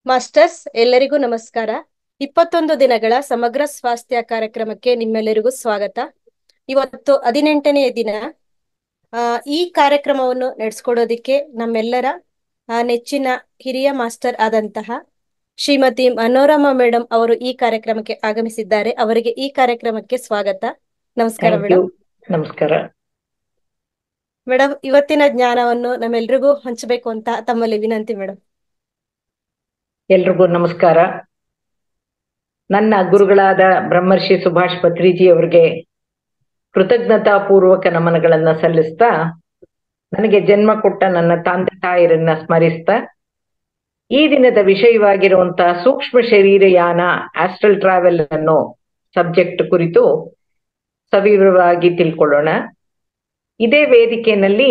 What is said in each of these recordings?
Masters ಎಲ್ಲರಿಗೂ ನಮಸ್ಕಾರ ಇಪ್ಪತ್ತೊಂದು ದಿನಗಳ ಸಮಗ್ರ ಸ್ವಾಸ್ಥ್ಯ ಕಾರ್ಯಕ್ರಮಕ್ಕೆ ನಿಮ್ಮೆಲ್ಲರಿಗೂ ಸ್ವಾಗತ ಇವತ್ತು ಹದಿನೆಂಟನೆಯ ದಿನ ಆ, ಈ ಕಾರ್ಯಕ್ರಮವನ್ನು ನಡೆಸ್ಕೊಡೋದಿಕ್ಕೆ ನಮ್ಮೆಲ್ಲರ ಆ, ನೆಚ್ಚಿನ ಹಿರಿಯ ಮಾಸ್ಟರ್ ಆದಂತಹ ಶ್ರೀಮತಿ ಮನೋರಮಾ ಮೇಡಮ್ ಅವರು ಈ ಕಾರ್ಯಕ್ರಮಕ್ಕೆ ಆಗಮಿಸಿದ್ದಾರೆ ಅವರಿಗೆ ಈ ಕಾರ್ಯಕ್ರಮಕ್ಕೆ ಸ್ವಾಗತ ನಮಸ್ಕಾರ ಥ್ಯಾಂಕ್ ಯು ಮೇಡಮ್ ನಮಸ್ಕಾರ ಮೇಡಮ್ ಇವತ್ತಿನ ಜ್ಞಾನವನ್ನು ನಮ್ಮೆಲ್ರಿಗೂ ಹಂಚಬೇಕು ಅಂತ ತಮ್ಮಲ್ಲಿ ವಿನಂತಿ ಮೇಡಮ್ ಎಲ್ರಿಗೂ ನಮಸ್ಕಾರ ನನ್ನ ಗುರುಗಳಾದ ಬ್ರಹ್ಮರ್ಷಿ ಸುಭಾಷ್ ಪತ್ರಿಜಿ ಅವರಿಗೆ ಕೃತಜ್ಞತಾ ಪೂರ್ವಕ ನಮನಗಳನ್ನ ಸಲ್ಲಿಸ್ತಾ ನನಗೆ ಜನ್ಮ ಕೊಟ್ಟ ನನ್ನ ತಂದೆ ತಾಯರನ್ನ ಸ್ಮರಿಸ್ತಾ ಈ ದಿನದ ವಿಷಯವಾಗಿರುವಂತಹ ಸೂಕ್ಷ್ಮ ಶರೀರಯಾನ ಆಸ್ಟ್ರಲ್ ಟ್ರಾವೆಲ್ ಅನ್ನೋ ಸಬ್ಜೆಕ್ಟ್ ಕುರಿತು ಸವಿವರವಾಗಿ ತಿಳ್ಕೊಳ್ಳೋಣ ಇದೇ ವೇದಿಕೆಯಲ್ಲಿ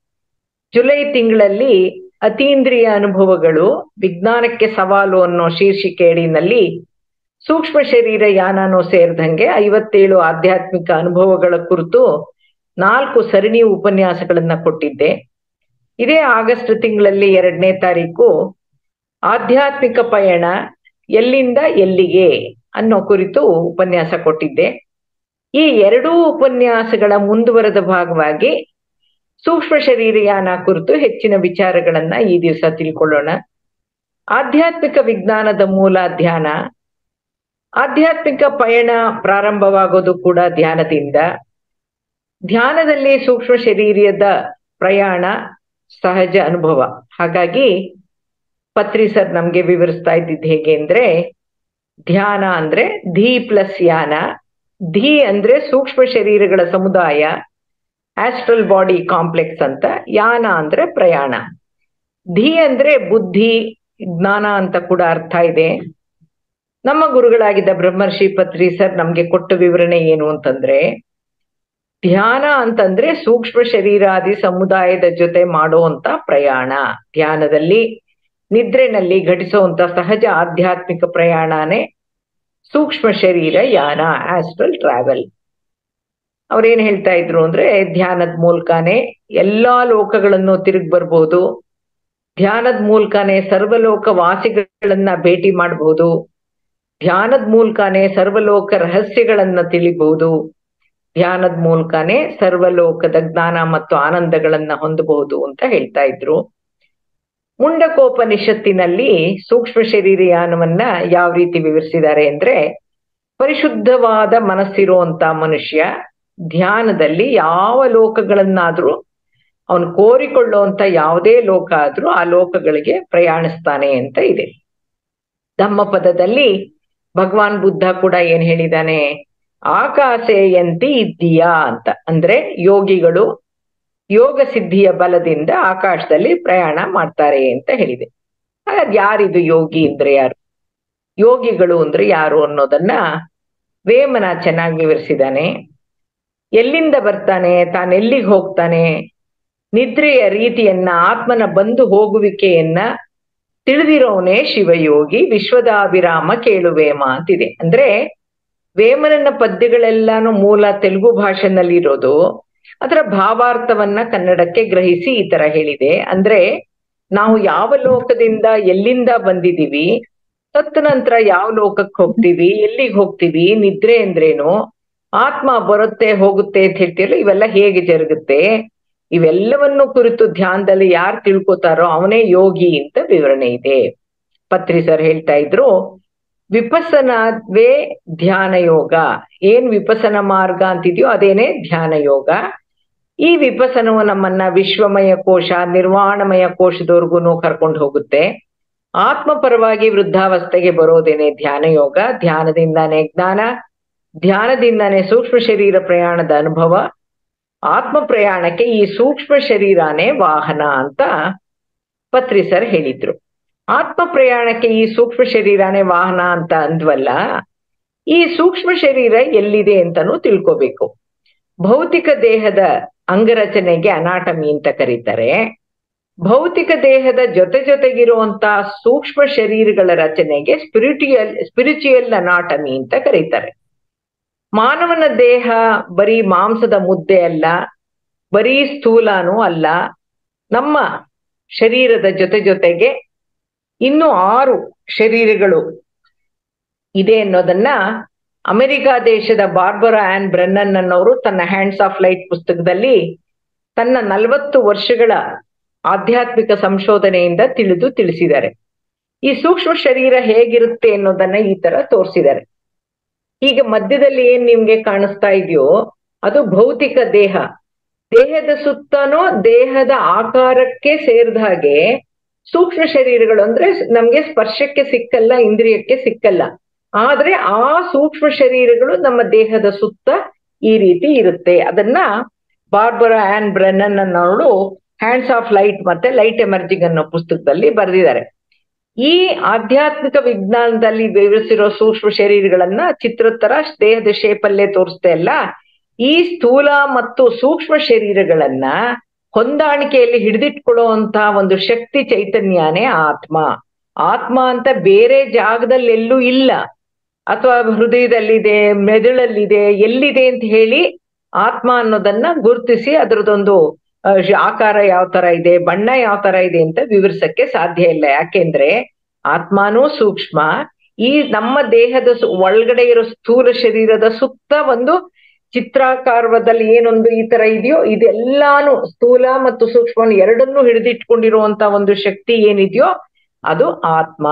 ಜುಲೈ ತಿಂಗಳಲ್ಲಿ ಅತೀಂದ್ರಿಯ ಅನುಭವಗಳು ವಿಜ್ಞಾನಕ್ಕೆ ಸವಾಲು ಅನ್ನೋ ಶೀರ್ಷಿಕೆಯಡಿನಲ್ಲಿ ಸೂಕ್ಷ್ಮ ಶರೀರ ಯಾನನೂ ಸೇರಿದಂಗೆ ಐವತ್ತೇಳು ಆಧ್ಯಾತ್ಮಿಕ ಅನುಭವಗಳ ಕುರಿತು ನಾಲ್ಕು ಸರಣಿ ಉಪನ್ಯಾಸಗಳನ್ನ ಕೊಟ್ಟಿದ್ದೆ ಇದೇ ಆಗಸ್ಟ್ ತಿಂಗಳಲ್ಲಿ ಎರಡನೇ ತಾರೀಕು ಆಧ್ಯಾತ್ಮಿಕ ಪಯಣ ಎಲ್ಲಿಂದ ಎಲ್ಲಿಗೆ ಅನ್ನೋ ಕುರಿತು ಉಪನ್ಯಾಸ ಕೊಟ್ಟಿದ್ದೆ ಈ ಎರಡೂ ಉಪನ್ಯಾಸಗಳ ಮುಂದುವರೆದ ಭಾಗವಾಗಿ ಸೂಕ್ಷ್ಮ ಶರೀರಯಾನ ಕುರಿತು ಹೆಚ್ಚಿನ ವಿಚಾರಗಳನ್ನ ಈ ದಿವಸ ತಿಳ್ಕೊಳ್ಳೋಣ ಆಧ್ಯಾತ್ಮಿಕ ವಿಜ್ಞಾನದ ಮೂಲ ಧ್ಯಾನ ಆಧ್ಯಾತ್ಮಿಕ ಪಯಣ ಪ್ರಾರಂಭವಾಗೋದು ಕೂಡ ಧ್ಯಾನದಿಂದ ಧ್ಯಾನದಲ್ಲಿ ಸೂಕ್ಷ್ಮ ಶರೀರದ ಪ್ರಯಾಣ ಸಹಜ ಅನುಭವ ಹಾಗಾಗಿ ಪತ್ರಿ ಸರ್ ನಮ್ಗೆ ವಿವರಿಸ್ತಾ ಇದ್ದಿದ್ದು ಹೇಗೆ ಅಂದ್ರೆ ಧ್ಯಾನ ಅಂದ್ರೆ ಧಿ ಪ್ಲಸ್ ಯಾನ ಧಿ ಅಂದ್ರೆ ಸೂಕ್ಷ್ಮ ಶರೀರಗಳ ಸಮುದಾಯ ಆಸ್ಟ್ರಲ್ ಬಾಡಿ ಕಾಂಪ್ಲೆಕ್ಸ್ ಅಂತ ಯಾನ ಅಂದ್ರೆ ಪ್ರಯಾಣ ಧಿ ಅಂದ್ರೆ ಬುದ್ಧಿ ಜ್ಞಾನ ಅಂತ ಕೂಡ ಅರ್ಥ ಇದೆ ನಮ್ಮ ಗುರುಗಳಾಗಿದ್ದ ಬ್ರಹ್ಮರ್ಷಿ ಪತ್ರಿ ಸರ್ ನಮ್ಗೆ ಕೊಟ್ಟ ವಿವರಣೆ ಏನು ಅಂತಂದ್ರೆ ಧ್ಯಾನ ಅಂತಂದ್ರೆ ಸೂಕ್ಷ್ಮ ಶರೀರಾದಿ ಸಮುದಾಯದ ಜೊತೆ ಮಾಡುವಂತ ಪ್ರಯಾಣ ಧ್ಯಾನದಲ್ಲಿ ನಿದ್ರೆನಲ್ಲಿ ಘಟಿಸುವಂತ ಸಹಜ ಆಧ್ಯಾತ್ಮಿಕ ಪ್ರಯಾಣನೇ ಸೂಕ್ಷ್ಮ ಶರೀರ ಯಾನ ಆಸ್ಟ್ರಲ್ ಟ್ರಾವೆಲ್ ಅವ್ರೇನ್ ಹೇಳ್ತಾ ಇದ್ರು ಅಂದ್ರೆ ಧ್ಯಾನದ ಮೂಲಕನೇ ಎಲ್ಲಾ ಲೋಕಗಳನ್ನು ತಿರುಗಿ ಬರ್ಬೋದು ಧ್ಯಾನದ ಮೂಲಕನೇ ಸರ್ವಲೋಕ ವಾಸಿಗಳನ್ನ ಭೇಟಿ ಮಾಡಬಹುದು ಧ್ಯಾನದ ಮೂಲಕನೇ ಸರ್ವಲೋಕ ರಹಸ್ಯಗಳನ್ನ ತಿಳಿಬಹುದು ಧ್ಯಾನದ ಮೂಲಕನೇ ಸರ್ವಲೋಕದ ಜ್ಞಾನ ಮತ್ತು ಆನಂದಗಳನ್ನ ಹೊಂದಬಹುದು ಅಂತ ಹೇಳ್ತಾ ಇದ್ರು ಮುಂಡಕೋಪನಿಷತ್ತಿನಲ್ಲಿ ಸೂಕ್ಷ್ಮ ಶರೀರಯಾನವನ್ನ ಯಾವ ರೀತಿ ವಿವರಿಸಿದ್ದಾರೆ ಅಂದ್ರೆ ಪರಿಶುದ್ಧವಾದ ಮನಸ್ಸಿರುವಂತ ಮನುಷ್ಯ ಧ್ಯಾನದಲ್ಲಿ ಯಾವ ಲೋಕಗಳನ್ನಾದ್ರೂ ಅವನು ಕೋರಿಕೊಳ್ಳುವಂತ ಯಾವುದೇ ಲೋಕ ಆದ್ರೂ ಆ ಲೋಕಗಳಿಗೆ ಪ್ರಯಾಣಿಸ್ತಾನೆ ಅಂತ ಇದೆ ಧಮ್ಮ ಪದದಲ್ಲಿ ಭಗವಾನ್ ಬುದ್ಧ ಕೂಡ ಏನ್ ಹೇಳಿದಾನೆ ಆಕಾಶೆಯಂತಿ ಇದ್ದೀಯಾ ಅಂತ ಅಂದ್ರೆ ಯೋಗಿಗಳು ಯೋಗ ಸಿದ್ಧಿಯ ಬಲದಿಂದ ಆಕಾಶದಲ್ಲಿ ಪ್ರಯಾಣ ಮಾಡ್ತಾರೆ ಅಂತ ಹೇಳಿದೆ ಹಾಗಾದ್ರೆ ಯಾರಿದು ಯೋಗಿ ಅಂದ್ರೆ ಯಾರು ಯೋಗಿಗಳು ಅಂದ್ರೆ ಯಾರು ಅನ್ನೋದನ್ನ ವೇಮನ ಚೆನ್ನಾಗಿ ವಿವರಿಸಿದಾನೆ ಎಲ್ಲಿಂದ ಬರ್ತಾನೆ ತಾನೆಲ್ಲಿಗೆ ಹೋಗ್ತಾನೆ ನಿದ್ರೆಯ ರೀತಿಯನ್ನ ಆತ್ಮನ ಬಂದು ಹೋಗುವಿಕೆಯನ್ನ ತಿಳಿದಿರೋನೇ ಶಿವಯೋಗಿ ವಿಶ್ವದಾಭಿರಾಮ ಕೇಳುವೇಮ ಅಂತಿದೆ ಅಂದ್ರೆ ವೇಮನನ ಪದ್ಯಗಳೆಲ್ಲಾನು ಮೂಲ ತೆಲುಗು ಭಾಷೆನಲ್ಲಿ ಇರೋದು ಅದರ ಭಾವಾರ್ಥವನ್ನ ಕನ್ನಡಕ್ಕೆ ಗ್ರಹಿಸಿ ಈ ತರ ಹೇಳಿದೆ ಅಂದ್ರೆ ನಾವು ಯಾವ ಲೋಕದಿಂದ ಎಲ್ಲಿಂದ ಬಂದಿದೀವಿ ಸತ್ತ ನಂತರ ಯಾವ ಲೋಕಕ್ಕೆ ಹೋಗ್ತೀವಿ ಎಲ್ಲಿಗೆ ಹೋಗ್ತೀವಿ ನಿದ್ರೆ ಅಂದ್ರೇನು ಆತ್ಮ ಬರುತ್ತೆ ಹೋಗುತ್ತೆ ಅಂತ ಹೇಳ್ತೀರಲ್ಲ ಇವೆಲ್ಲ ಹೇಗೆ ಜರುಗುತ್ತೆ ಇವೆಲ್ಲವನ್ನು ಕುರಿತು ಧ್ಯಾನದಲ್ಲಿ ಯಾರು ತಿಳ್ಕೊತಾರೋ ಅವನೇ ಯೋಗಿ ಅಂತ ವಿವರಣೆ ಇದೆ ಪತ್ರಿ ಸರ್ ಹೇಳ್ತಾ ಇದ್ರು ವಿಪಸನವೇ ಧ್ಯಾನ ಯೋಗ ಏನ್ ವಿಪಸನ ಮಾರ್ಗ ಅಂತಿದ್ಯೋ ಅದೇನೆ ಧ್ಯಾನ ಯೋಗ ಈ ವಿಪಸನವು ನಮ್ಮನ್ನ ವಿಶ್ವಮಯ ಕೋಶ ನಿರ್ವಾಣಮಯ ಕೋಶದವರೆಗೂ ಕರ್ಕೊಂಡು ಹೋಗುತ್ತೆ ಆತ್ಮ ಪರವಾಗಿ ವೃದ್ಧಾವಸ್ಥೆಗೆ ಬರೋದೇನೆ ಧ್ಯಾನ ಯೋಗ ಧ್ಯಾನದಿಂದಾನೇ ಜ್ಞಾನ ಧ್ಯಾನದಿಂದಾನೇ ಸೂಕ್ಷ್ಮ ಶರೀರ ಪ್ರಯಾಣದ ಅನುಭವ ಆತ್ಮ ಪ್ರಯಾಣಕ್ಕೆ ಈ ಸೂಕ್ಷ್ಮ ಶರೀರನೇ ವಾಹನ ಅಂತ ಪತ್ರಿ ಸರ್ ಹೇಳಿದ್ರು ಆತ್ಮ ಪ್ರಯಾಣಕ್ಕೆ ಈ ಸೂಕ್ಷ್ಮ ಶರೀರನೇ ವಾಹನ ಅಂತ ಅಂದ್ವಲ್ಲ ಈ ಸೂಕ್ಷ್ಮ ಶರೀರ ಎಲ್ಲಿದೆ ಅಂತಾನು ತಿಳ್ಕೋಬೇಕು ಭೌತಿಕ ದೇಹದ ಅಂಗರಚನೆಗೆ ಅನಾಟಮಿ ಅಂತ ಕರೀತಾರೆ ಭೌತಿಕ ದೇಹದ ಜೊತೆ ಜೊತೆಗಿರುವಂತ ಸೂಕ್ಷ್ಮ ಶರೀರಗಳ ರಚನೆಗೆ ಸ್ಪಿರಿಚುಯಲ್ ಸ್ಪಿರಿಚುಯಲ್ ಅನಾಟಮಿ ಅಂತ ಕರೀತಾರೆ ಮಾನವನ ದೇಹ ಬರೀ ಮಾಂಸದ ಮುದ್ದೆ ಅಲ್ಲ ಬರೀ ಸ್ಥೂಲನೂ ಅಲ್ಲ ನಮ್ಮ ಶರೀರದ ಜೊತೆ ಜೊತೆಗೆ ಇನ್ನು ಆರು ಶರೀರಗಳು ಇದೆ ಅನ್ನೋದನ್ನ ಅಮೆರಿಕ ದೇಶದ ಬಾರ್ಬರಾ ಆನ್ ಬ್ರೆನ್ನನ್ ಅನ್ನೋರು ತನ್ನ ಹ್ಯಾಂಡ್ಸ್ ಆಫ್ ಲೈಟ್ ಪುಸ್ತಕದಲ್ಲಿ ತನ್ನ ನಲವತ್ತು ವರ್ಷಗಳ ಆಧ್ಯಾತ್ಮಿಕ ಸಂಶೋಧನೆಯಿಂದ ತಿಳಿದು ತಿಳಿಸಿದ್ದಾರೆ ಈ ಸೂಕ್ಷ್ಮ ಶರೀರ ಹೇಗಿರುತ್ತೆ ಅನ್ನೋದನ್ನ ಈ ತರ ತೋರಿಸಿದ್ದಾರೆ ಈಗ ಮಧ್ಯದಲ್ಲಿ ಏನ್ ನಿಮ್ಗೆ ಕಾಣಿಸ್ತಾ ಇದೆಯೋ ಅದು ಭೌತಿಕ ದೇಹ ದೇಹದ ಸುತ್ತನೂ ದೇಹದ ಆಕಾರಕ್ಕೆ ಸೇರಿದ ಹಾಗೆ ಸೂಕ್ಷ್ಮ ಶರೀರಗಳು ಅಂದ್ರೆ ನಮ್ಗೆ ಸ್ಪರ್ಶಕ್ಕೆ ಸಿಕ್ಕಲ್ಲ ಇಂದ್ರಿಯಕ್ಕೆ ಸಿಕ್ಕಲ್ಲ ಆದ್ರೆ ಆ ಸೂಕ್ಷ್ಮ ಶರೀರಗಳು ನಮ್ಮ ದೇಹದ ಸುತ್ತ ಈ ರೀತಿ ಇರುತ್ತೆ ಅದನ್ನ ಬಾರ್ಬರಾ ಆನ್ ಬ್ರೆನ್ನನ್ ಅನ್ನೋರು ಹ್ಯಾಂಡ್ಸ್ ಆಫ್ ಲೈಟ್ ಮತ್ತೆ ಲೈಟ್ ಎಮರ್ಜಿಂಗ್ ಅನ್ನೋ ಪುಸ್ತಕದಲ್ಲಿ ಬರೆದಿದ್ದಾರೆ ಈ ಆಧ್ಯಾತ್ಮಿಕ ವಿಜ್ಞಾನದಲ್ಲಿ ವಿವರಿಸಿರೋ ಸೂಕ್ಷ್ಮ ಶರೀರಗಳನ್ನ ಚಿತ್ರದ ತರ ದೇಹದ ಶೇಪಲ್ಲೇ ತೋರಿಸ್ತಾ ಇಲ್ಲ ಈ ಸ್ಥೂಲ ಮತ್ತು ಸೂಕ್ಷ್ಮ ಶರೀರಗಳನ್ನ ಹೊಂದಾಣಿಕೆಯಲ್ಲಿ ಹಿಡಿದಿಟ್ಕೊಳ್ಳುವಂತ ಒಂದು ಶಕ್ತಿ ಚೈತನ್ಯನೇ ಆತ್ಮ ಆತ್ಮ ಅಂತ ಬೇರೆ ಜಾಗದಲ್ಲಿ ಎಲ್ಲೂ ಇಲ್ಲ ಅಥವಾ ಹೃದಯದಲ್ಲಿದೆ ಮೆದುಳಲ್ಲಿದೆ ಎಲ್ಲಿದೆ ಅಂತ ಹೇಳಿ ಆತ್ಮ ಅನ್ನೋದನ್ನ ಗುರುತಿಸಿ ಅದರದೊಂದು ಆಕಾರ ಯಾವ ತರ ಇದೆ ಬಣ್ಣ ಯಾವ ತರ ಇದೆ ಅಂತ ವಿವರಿಸಕ್ಕೆ ಸಾಧ್ಯ ಇಲ್ಲ ಯಾಕೆಂದ್ರೆ ಆತ್ಮಾನೂ ಸೂಕ್ಷ್ಮ ಈ ನಮ್ಮ ದೇಹದ ಒಳಗಡೆ ಇರೋ ಸ್ಥೂಲ ಶರೀರದ ಸುತ್ತ ಒಂದು ಚಿತ್ರಾಕಾರದಲ್ಲಿ ಏನೊಂದು ಈ ತರ ಇದೆಯೋ ಇದೆಲ್ಲಾನು ಸ್ಥೂಲ ಮತ್ತು ಸೂಕ್ಷ್ಮ ಎರಡನ್ನೂ ಹಿಡಿದಿಟ್ಕೊಂಡಿರುವಂತ ಒಂದು ಶಕ್ತಿ ಏನಿದೆಯೋ ಅದು ಆತ್ಮ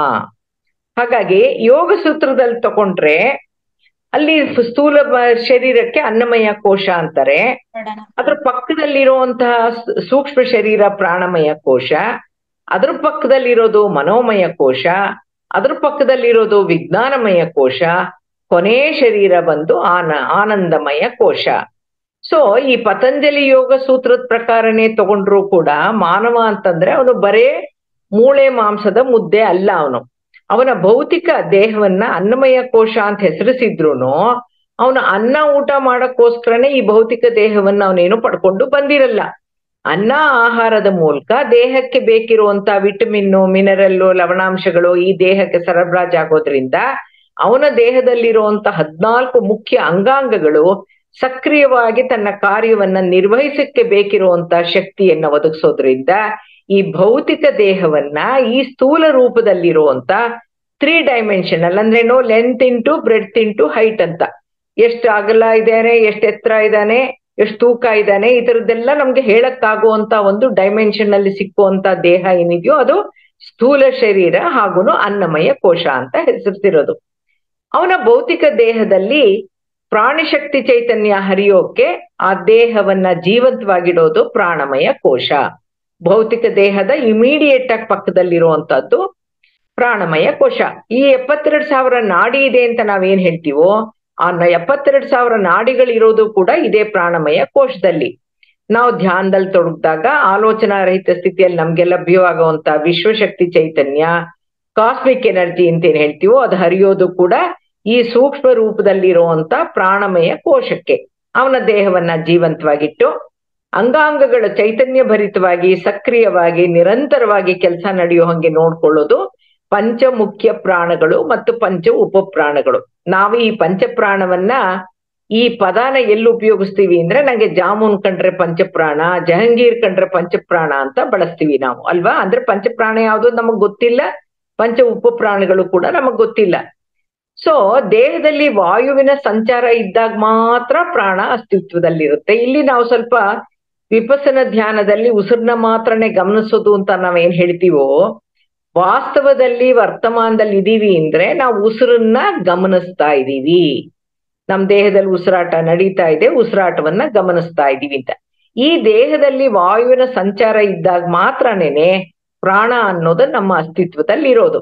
ಹಾಗಾಗಿ ಯೋಗ ಸೂತ್ರದಲ್ಲಿ ತಗೊಂಡ್ರೆ ಅಲ್ಲಿ ಸ್ಥೂಲ ಶರೀರಕ್ಕೆ ಅನ್ನಮಯ ಕೋಶ ಅಂತಾರೆ ಅದ್ರ ಪಕ್ಕದಲ್ಲಿರುವಂತಹ ಸೂಕ್ಷ್ಮ ಶರೀರ ಪ್ರಾಣಮಯ ಕೋಶ ಅದ್ರ ಪಕ್ಕದಲ್ಲಿರೋದು ಮನೋಮಯ ಕೋಶ ಅದ್ರ ಪಕ್ಕದಲ್ಲಿರೋದು ವಿಜ್ಞಾನಮಯ ಕೋಶ ಕೊನೆ ಶರೀರ ಬಂದು ಆನ ಆನಂದಮಯ ಕೋಶ ಸೊ ಈ ಪತಂಜಲಿ ಯೋಗ ಸೂತ್ರದ ಪ್ರಕಾರನೇ ತಗೊಂಡ್ರು ಕೂಡ ಮಾನವ ಅಂತಂದ್ರೆ ಅವನು ಬರೇ ಮೂಳೆ ಮಾಂಸದ ಮುದ್ದೆ ಅಲ್ಲ ಅವನು ಅವನ ಭೌತಿಕ ದೇಹವನ್ನ ಅನ್ನಮಯ ಕೋಶ ಅಂತ ಹೆಸರಿಸಿದ್ರುನು ಅವನು ಅನ್ನ ಊಟ ಮಾಡಕ್ಕೋಸ್ಕರನೇ ಈ ಭೌತಿಕ ದೇಹವನ್ನ ಅವನೇನು ಪಡ್ಕೊಂಡು ಬಂದಿರಲ್ಲ ಅನ್ನ ಆಹಾರದ ಮೂಲಕ ದೇಹಕ್ಕೆ ಬೇಕಿರುವಂತ ವಿಟಮಿನ್ನು ಮಿನರಲ್ಲು ಲವಣಾಂಶಗಳು ಈ ದೇಹಕ್ಕೆ ಸರಬರಾಜಾಗೋದ್ರಿಂದ ಅವನ ದೇಹದಲ್ಲಿರುವಂತ ಹದ್ನಾಲ್ಕು ಮುಖ್ಯ ಅಂಗಾಂಗಗಳು ಸಕ್ರಿಯವಾಗಿ ತನ್ನ ಕಾರ್ಯವನ್ನ ನಿರ್ವಹಿಸಕ್ಕೆ ಬೇಕಿರುವಂತ ಶಕ್ತಿಯನ್ನ ಒದಗಿಸೋದ್ರಿಂದ ಈ ಭೌತಿಕ ದೇಹವನ್ನ ಈ ಸ್ಥೂಲ ರೂಪದಲ್ಲಿರುವಂತ ತ್ರೀ ಡೈಮೆನ್ಷನಲ್ ಅಂದ್ರೆ no length into breadth into height ಅಂತ ಎಷ್ಟು ಅಗಲ ಇದ್ದಾನೆ ಎಷ್ಟು ಎತ್ತರ ಇದ್ದಾನೆ ಎಷ್ಟು ತೂಕ ಇದ್ದಾನೆ ಈ ತರದ್ದೆಲ್ಲ ನಮ್ಗೆ ಹೇಳಕ್ಕಾಗುವಂತ ಒಂದು ಡೈಮೆನ್ಷನ್ ಅಲ್ಲಿ ಸಿಕ್ಕುವಂತ ದೇಹ ಏನಿದೆಯೋ ಅದು ಸ್ಥೂಲ ಶರೀರ ಹಾಗೂ ಅನ್ನಮಯ ಕೋಶ ಅಂತ ಹೆಸರಿಸಿರೋದು ಅವನ ಭೌತಿಕ ದೇಹದಲ್ಲಿ ಪ್ರಾಣಿಶಕ್ತಿ ಚೈತನ್ಯ ಹರಿಯೋಕೆ ಆ ದೇಹವನ್ನ ಜೀವಂತವಾಗಿಡೋದು ಪ್ರಾಣಮಯ ಕೋಶ ಭೌತಿಕ ದೇಹದ ಇಮಿಡಿಯೇಟ್ ಆಗಿ ಪಕ್ಕದಲ್ಲಿರುವಂತದ್ದು ಪ್ರಾಣಮಯ ಕೋಶ ಈ ಎಪ್ಪತ್ತೆರಡು ಸಾವಿರ ನಾಡಿ ಇದೆ ಅಂತ ನಾವೇನ್ ಹೇಳ್ತೀವೋ ಆ ಎಪ್ಪತ್ತೆರಡು ಸಾವಿರ ನಾಡಿಗಳಿರೋದು ಕೂಡ ಇದೇ ಪ್ರಾಣಮಯ ಕೋಶದಲ್ಲಿ ನಾವು ಧ್ಯಾನದಲ್ಲಿ ತೊಡಗಿದಾಗ ಆಲೋಚನಾ ರಹಿತ ಸ್ಥಿತಿಯಲ್ಲಿ ನಮ್ಗೆ ಲಭ್ಯವಾಗುವಂತ ವಿಶ್ವಶಕ್ತಿ ಚೈತನ್ಯ ಕಾಸ್ಮಿಕ್ ಎನರ್ಜಿ ಅಂತ ಏನ್ ಹೇಳ್ತೀವೋ ಅದು ಹರಿಯೋದು ಕೂಡ ಈ ಸೂಕ್ಷ್ಮ ರೂಪದಲ್ಲಿರುವಂತ ಪ್ರಾಣಮಯ ಕೋಶಕ್ಕೆ ಅವನ ದೇಹವನ್ನ ಜೀವಂತವಾಗಿಟ್ಟು ಅಂಗಾಂಗಗಳ ಚೈತನ್ಯ ಭರಿತವಾಗಿ ಸಕ್ರಿಯವಾಗಿ ನಿರಂತರವಾಗಿ ಕೆಲಸ ನಡೆಯೋ ಹಂಗೆ ನೋಡ್ಕೊಳ್ಳೋದು ಪಂಚ ಮುಖ್ಯ ಪ್ರಾಣಗಳು ಮತ್ತು ಪಂಚ ಉಪಪ್ರಾಣಗಳು ನಾವು ಈ ಪಂಚಪ್ರಾಣವನ್ನ ಈ ಪದಾನ ಎಲ್ಲಿ ಉಪಯೋಗಿಸ್ತೀವಿ ಅಂದ್ರೆ ನಂಗೆ ಜಾಮೂನ್ ಕಂಡ್ರೆ ಪಂಚಪ್ರಾಣ ಜಹಂಗೀರ್ ಕಂಡ್ರೆ ಪಂಚಪ್ರಾಣ ಅಂತ ಬಳಸ್ತೀವಿ ನಾವು ಅಲ್ವಾ ಅಂದ್ರೆ ಪಂಚಪ್ರಾಣ ಯಾವುದು ನಮಗ್ ಗೊತ್ತಿಲ್ಲ ಪಂಚ ಉಪಪ್ರಾಣಗಳು ಕೂಡ ನಮಗ್ ಗೊತ್ತಿಲ್ಲ ಸೊ ದೇಹದಲ್ಲಿ ವಾಯುವಿನ ಸಂಚಾರ ಇದ್ದಾಗ ಮಾತ್ರ ಪ್ರಾಣ ಅಸ್ತಿತ್ವದಲ್ಲಿರುತ್ತೆ ಇಲ್ಲಿ ನಾವು ಸ್ವಲ್ಪ ವಿಪಸನ ಧ್ಯಾನದಲ್ಲಿ ಉಸಿರನ್ನ ಮಾತ್ರನೇ ಗಮನಿಸೋದು ಅಂತ ನಾವೇನ್ ಹೇಳ್ತೀವೋ ವಾಸ್ತವದಲ್ಲಿ ವರ್ತಮಾನದಲ್ಲಿ ಇದೀವಿ ಅಂದ್ರೆ ನಾವು ಉಸಿರನ್ನ ಗಮನಿಸ್ತಾ ಇದೀವಿ ನಮ್ ದೇಹದಲ್ಲಿ ಉಸಿರಾಟ ನಡೀತಾ ಇದೆ ಉಸಿರಾಟವನ್ನ ಗಮನಿಸ್ತಾ ಇದೀವಿ ಅಂತ ಈ ದೇಹದಲ್ಲಿ ವಾಯುವಿನ ಸಂಚಾರ ಇದ್ದಾಗ ಮಾತ್ರನೇನೆ ಪ್ರಾಣ ಅನ್ನೋದು ನಮ್ಮ ಅಸ್ತಿತ್ವದಲ್ಲಿ ಇರೋದು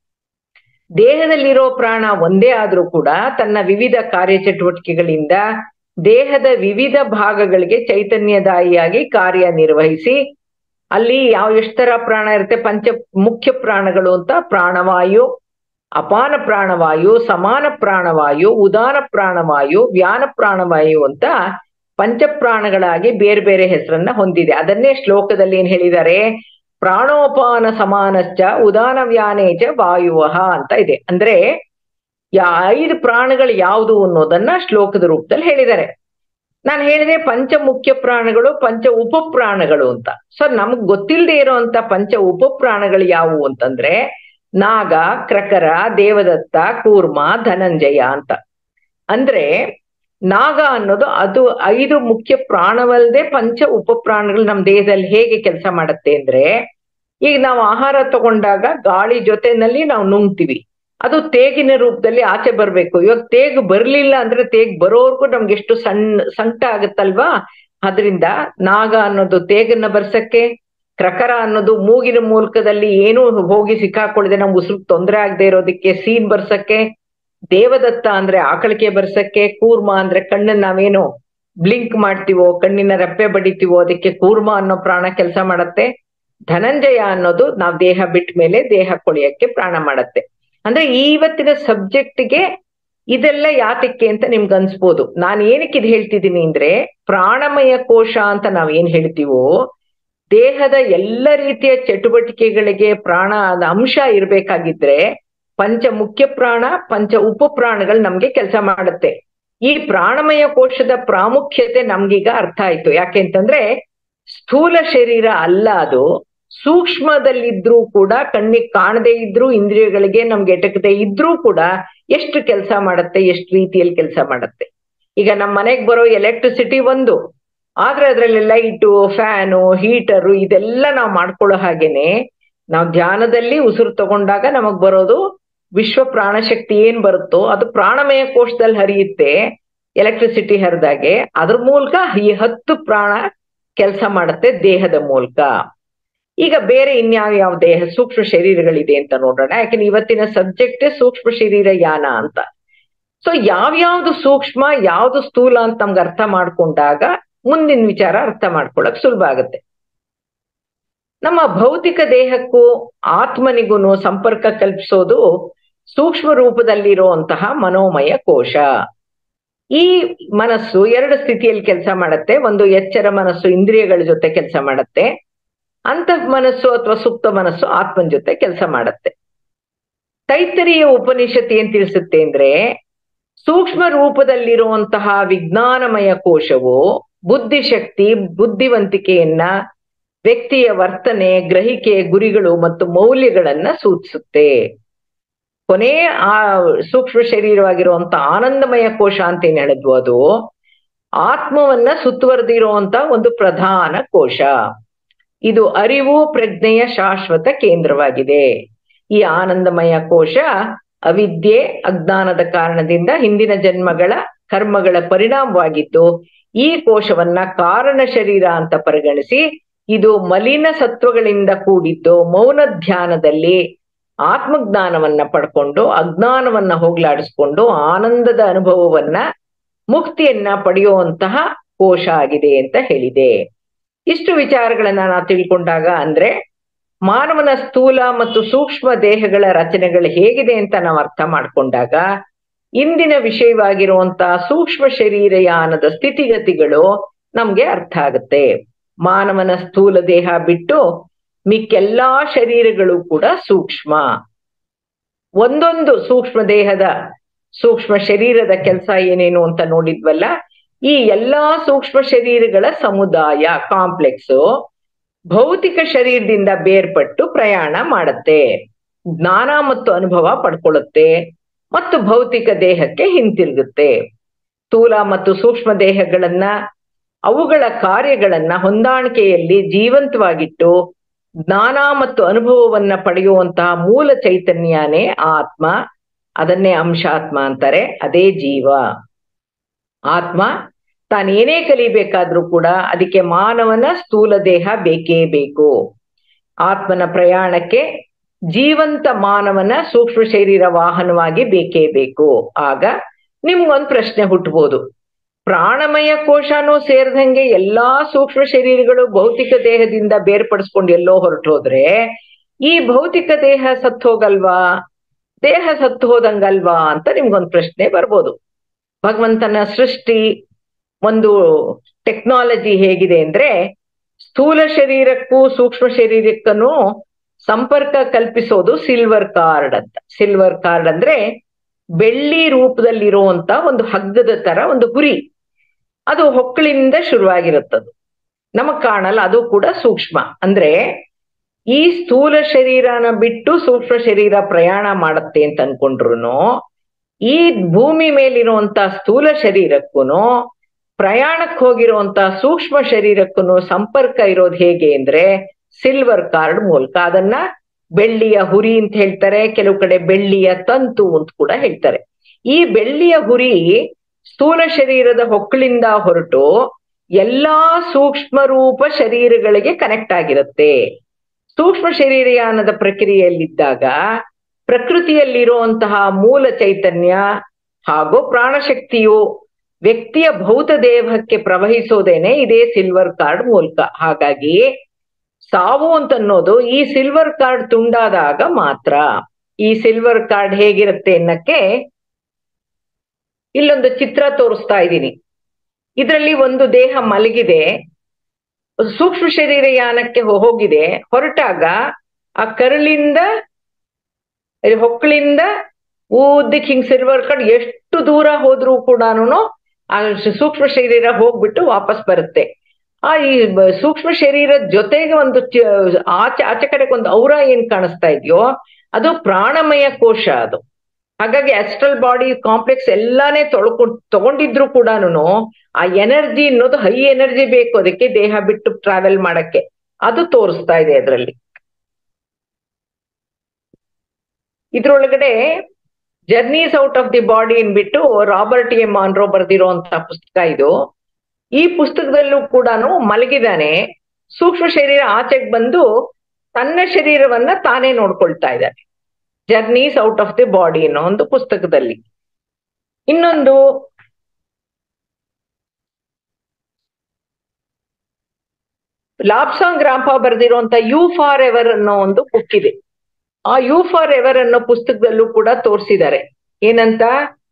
ದೇಹದಲ್ಲಿರೋ ಪ್ರಾಣ ಒಂದೇ ಆದ್ರೂ ಕೂಡ ತನ್ನ ವಿವಿಧ ಕಾರ್ಯಚಟುವಟಿಕೆಗಳಿಂದ ದೇಹದ ವಿವಿಧ ಭಾಗಗಳಿಗೆ ಚೈತನ್ಯದಾಯಿಯಾಗಿ ಕಾರ್ಯನಿರ್ವಹಿಸಿ ಅಲ್ಲಿ ಯಾವ ಎಷ್ಟ್ ತರ ಪ್ರಾಣ ಇರುತ್ತೆ ಪಂಚ ಮುಖ್ಯ ಪ್ರಾಣಗಳು ಅಂತ ಪ್ರಾಣವಾಯು ಅಪಾನ ಪ್ರಾಣವಾಯು ಸಮಾನ ಪ್ರಾಣವಾಯು ಉದಾನ ಪ್ರಾಣವಾಯು ವ್ಯಾನ ಪ್ರಾಣವಾಯು ಅಂತ ಪಂಚಪ್ರಾಣಗಳಾಗಿ ಬೇರೆ ಬೇರೆ ಹೆಸರನ್ನ ಹೊಂದಿದೆ ಅದನ್ನೇ ಶ್ಲೋಕದಲ್ಲಿ ಏನ್ ಹೇಳಿದ್ದಾರೆ ಪ್ರಾಣೋಪಾನ ಸಮಾನಶ್ಚ ಉದಾನ ವ್ಯಾನೇಚ ವಾಯುವಹ ಅಂತ ಇದೆ ಅಂದ್ರೆ ಐದು ಪ್ರಾಣಗಳು ಯಾವುದು ಅನ್ನೋದನ್ನ ಶ್ಲೋಕದ ರೂಪದಲ್ಲಿ ಹೇಳಿದ್ದಾರೆ ನಾನು ಹೇಳಿದೆ ಪಂಚ ಮುಖ್ಯ ಪ್ರಾಣಗಳು ಪಂಚ ಉಪಪ್ರಾಣಗಳು ಅಂತ ಸೊ ನಮಗ್ ಗೊತ್ತಿಲ್ಲದೆ ಇರೋಂತ ಪಂಚ ಉಪಪ್ರಾಣಗಳು ಯಾವುವು ಅಂತಂದ್ರೆ ನಾಗ ಕ್ರಕರ ದೇವದತ್ತ ಕೂರ್ಮ ಧನಂಜಯ ಅಂತ ಅಂದ್ರೆ ನಾಗ ಅನ್ನೋದು ಅದು ಐದು ಮುಖ್ಯ ಪ್ರಾಣವಲ್ಲದೆ ಪಂಚ ಉಪಪ್ರಾಣಗಳು ನಮ್ಮ ದೇಹದಲ್ಲಿ ಹೇಗೆ ಕೆಲಸ ಮಾಡುತ್ತೆ ಅಂದ್ರೆ ಈಗ ನಾವು ಆಹಾರ ತಗೊಂಡಾಗ ಗಾಳಿ ಜೊತೆನಲ್ಲಿ ನಾವು ನುಂಗ್ತೀವಿ ಅದು ತೇಗಿನ ರೂಪದಲ್ಲಿ ಆಚೆ ಬರ್ಬೇಕು ಇವಾಗ ತೇಗ್ ಬರ್ಲಿಲ್ಲ ಅಂದ್ರೆ ತೇಗ್ ಬರೋರ್ಗು ನಮ್ಗೆ ಎಷ್ಟು ಸಣ್ಣ ಸಂಕಟ ಆಗುತ್ತಲ್ವಾ ಅದರಿಂದ ನಾಗ ಅನ್ನೋದು ತೇಗನ್ನ ಬರ್ಸಕ್ಕೆ ಕ್ರಕರ ಅನ್ನೋದು ಮೂಗಿನ ಮೂಲಕದಲ್ಲಿ ಏನು ಹೋಗಿ ಸಿಕ್ಕಾಕೊಳ್ಳದೆ ನಮ್ಗೆ ಉಸಿರು ತೊಂದರೆ ಆಗದೆ ಇರೋದಕ್ಕೆ ಸೀನ್ ಬರ್ಸಕ್ಕೆ ದೇವದತ್ತ ಅಂದ್ರೆ ಆಕಳಿಕೆ ಬರ್ಸಕ್ಕೆ ಕೂರ್ಮ ಅಂದ್ರೆ ಕಣ್ಣನ್ನ ನಾವೇನು ಬ್ಲಿಂಕ್ ಮಾಡ್ತೀವೋ ಕಣ್ಣಿನ ರೆಪ್ಪೆ ಬಡಿತೀವೋ ಅದಕ್ಕೆ ಕೂರ್ಮ ಅನ್ನೋ ಪ್ರಾಣ ಕೆಲಸ ಮಾಡತ್ತೆ ಧನಂಜಯ ಅನ್ನೋದು ನಾವ್ ದೇಹ ಬಿಟ್ಟ ಮೇಲೆ ದೇಹ ಕೊಳಿಯಕ್ಕೆ ಪ್ರಾಣ ಮಾಡತ್ತೆ ಅಂದ್ರೆ ಇವತ್ತಿನ ಸಬ್ಜೆಕ್ಟ್ಗೆ ಇದೆಲ್ಲ ಯಾತಕ್ಕೆ ಅಂತ ನಿಮ್ಗೆ ಅನ್ಸ್ಬೋದು ನಾನು ಏನಕ್ಕೆ ಇದು ಹೇಳ್ತಿದ್ದೀನಿ ಅಂದ್ರೆ ಪ್ರಾಣಮಯ ಕೋಶ ಅಂತ ನಾವ್ ಏನ್ ಹೇಳ್ತೀವೋ ದೇಹದ ಎಲ್ಲ ರೀತಿಯ ಚಟುವಟಿಕೆಗಳಿಗೆ ಪ್ರಾಣ ಅದ ಅಂಶ ಇರ್ಬೇಕಾಗಿದ್ರೆ ಪಂಚ ಮುಖ್ಯ ಪ್ರಾಣ ಪಂಚ ಉಪ ಪ್ರಾಣಗಳು ನಮ್ಗೆ ಕೆಲಸ ಮಾಡುತ್ತೆ ಈ ಪ್ರಾಣಮಯ ಕೋಶದ ಪ್ರಾಮುಖ್ಯತೆ ನಮ್ಗೀಗ ಅರ್ಥ ಆಯ್ತು ಯಾಕೆಂತಂದ್ರೆ ಸ್ಥೂಲ ಶರೀರ ಅಲ್ಲ ಅದು ಸೂಕ್ಷ್ಮದಲ್ಲಿದ್ರೂ ಕೂಡ ಕಣ್ಣಿಗೆ ಕಾಣದೇ ಇದ್ರೂ ಇಂದ್ರಿಯಗಳಿಗೆ ನಮ್ಗೆ ಎಟಕದೆ ಇದ್ರೂ ಕೂಡ ಎಷ್ಟು ಕೆಲಸ ಮಾಡತ್ತೆ ಎಷ್ಟು ರೀತಿಯಲ್ಲಿ ಕೆಲಸ ಮಾಡತ್ತೆ ಈಗ ನಮ್ಮ ಮನೆಗೆ ಬರೋ ಎಲೆಕ್ಟ್ರಿಸಿಟಿ ಒಂದು ಆದ್ರೆ ಅದ್ರಲ್ಲಿ ಲೈಟು ಫ್ಯಾನು ಹೀಟರು ಇದೆಲ್ಲ ನಾವು ಮಾಡ್ಕೊಳ್ಳೋ ಹಾಗೇನೆ ನಾವು ಧ್ಯಾನದಲ್ಲಿ ಉಸಿರು ತಗೊಂಡಾಗ ನಮಗ್ ಬರೋದು ವಿಶ್ವ ಪ್ರಾಣಶಕ್ತಿ ಏನ್ ಬರುತ್ತೋ ಅದು ಪ್ರಾಣಮಯ ಕೋಶದಲ್ಲಿ ಹರಿಯುತ್ತೆ ಎಲೆಕ್ಟ್ರಿಸಿಟಿ ಹರಿದಾಗೆ ಅದ್ರ ಮೂಲಕ ಈ ಹತ್ತು ಪ್ರಾಣ ಕೆಲಸ ಮಾಡುತ್ತೆ ದೇಹದ ಮೂಲಕ ಈಗ ಬೇರೆ ಇನ್ಯಾವ ಯಾವ ದೇಹ ಸೂಕ್ಷ್ಮ ಶರೀರಗಳಿದೆ ಅಂತ ನೋಡೋಣ ಯಾಕಂದ್ರೆ ಇವತ್ತಿನ ಸಬ್ಜೆಕ್ಟ್ ಸೂಕ್ಷ್ಮ ಶರೀರ ಯಾನ ಅಂತ ಸೊ ಯಾವ್ಯಾವ್ದು ಸೂಕ್ಷ್ಮ ಯಾವ್ದು ಸ್ಥೂಲ ಅಂತ ನಮ್ಗೆ ಅರ್ಥ ಮಾಡ್ಕೊಂಡಾಗ ಮುಂದಿನ ವಿಚಾರ ಅರ್ಥ ಮಾಡ್ಕೊಳಕ್ ಸುಲಭ ಆಗುತ್ತೆ ನಮ್ಮ ಭೌತಿಕ ದೇಹಕ್ಕೂ ಆತ್ಮನಿಗೂ ಸಂಪರ್ಕ ಕಲ್ಪಿಸೋದು ಸೂಕ್ಷ್ಮ ರೂಪದಲ್ಲಿರುವಂತಹ ಮನೋಮಯ ಕೋಶ ಈ ಮನಸ್ಸು ಎರಡು ಸ್ಥಿತಿಯಲ್ಲಿ ಕೆಲಸ ಮಾಡತ್ತೆ ಒಂದು ಎಚ್ಚರ ಮನಸ್ಸು ಇಂದ್ರಿಯಗಳ ಜೊತೆ ಕೆಲಸ ಮಾಡತ್ತೆ ಅಂತಃ ಮನಸ್ಸು ಅಥವಾ ಸುಪ್ತ ಮನಸ್ಸು ಆತ್ಮನ ಜೊತೆ ಕೆಲಸ ಮಾಡತ್ತೆ ತೈತರಿಯ ಉಪನಿಷತ್ ಏನ್ ತಿಳಿಸುತ್ತೆ ಅಂದ್ರೆ ಸೂಕ್ಷ್ಮ ರೂಪದಲ್ಲಿರುವಂತಹ ವಿಜ್ಞಾನಮಯ ಕೋಶವು ಬುದ್ಧಿಶಕ್ತಿ ಬುದ್ಧಿವಂತಿಕೆಯನ್ನ ವ್ಯಕ್ತಿಯ ವರ್ತನೆ ಗ್ರಹಿಕೆ ಗುರಿಗಳು ಮತ್ತು ಮೌಲ್ಯಗಳನ್ನ ಸೂಚಿಸುತ್ತೆ ಕೊನೆ ಆ ಸೂಕ್ಷ್ಮ ಶರೀರವಾಗಿರುವಂತ ಆನಂದಮಯ ಕೋಶ ಅಂತ ಏನ್ ಹೇಳಿದ್ವು ಅದು ಆತ್ಮವನ್ನ ಸುತ್ತುವರೆದಿರುವಂತ ಒಂದು ಪ್ರಧಾನ ಕೋಶ ಇದು ಅರಿವು ಪ್ರಜ್ಞೆಯ ಶಾಶ್ವತ ಕೇಂದ್ರವಾಗಿದೆ ಈ ಆನಂದಮಯ ಕೋಶ ಅವಿದ್ಯೆ ಅಜ್ಞಾನದ ಕಾರಣದಿಂದ ಹಿಂದಿನ ಜನ್ಮಗಳ ಕರ್ಮಗಳ ಪರಿಣಾಮವಾಗಿದ್ದು ಈ ಕೋಶವನ್ನ ಕಾರಣ ಶರೀರ ಅಂತ ಪರಿಗಣಿಸಿ ಇದು ಮಲಿನ ಸತ್ವಗಳಿಂದ ಕೂಡಿದ್ದು ಮೌನ ಧ್ಯಾನದಲ್ಲಿ ಆತ್ಮಜ್ಞಾನವನ್ನ ಪಡ್ಕೊಂಡು ಅಜ್ಞಾನವನ್ನ ಹೋಗ್ಲಾಡಿಸ್ಕೊಂಡು ಆನಂದದ ಅನುಭವವನ್ನ ಮುಕ್ತಿಯನ್ನ ಪಡೆಯುವಂತಹ ಕೋಶ ಆಗಿದೆ ಅಂತ ಹೇಳಿದೆ ಇಷ್ಟು ವಿಚಾರಗಳನ್ನ ನಾವು ತಿಳ್ಕೊಂಡಾಗ ಅಂದ್ರೆ ಮಾನವನ ಸ್ಥೂಲ ಮತ್ತು ಸೂಕ್ಷ್ಮ ದೇಹಗಳ ರಚನೆಗಳು ಹೇಗಿದೆ ಅಂತ ನಾವು ಅರ್ಥ ಮಾಡ್ಕೊಂಡಾಗ ಇಂದಿನ ವಿಷಯವಾಗಿರುವಂತಹ ಸೂಕ್ಷ್ಮ ಶರೀರಯಾನದ ಸ್ಥಿತಿಗತಿಗಳು ನಮ್ಗೆ ಅರ್ಥ ಆಗುತ್ತೆ ಮಾನವನ ಸ್ಥೂಲ ದೇಹ ಬಿಟ್ಟು ಮಿಕ್ಕೆಲ್ಲಾ ಶರೀರಗಳು ಕೂಡ ಸೂಕ್ಷ್ಮ ಒಂದೊಂದು ಸೂಕ್ಷ್ಮ ದೇಹದ ಸೂಕ್ಷ್ಮ ಶರೀರದ ಕೆಲಸ ಏನೇನು ಅಂತ ನೋಡಿದ್ವಲ್ಲ ಈ ಎಲ್ಲಾ ಸೂಕ್ಷ್ಮ ಶರೀರಗಳ ಸಮುದಾಯ ಕಾಂಪ್ಲೆಕ್ಸ್ ಭೌತಿಕ ಶರೀರದಿಂದ ಬೇರ್ಪಟ್ಟು ಪ್ರಯಾಣ ಮಾಡುತ್ತೆ ಜ್ಞಾನ ಮತ್ತು ಅನುಭವ ಪಡ್ಕೊಳ್ಳುತ್ತೆ ಮತ್ತು ಭೌತಿಕ ದೇಹಕ್ಕೆ ಹಿಂತಿರುಗುತ್ತೆ ಸ್ಥೂಲ ಮತ್ತು ಸೂಕ್ಷ್ಮ ದೇಹಗಳನ್ನ ಅವುಗಳ ಕಾರ್ಯಗಳನ್ನ ಹೊಂದಾಣಿಕೆಯಲ್ಲಿ ಜೀವಂತವಾಗಿಟ್ಟು ಜ್ಞಾನ ಮತ್ತು ಅನುಭವವನ್ನ ಪಡೆಯುವಂತಹ ಮೂಲ ಚೈತನ್ಯನೇ ಆತ್ಮ ಅದನ್ನೇ ಅಂಶಾತ್ಮ ಅಂತಾರೆ ಅದೇ ಜೀವ ಆತ್ಮ ತಾನೇನೇ ಕಲಿಬೇಕಾದ್ರೂ ಕೂಡ ಅದಕ್ಕೆ ಮಾನವನ ಸ್ಥೂಲ ದೇಹ ಬೇಕೇ ಬೇಕು ಆತ್ಮನ ಪ್ರಯಾಣಕ್ಕೆ ಜೀವಂತ ಮಾನವನ ಸೂಕ್ಷ್ಮ ಶರೀರ ವಾಹನವಾಗಿ ಬೇಕೇ ಬೇಕು ಆಗ ನಿಮ್ಗೊಂದ್ ಪ್ರಶ್ನೆ ಹುಟ್ಟಬಹುದು ಪ್ರಾಣಮಯ ಕೋಶನೂ ಸೇರಿದಂಗೆ ಎಲ್ಲಾ ಸೂಕ್ಷ್ಮ ಶರೀರಗಳು ಭೌತಿಕ ದೇಹದಿಂದ ಬೇರ್ಪಡಿಸ್ಕೊಂಡು ಎಲ್ಲೋ ಹೊರಟೋದ್ರೆ ಈ ಭೌತಿಕ ದೇಹ ಸತ್ತು ಹೋಗಲ್ವಾ ದೇಹ ಸತ್ತು ಹೋದಂಗಲ್ವಾ ಅಂತ ನಿಮ್ಗೊಂದ್ ಪ್ರಶ್ನೆ ಬರ್ಬೋದು ಭಗವಂತನ ಸೃಷ್ಟಿ ಒಂದು ಟೆಕ್ನಾಲಜಿ ಹೇಗಿದೆ ಅಂದ್ರೆ ಸ್ಥೂಲ ಶರೀರಕ್ಕೂ ಸೂಕ್ಷ್ಮ ಶರೀರಕ್ಕೂ ಸಂಪರ್ಕ ಕಲ್ಪಿಸೋದು ಸಿಲ್ವರ್ ಕಾರ್ಡ್ ಅಂತ ಸಿಲ್ವರ್ ಕಾರ್ಡ್ ಅಂದ್ರೆ ಬೆಳ್ಳಿ ರೂಪದಲ್ಲಿರುವಂತ ಒಂದು ಹಗ್ಗದ ತರ ಒಂದು ಗುರಿ ಅದು ಹೊಕ್ಕಳಿಂದ ಶುರುವಾಗಿರುತ್ತದು ನಮಗ್ ಕಾಣಲ್ಲ ಅದು ಕೂಡ ಸೂಕ್ಷ್ಮ ಅಂದ್ರೆ ಈ ಸ್ಥೂಲ ಶರೀರನ ಬಿಟ್ಟು ಸೂಕ್ಷ್ಮ ಶರೀರ ಪ್ರಯಾಣ ಮಾಡತ್ತೆ ಅಂತ ಅನ್ಕೊಂಡ್ರು ಈ ಭೂಮಿ ಮೇಲಿರುವಂತ ಸ್ಥೂಲ ಶರೀರಕ್ಕೂ ಪ್ರಯಾಣಕ್ಕೆ ಹೋಗಿರುವಂತ ಸೂಕ್ಷ್ಮ ಶರೀರಕ್ಕೂ ಸಂಪರ್ಕ ಇರೋದು ಹೇಗೆ ಅಂದ್ರೆ ಸಿಲ್ವರ್ ಕಾರ್ಡ್ ಮೂಲಕ ಅದನ್ನ ಬೆಳ್ಳಿಯ ಹುರಿ ಅಂತ ಹೇಳ್ತಾರೆ ಕೆಲವು ಕಡೆ ಬೆಳ್ಳಿಯ ತಂತು ಅಂತ ಕೂಡ ಹೇಳ್ತಾರೆ ಈ ಬೆಳ್ಳಿಯ ಹುರಿ ಸ್ಥೂಲ ಶರೀರದ ಹೊಕ್ಕಳಿಂದ ಹೊರಟು ಎಲ್ಲಾ ಸೂಕ್ಷ್ಮ ರೂಪ ಶರೀರಗಳಿಗೆ ಕನೆಕ್ಟ್ ಆಗಿರುತ್ತೆ ಸೂಕ್ಷ್ಮ ಶರೀರಯಾನದ ಪ್ರಕ್ರಿಯೆಯಲ್ಲಿದ್ದಾಗ ಪ್ರಕೃತಿಯಲ್ಲಿರುವಂತಹ ಮೂಲ ಚೈತನ್ಯ ಹಾಗೂ ಪ್ರಾಣಶಕ್ತಿಯು ವ್ಯಕ್ತಿಯ ಭೌತ ದೇಹಕ್ಕೆ ಪ್ರವಹಿಸೋದೇನೆ ಇದೇ ಸಿಲ್ವರ್ ಕಾರ್ಡ್ ಮೂಲಕ ಹಾಗಾಗಿ ಸಾವು ಅಂತ ಅನ್ನೋದು ಈ ಸಿಲ್ವರ್ ಕಾರ್ಡ್ ತುಂಡಾದಾಗ ಮಾತ್ರ ಈ ಸಿಲ್ವರ್ ಕಾರ್ಡ್ ಹೇಗಿರುತ್ತೆ ಅನ್ನಕ್ಕೆ ಇಲ್ಲೊಂದು ಚಿತ್ರ ತೋರಿಸ್ತಾ ಇದ್ದೀನಿ ಇದರಲ್ಲಿ ಒಂದು ದೇಹ ಮಲಗಿದೆ ಸೂಕ್ಷ್ಮ ಶರೀರ ಯಾನಕ್ಕೆ ಹೋಗಿದೆ ಹೊರಟಾಗ ಆ ಕರಳಿಂದ ಹೊಕ್ಕಳಿಂದ ಊದ್ದಕ್ಕೆ ಹಿಂಗ್ ಸಿಲ್ವರ್ ಕಾರ್ಡ್ ಎಷ್ಟು ದೂರ ಹೋದ್ರೂ ಕೂಡ ಆ ಸೂಕ್ಷ್ಮ ಶರೀರ ಹೋಗ್ಬಿಟ್ಟು ವಾಪಸ್ ಬರುತ್ತೆ ಆ ಈ ಸೂಕ್ಷ್ಮ ಶರೀರದ ಜೊತೆಗೆ ಒಂದು ಆಚೆ ಆಚೆ ಕಡೆಗೆ ಒಂದು ಔರ ಏನ್ ಕಾಣಿಸ್ತಾ ಇದೆಯೋ ಅದು ಪ್ರಾಣಮಯ ಕೋಶ ಅದು ಹಾಗಾಗಿ ಅಸ್ಟ್ರಲ್ ಬಾಡಿ ಕಾಂಪ್ಲೆಕ್ಸ್ ಎಲ್ಲಾನೇ ತೊಳ್ಕೊಂಡ್ ತಗೊಂಡಿದ್ರು ಕೂಡ ಆ ಎನರ್ಜಿ ಅನ್ನೋದು ಹೈ ಎನರ್ಜಿ ಬೇಕು ಅದಕ್ಕೆ ದೇಹ ಬಿಟ್ಟು ಟ್ರಾವೆಲ್ ಮಾಡಕ್ಕೆ ಅದು ತೋರಿಸ್ತಾ ಇದೆ ಅದರಲ್ಲಿ ಇದ್ರೊಳಗಡೆ journeys out of the body ಅನ್ಬಿಟ್ಟು ರಾಬರ್ಟ್ ಎ ಮಾನ್ರೋ ಬರ್ದಿರೋಂತ ಪುಸ್ತಕ ಇದು ಈ ಪುಸ್ತಕದಲ್ಲೂ ಕೂಡ ಮಲಗಿದಾನೆ ಸೂಕ್ಷ್ಮ ಶರೀರ ಆಚೆಗೆ ಬಂದು ತನ್ನ ಶರೀರವನ್ನ ತಾನೇ ನೋಡ್ಕೊಳ್ತಾ ಇದ್ದಾನೆ journeys out of the body ಅನ್ನೋ ಒಂದು ಪುಸ್ತಕದಲ್ಲಿ ಇನ್ನೊಂದು ಲಾಬ್ಸಾಂಗ್ ರಾಂಪಾ ಬರೆದಿರುವಂತ ಯು ಫಾರ್ ಎವರ್ ಅನ್ನೋ ಒಂದು ಬುಕ್ ಇದೆ ಆ ಯು ಫಾರ್ ಎವರ್ ಅನ್ನೋ ಪುಸ್ತಕದಲ್ಲೂ ಕೂಡ ತೋರಿಸಿದ್ದಾರೆ ಏನಂತ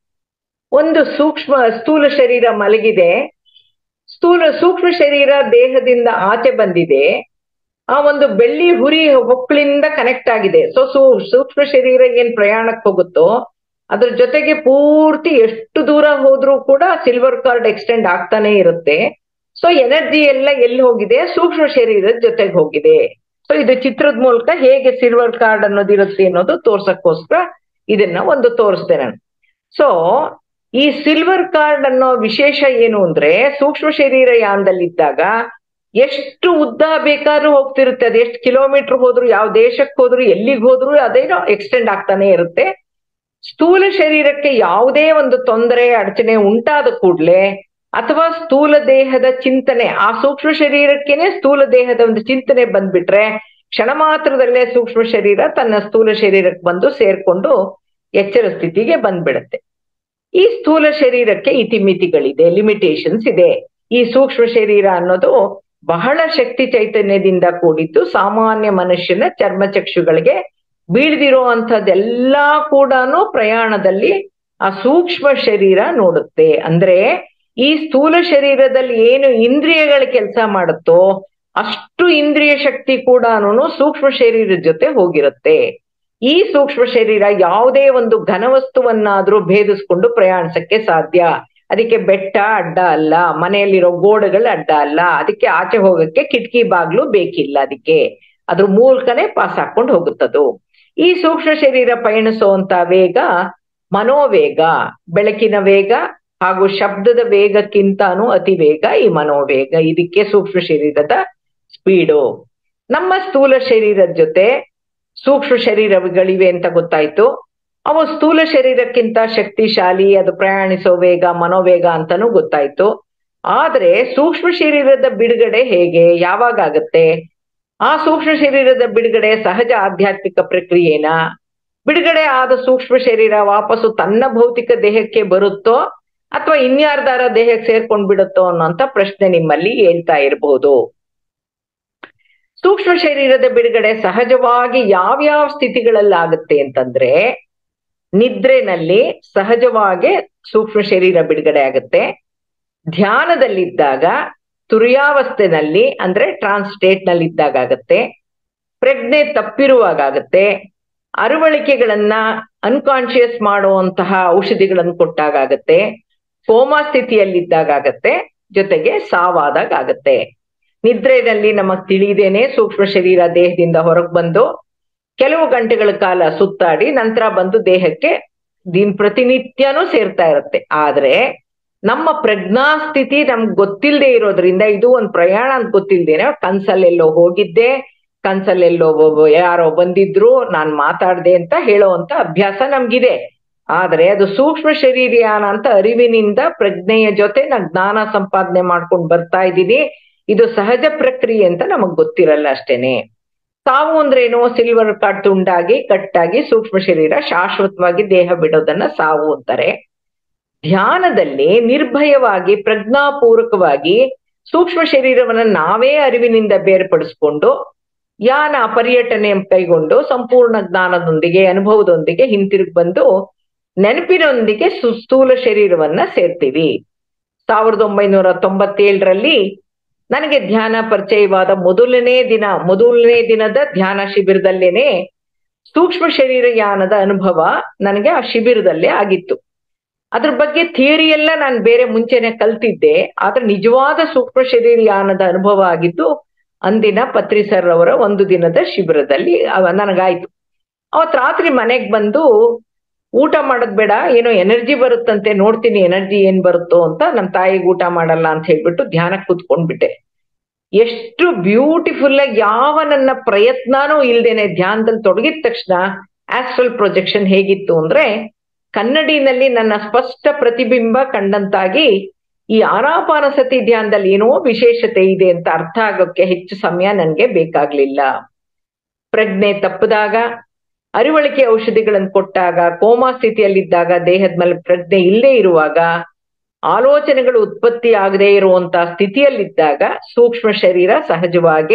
ಒಂದು ಸೂಕ್ಷ್ಮ ಸ್ಥೂಲ ಶರೀರ ಮಲಗಿದೆ ಸ್ಥೂಲ ಸೂಕ್ಷ್ಮ ಶರೀರ ದೇಹದಿಂದ ಆಚೆ ಬಂದಿದೆ ಆ ಒಂದು ಬೆಳ್ಳಿ ಹುರಿ ಹೊಕ್ಕಳಿಂದ ಕನೆಕ್ಟ್ ಆಗಿದೆ ಸೊ ಸೂ ಸೂಕ್ಷ್ಮ ಶರೀರ ಏನ್ ಪ್ರಯಾಣಕ್ಕೆ ಹೋಗುತ್ತೋ ಅದ್ರ ಜೊತೆಗೆ ಪೂರ್ತಿ ಎಷ್ಟು ದೂರ ಹೋದ್ರೂ ಕೂಡ ಸಿಲ್ವರ್ ಕಾರ್ಡ್ ಎಕ್ಸ್ಟೆಂಡ್ ಆಗ್ತಾನೆ ಇರುತ್ತೆ ಸೊ ಎನರ್ಜಿ ಎಲ್ಲ ಎಲ್ಲಿ ಹೋಗಿದೆ ಸೂಕ್ಷ್ಮ ಶರೀರದ ಜೊತೆಗೆ ಹೋಗಿದೆ ಸೊ ಇದು ಚಿತ್ರದ ಮೂಲಕ ಹೇಗೆ ಸಿಲ್ವರ್ ಕಾರ್ಡ್ ಅನ್ನೋದಿರುತ್ತೆ ಅನ್ನೋದು ತೋರ್ಸಕ್ಕೋಸ್ಕರ ಇದನ್ನ ಒಂದು ತೋರಿಸ್ದೆ ನಾನು ಸೊ ಈ ಸಿಲ್ವರ್ ಕಾರ್ಡ್ ಅನ್ನೋ ವಿಶೇಷ ಏನು ಅಂದ್ರೆ ಸೂಕ್ಷ್ಮ ಶರೀರ ಯಾನದಲ್ಲಿದ್ದಾಗ ಎಷ್ಟು ಉದ್ದ ಬೇಕಾದ್ರೂ ಹೋಗ್ತಿರುತ್ತೆ ಅದು ಎಷ್ಟು ಕಿಲೋಮೀಟರ್ ಹೋದ್ರು ಯಾವ ದೇಶಕ್ಕೆ ಹೋದ್ರು ಎಲ್ಲಿಗೆ ಹೋದ್ರು ಅದೇನೋ ಎಕ್ಸ್ಟೆಂಡ್ ಆಗ್ತಾನೆ ಇರುತ್ತೆ ಸ್ಥೂಲ ಶರೀರಕ್ಕೆ ಯಾವುದೇ ಒಂದು ತೊಂದರೆ ಅಡಚಣೆ ಉಂಟಾದ ಕೂಡ್ಲೆ ಅಥವಾ ಸ್ಥೂಲ ದೇಹದ ಚಿಂತನೆ ಆ ಸೂಕ್ಷ್ಮ ಶರೀರಕ್ಕೇನೆ ಸ್ಥೂಲ ದೇಹದ ಒಂದು ಚಿಂತನೆ ಬಂದ್ಬಿಟ್ರೆ ಕ್ಷಣ ಮಾತ್ರದಲ್ಲೇ ಸೂಕ್ಷ್ಮ ಶರೀರ ತನ್ನ ಸ್ಥೂಲ ಶರೀರಕ್ಕೆ ಬಂದು ಸೇರ್ಕೊಂಡು ಎಚ್ಚರ ಸ್ಥಿತಿಗೆ ಬಂದ್ಬಿಡತ್ತೆ ಈ ಸ್ಥೂಲ ಶರೀರಕ್ಕೆ ಇತಿಮಿತಿಗಳಿದೆ ಲಿಮಿಟೇಷನ್ಸ್ ಇದೆ ಈ ಸೂಕ್ಷ್ಮ ಶರೀರ ಅನ್ನೋದು ಬಹಳ ಶಕ್ತಿ ಚೈತನ್ಯದಿಂದ ಕೂಡಿದ್ದು ಸಾಮಾನ್ಯ ಮನುಷ್ಯನ ಚರ್ಮಚಕ್ಷುಗಳಿಗೆ ಬೀಳ್ದಿರೋ ಅಂಥದ್ದೆಲ್ಲಾ ಕೂಡ ಪ್ರಯಾಣದಲ್ಲಿ ಆ ಸೂಕ್ಷ್ಮ ಶರೀರ ನೋಡುತ್ತೆ ಅಂದ್ರೆ ಈ ಸ್ಥೂಲ ಶರೀರದಲ್ಲಿ ಏನು ಇಂದ್ರಿಯಗಳ ಕೆಲಸ ಮಾಡುತ್ತೋ ಅಷ್ಟು ಇಂದ್ರಿಯ ಶಕ್ತಿ ಕೂಡ ಸೂಕ್ಷ್ಮ ಶರೀರದ ಜೊತೆ ಹೋಗಿರುತ್ತೆ ಈ ಸೂಕ್ಷ್ಮ ಶರೀರ ಯಾವುದೇ ಒಂದು ಘನವಸ್ತುವನ್ನಾದ್ರೂ ಭೇದಿಸ್ಕೊಂಡು ಪ್ರಯಾಣಿಸಕ್ಕೆ ಸಾಧ್ಯ ಅದಕ್ಕೆ ಬೆಟ್ಟ ಅಡ್ಡ ಅಲ್ಲ ಮನೆಯಲ್ಲಿರೋ ಗೋಡೆಗಳು ಅಡ್ಡ ಅಲ್ಲ ಅದಕ್ಕೆ ಆಚೆ ಹೋಗಕ್ಕೆ ಕಿಟಕಿ ಬಾಗ್ಲು ಬೇಕಿಲ್ಲ ಅದಕ್ಕೆ ಅದ್ರ ಮೂಲಕನೇ ಪಾಸ್ ಹಾಕೊಂಡು ಹೋಗುತ್ತದು ಈ ಸೂಕ್ಷ್ಮ ಶರೀರ ಪಯಣಿಸುವಂತ ವೇಗ ಮನೋವೇಗ ಬೆಳಕಿನ ವೇಗ ಹಾಗೂ ಶಬ್ದದ ವೇಗಕ್ಕಿಂತಾನು ಅತಿ ವೇಗ ಈ ಮನೋವೇಗ ಇದಕ್ಕೆ ಸೂಕ್ಷ್ಮ ಶರೀರದ ಸ್ಪೀಡು ನಮ್ಮ ಸ್ಥೂಲ ಶರೀರದ ಜೊತೆ ಸೂಕ್ಷ್ಮ ಶರೀರಗಳಿವೆ ಅಂತ ಗೊತ್ತಾಯ್ತು ಅವು ಸ್ಥೂಲ ಶರೀರಕ್ಕಿಂತ ಶಕ್ತಿಶಾಲಿ ಅದು ಪ್ರಯಾಣಿಸೋ ವೇಗ ಮನೋವೇಗ ಅಂತಾನೂ ಗೊತ್ತಾಯ್ತು ಆದ್ರೆ ಸೂಕ್ಷ್ಮ ಶರೀರದ ಬಿಡುಗಡೆ ಹೇಗೆ ಯಾವಾಗ ಆಗತ್ತೆ ಆ ಸೂಕ್ಷ್ಮ ಶರೀರದ ಬಿಡುಗಡೆ ಸಹಜ ಆಧ್ಯಾತ್ಮಿಕ ಪ್ರಕ್ರಿಯೆನಾ ಬಿಡುಗಡೆ ಆದ ಸೂಕ್ಷ್ಮ ಶರೀರ ವಾಪಸ್ಸು ತನ್ನ ಭೌತಿಕ ದೇಹಕ್ಕೆ ಬರುತ್ತೋ ಅಥವಾ ಇನ್ಯಾರ್ದಾರ ದೇಹಕ್ಕೆ ಸೇರ್ಕೊಂಡ್ ಬಿಡುತ್ತೋ ಅನ್ನೋಂತ ಪ್ರಶ್ನೆ ನಿಮ್ಮಲ್ಲಿ ಹೇಳ್ತಾ ಇರಬಹುದು ಸೂಕ್ಷ್ಮ ಶರೀರದ ಬಿಡುಗಡೆ ಸಹಜವಾಗಿ ಯಾವ್ಯಾವ ಸ್ಥಿತಿಗಳಲ್ಲಾಗುತ್ತೆ ಅಂತಂದ್ರೆ ನಿದ್ರೆನಲ್ಲಿ ಸಹಜವಾಗಿ ಸೂಕ್ಷ್ಮ ಶರೀರ ಬಿಡುಗಡೆ ಆಗುತ್ತೆ ಧ್ಯಾನದಲ್ಲಿದ್ದಾಗ ತುರ್ಯಾವಸ್ಥೆನಲ್ಲಿ ಅಂದ್ರೆ ಟ್ರಾನ್ಸ್ ಸ್ಟೇಟ್ ನಲ್ಲಿ ಇದ್ದಾಗ ಆಗತ್ತೆ ಪ್ರಜ್ಞೆ ತಪ್ಪಿರುವಾಗ ಆಗತ್ತೆ ಅರವಳಿಕೆಗಳನ್ನ ಅನ್ಕಾನ್ಶಿಯಸ್ ಮಾಡುವಂತಹ ಔಷಧಿಗಳನ್ನು ಕೊಟ್ಟಾಗ ಆಗತ್ತೆ ಕೋಮಾ ಸ್ಥಿತಿಯಲ್ಲಿದ್ದಾಗ ಆಗತ್ತೆ ಜೊತೆಗೆ ಸಾವಾದಾಗ ಆಗತ್ತೆ ನಿದ್ರೆಯಲ್ಲಿ ನಮಗ್ ತಿಳಿದೇನೆ ಸೂಕ್ಷ್ಮ ಶರೀರ ದೇಹದಿಂದ ಹೊರಗೆ ಬಂದು ಕೆಲವು ಗಂಟೆಗಳ ಕಾಲ ಸುತ್ತಾಡಿ ನಂತರ ಬಂದು ದೇಹಕ್ಕೆ ದಿನ ಪ್ರತಿನಿತ್ಯನೂ ಸೇರ್ತಾ ಇರುತ್ತೆ ಆದ್ರೆ ನಮ್ಮ ಪ್ರಜ್ಞಾಸ್ಥಿತಿ ನಮ್ಗೆ ಗೊತ್ತಿಲ್ಲದೆ ಇರೋದ್ರಿಂದ ಇದು ಒಂದ್ ಪ್ರಯಾಣ ಅಂತ ಗೊತ್ತಿಲ್ದೇನೆ ಕನ್ಸಲ್ಲೆಲ್ಲೋ ಹೋಗಿದ್ದೆ ಕನ್ಸಲ್ಲೆಲ್ಲೋ ಯಾರೋ ಬಂದಿದ್ರು ನಾನ್ ಮಾತಾಡ್ದೆ ಅಂತ ಹೇಳೋವಂತ ಅಭ್ಯಾಸ ನಮ್ಗಿದೆ ಆದ್ರೆ ಅದು ಸೂಕ್ಷ್ಮ ಶರೀರಿಯಾನ ಅಂತ ಅರಿವಿನಿಂದ ಪ್ರಜ್ಞೆಯ ಜೊತೆ ನಾ ಜ್ಞಾನ ಸಂಪಾದನೆ ಮಾಡ್ಕೊಂಡು ಬರ್ತಾ ಇದ್ದೀನಿ ಇದು ಸಹಜ ಪ್ರಕ್ರಿಯೆ ಅಂತ ನಮಗ್ ಗೊತ್ತಿರಲ್ಲ ಅಷ್ಟೇನೆ ಸಾವು ಅಂದ್ರೇನು ಸಿಲ್ವರ್ ಕಾರ್ಡ್ ತುಂಡಾಗಿ ಕಟ್ಟಾಗಿ ಸೂಕ್ಷ್ಮ ಶರೀರ ಶಾಶ್ವತವಾಗಿ ದೇಹ ಬಿಡೋದನ್ನ ಸಾವು ಅಂತಾರೆ ಧ್ಯಾನದಲ್ಲಿ ನಿರ್ಭಯವಾಗಿ ಪ್ರಜ್ಞಾಪೂರ್ವಕವಾಗಿ ಸೂಕ್ಷ್ಮ ಶರೀರವನ್ನ ನಾವೇ ಅರಿವಿನಿಂದ ಬೇರ್ಪಡಿಸ್ಕೊಂಡು ಯಾನ ಪರ್ಯಟನೆ ಕೈಗೊಂಡು ಸಂಪೂರ್ಣ ಜ್ಞಾನದೊಂದಿಗೆ ಅನುಭವದೊಂದಿಗೆ ಹಿಂತಿರುಗಿ ಬಂದು ನೆನಪಿನೊಂದಿಗೆ ಸ್ಥೂಲ ಶರೀರವನ್ನ ಸೇರ್ತೀವಿ ಸಾವಿರದ ಒಂಬೈನೂರ ತೊಂಬತ್ತೇಳರಲ್ಲಿ ನನಗೆ ಧ್ಯಾನ ಪರಿಚಯವಾದ ಮೊದಲನೇ ದಿನ ಮೊದಲನೇ ದಿನದ ಧ್ಯಾನ ಶಿಬಿರದಲ್ಲೇನೆ ಸೂಕ್ಷ್ಮ ಶರೀರ ಯಾನದ ಅನುಭವ ನನಗೆ ಆ ಶಿಬಿರದಲ್ಲೇ ಆಗಿತ್ತು ಅದ್ರ ಬಗ್ಗೆ ಥಿಯರಿ ಎಲ್ಲ ನಾನು ಬೇರೆ ಮುಂಚೆನೆ ಕಲ್ತಿದ್ದೆ ಆದ್ರೆ ನಿಜವಾದ ಸೂಕ್ಷ್ಮ ಶರೀರ ಯಾನದ ಅನುಭವ ಆಗಿದ್ದು ಅಂದಿನ ಪತ್ರಿ ಸರ್ ಅವರ ಒಂದು ದಿನದ ಶಿಬಿರದಲ್ಲಿ ನನಗಾಯ್ತು ಅವತ್ ರಾತ್ರಿ ಮನೆಗ್ ಬಂದು ಊಟ ಮಾಡೋದ್ ಬೇಡ ಏನೋ ಎನರ್ಜಿ ಬರುತ್ತಂತೆ ನೋಡ್ತೀನಿ ಎನರ್ಜಿ ಏನ್ ಬರುತ್ತೋ ಅಂತ ನಮ್ ತಾಯಿಗೆ ಊಟ ಮಾಡಲ್ಲ ಅಂತ ಹೇಳ್ಬಿಟ್ಟು ಧ್ಯಾನಕ್ಕೆ ಕೂತ್ಕೊಂಡ್ಬಿಟ್ಟೆ ಎಷ್ಟು ಬ್ಯೂಟಿಫುಲ್ ಆಗಿ ಯಾವ ನನ್ನ ಪ್ರಯತ್ನನೂ ಇಲ್ದೇನೆ ಧ್ಯಾನದಲ್ಲಿ ತೊಡಗಿದ ತಕ್ಷಣ ಆಸ್ಟ್ರಲ್ ಪ್ರೊಜೆಕ್ಷನ್ ಹೇಗಿತ್ತು ಅಂದ್ರೆ ಕನ್ನಡಿನಲ್ಲಿ ನನ್ನ ಸ್ಪಷ್ಟ ಪ್ರತಿಬಿಂಬ ಕಂಡಂತಾಗಿ ಈ ಆನಾಪಾನಸತಿ ಧ್ಯಾನದಲ್ಲಿ ಏನೋ ವಿಶೇಷತೆ ಇದೆ ಅಂತ ಅರ್ಥ ಆಗೋಕ್ಕೆ ಹೆಚ್ಚು ಸಮಯ ನನ್ಗೆ ಬೇಕಾಗ್ಲಿಲ್ಲ ಪ್ರಜ್ಞೆ ತಪ್ಪದಾಗ ಅರಿವಳಿಕೆ ಔಷಧಿಗಳನ್ನು ಕೊಟ್ಟಾಗ ಕೋಮಾ ಸ್ಥಿತಿಯಲ್ಲಿದ್ದಾಗ ದೇಹದ ಮೇಲೆ ಪ್ರಜ್ಞೆ ಇಲ್ಲೇ ಇರುವಾಗ ಆಲೋಚನೆಗಳು ಉತ್ಪತ್ತಿ ಆಗದೆ ಇರುವಂತ ಸ್ಥಿತಿಯಲ್ಲಿದ್ದಾಗ ಸೂಕ್ಷ್ಮ ಶರೀರ ಸಹಜವಾಗಿ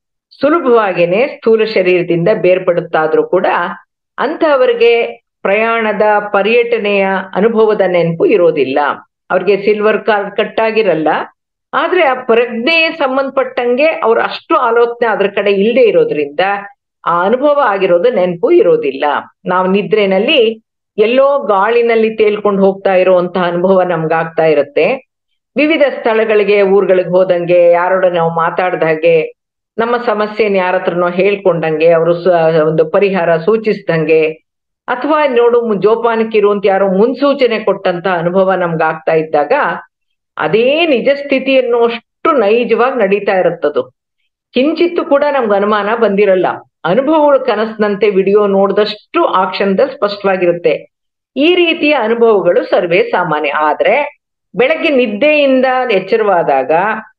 ಸುಲಭವಾಗೇನೆ ಸ್ಥೂಲ ಶರೀರದಿಂದ ಬೇರ್ಪಡುತ್ತಾದ್ರೂ ಕೂಡ ಅಂತಹವರಿಗೆ ಪ್ರಯಾಣದ ಪರ್ಯಟನೆಯ ಅನುಭವದ ನೆನಪು ಇರೋದಿಲ್ಲ ಅವ್ರಿಗೆ ಸಿಲ್ವರ್ ಕಾರ್ಡ್ ಕಟ್ಟಾಗಿರಲ್ಲ ಆದ್ರೆ ಆ ಪ್ರಜ್ಞೆಗೆ ಸಂಬಂಧಪಟ್ಟಂಗೆ ಅವ್ರು ಅಷ್ಟು ಆಲೋಚನೆ ಅದ್ರ ಕಡೆ ಇಲ್ಲದೆ ಇರೋದ್ರಿಂದ ಆ ಅನುಭವ ಆಗಿರೋದು ನೆನಪು ಇರೋದಿಲ್ಲ ನಾವು ನಿದ್ರೆನಲ್ಲಿ ಎಲ್ಲೋ ಗಾಳಿನಲ್ಲಿ ತೇಲ್ಕೊಂಡು ಹೋಗ್ತಾ ಇರುವಂತಹ ಅನುಭವ ನಮ್ಗಾಗ್ತಾ ಇರುತ್ತೆ ವಿವಿಧ ಸ್ಥಳಗಳಿಗೆ ಊರುಗಳಿಗೆ ಹೋದಂಗೆ ಯಾರೋಡ ನಾವು ಮಾತಾಡ್ದಾಗೆ ನಮ್ಮ ಸಮಸ್ಯೆನ ಯಾರ ಹತ್ರನೋ ಹೇಳ್ಕೊಂಡಂಗೆ ಅವರು ಒಂದು ಪರಿಹಾರ ಸೂಚಿಸ್ದಂಗೆ ಅಥವಾ ನೋಡು ಜೋಪಾನಕ್ಕಿರುವಂತ ಯಾರೋ ಮುನ್ಸೂಚನೆ ಕೊಟ್ಟಂತ ಅನುಭವ ನಮ್ಗಾಗ್ತಾ ಇದ್ದಾಗ ಅದೇ ನಿಜ ಸ್ಥಿತಿ ಅನ್ನುವಷ್ಟು ನೈಜವಾಗಿ ನಡೀತಾ ಇರುತ್ತದು ಕಿಂಚಿತ್ತು ಕೂಡ ನಮ್ಗೆ ಅನುಮಾನ ಬಂದಿರಲ್ಲ ಅನುಭವಗಳು ಕನಸಿನಂತೆ ವಿಡಿಯೋ ನೋಡಿದಷ್ಟು ಆ ಕ್ಷಣದಲ್ಲಿ ಸ್ಪಷ್ಟವಾಗಿರುತ್ತೆ ಈ ರೀತಿಯ ಅನುಭವಗಳು ಸರ್ವೇ ಸಾಮಾನ್ಯ ಆದ್ರೆ ಬೆಳಗ್ಗೆ ನಿದ್ದೆಯಿಂದ ಎಚ್ಚರವಾದಾಗ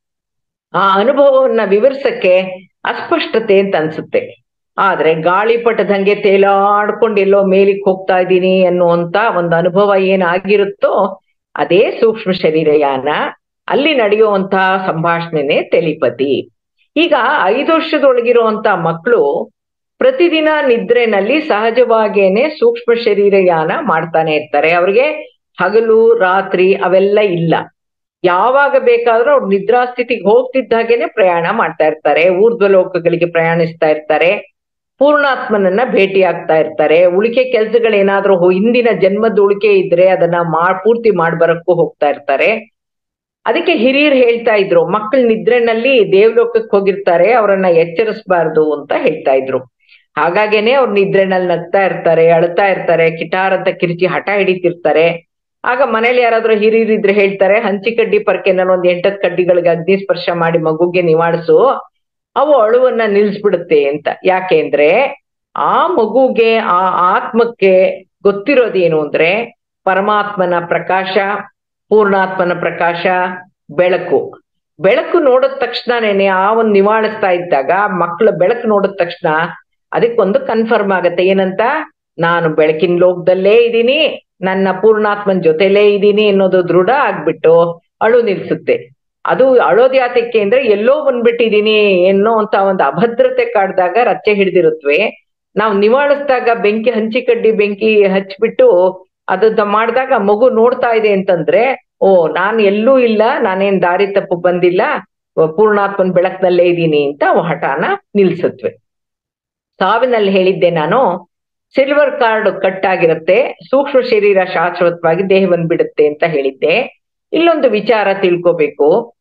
ಆ ಅನುಭವವನ್ನ ವಿವರಿಸಕ್ಕೆ ಅಸ್ಪಷ್ಟತೆ ಅಂತ ಅನ್ಸುತ್ತೆ ಆದ್ರೆ ಗಾಳಿಪಟದಂಗೆ ತೇಲಾಡ್ಕೊಂಡು ಎಲ್ಲೋ ಮೇಲಿಕ್ ಹೋಗ್ತಾ ಇದ್ದೀನಿ ಅನ್ನುವಂತ ಒಂದು ಅನುಭವ ಏನಾಗಿರುತ್ತೋ ಅದೇ ಸೂಕ್ಷ್ಮ ಶರೀರಯಾನ ಅಲ್ಲಿ ನಡೆಯುವಂತಹ ಸಂಭಾಷಣೆನೆ ತೆಲಿಪತಿ ಈಗ ಐದು ವರ್ಷದೊಳಗಿರುವಂತ ಮಕ್ಕಳು ಪ್ರತಿದಿನ ನಿದ್ರೆನಲ್ಲಿ ಸಹಜವಾಗೇನೆ ಸೂಕ್ಷ್ಮ ಶರೀರಯಾನ ಮಾಡ್ತಾನೆ ಇರ್ತಾರೆ ಅವ್ರಿಗೆ ಹಗಲು ರಾತ್ರಿ ಅವೆಲ್ಲ ಇಲ್ಲ ಯಾವಾಗ ಬೇಕಾದ್ರೂ ಅವ್ರು ನಿದ್ರಾಸ್ಥಿತಿಗೆ ಹೋಗ್ತಿದ್ದಾಗೇನೆ ಪ್ರಯಾಣ ಮಾಡ್ತಾ ಇರ್ತಾರೆ ಊರ್ಧ್ವ ಲೋಕಗಳಿಗೆ ಪ್ರಯಾಣಿಸ್ತಾ ಇರ್ತಾರೆ ಪೂರ್ಣಾತ್ಮನನ್ನ ಭೇಟಿ ಆಗ್ತಾ ಇರ್ತಾರೆ ಉಳಿಕೆ ಕೆಲ್ಸಗಳೇನಾದ್ರೂ ಹಿಂದಿನ ಜನ್ಮದ ಉಳಿಕೆ ಇದ್ರೆ ಅದನ್ನ ಮಾ ಪೂರ್ತಿ ಮಾಡ್ಬರಕ್ಕೂ ಹೋಗ್ತಾ ಇರ್ತಾರೆ ಅದಕ್ಕೆ ಹಿರಿಯರು ಹೇಳ್ತಾ ಇದ್ರು ಮಕ್ಕಳ ನಿದ್ರೆನಲ್ಲಿ ದೇವ್ಲೋಕಕ್ಕೆ ಹೋಗಿರ್ತಾರೆ ಅವರನ್ನ ಎಚ್ಚರಿಸಬಾರ್ದು ಅಂತ ಹೇಳ್ತಾ ಇದ್ರು ಹಾಗಾಗೇನೆ ಅವ್ರ ನಿದ್ರೆನಲ್ಲಿ ನಗ್ತಾ ಇರ್ತಾರೆ ಅಳ್ತಾ ಇರ್ತಾರೆ ಕಿಟಾರ್ ಅಂತ ಕಿರ್ಚಿ ಹಠ ಹಿಡಿತಿರ್ತಾರೆ ಆಗ ಮನೇಲಿ ಯಾರಾದ್ರೂ ಹಿರಿಯರಿದ್ರೆ ಹೇಳ್ತಾರೆ ಹಂಚಿ ಕಡ್ಡಿ ಪರ್ಕೆನಲ್ಲಿ ಒಂದ್ ಎಂಟತ್ ಕಡ್ಡಿಗಳಿಗೆ ಅಗ್ನಿ ಸ್ಪರ್ಶ ಮಾಡಿ ಮಗುಗೆ ನಿವಾಳಿಸು ಅವು ಅಳುವನ್ನ ನಿಲ್ಸ್ಬಿಡುತ್ತೆ ಅಂತ ಯಾಕೆಂದ್ರೆ ಆ ಮಗುಗೆ ಆ ಆತ್ಮಕ್ಕೆ ಗೊತ್ತಿರೋದೇನು ಅಂದ್ರೆ ಪರಮಾತ್ಮನ ಪ್ರಕಾಶ ಪೂರ್ಣಾತ್ಮನ ಪ್ರಕಾಶ ಬೆಳಕು ಬೆಳಕು ನೋಡಿದ ತಕ್ಷಣನೇನೆ ಆ ಒಂದು ನಿವಾಳಿಸ್ತಾ ಇದ್ದಾಗ ಮಕ್ಕಳ ಬೆಳಕು ನೋಡಿದ ತಕ್ಷಣ ಅದಕ್ಕೊಂದು ಕನ್ಫರ್ಮ್ ಆಗತ್ತೆ ಏನಂತ ನಾನು ಬೆಳಕಿನ ಲೋಕದಲ್ಲೇ ಇದ್ದೀನಿ ನನ್ನ ಪೂರ್ಣಾತ್ಮನ್ ಜೊತೆಲೇ ಇದ್ದೀನಿ ಅನ್ನೋದು ದೃಢ ಆಗ್ಬಿಟ್ಟು ಅಳು ನಿಲ್ಸುತ್ತೆ ಅದು ಅಳೋದ್ ಯಾತಕ್ಕೆ ಅಂದ್ರೆ ಎಲ್ಲೋ ಬಂದ್ಬಿಟ್ಟಿದೀನಿ ಏನೋ ಅಂತ ಒಂದು ಅಭದ್ರತೆ ಕಾಡ್ದಾಗ ರಚ್ಚೆ ಹಿಡ್ದಿರುತ್ತವೆ ನಾವು ನಿವಾಳಿಸಿದಾಗ ಬೆಂಕಿ ಹಂಚಿ ಕಡ್ಡಿ ಬೆಂಕಿ ಹಚ್ಬಿಟ್ಟು ಅದನ್ನ ಮಾಡಿದಾಗ ಮಗು ನೋಡ್ತಾ ಇದೆ ಅಂತಂದ್ರೆ ಓ ನಾನ್ ಎಲ್ಲೂ ಇಲ್ಲ ನಾನೇನ್ ದಾರಿ ತಪ್ಪು ಬಂದಿಲ್ಲ ಪೂರ್ಣಾತ್ಮನ್ ಬೆಳಕ್ನಲ್ಲೇ ಇದ್ದೀನಿ ಅಂತ ಹಠಾನ ನಿಲ್ಸತ್ವೆ ಸಾವಿನಲ್ಲಿ ಹೇಳಿದ್ದೆ ನಾನು ಸಿಲ್ವರ್ ಕಾರ್ಡ್ ಕಟ್ ಆಗಿರುತ್ತೆ ಸೂಕ್ಷ್ಮ ಶರೀರ ಶಾಶ್ವತವಾಗಿ ದೇಹವನ್ನು ಬಿಡುತ್ತೆ ಅಂತ ಹೇಳಿದ್ದೆ ಇಲ್ಲೊಂದು ವಿಚಾರ ತಿಳ್ಕೋಬೇಕು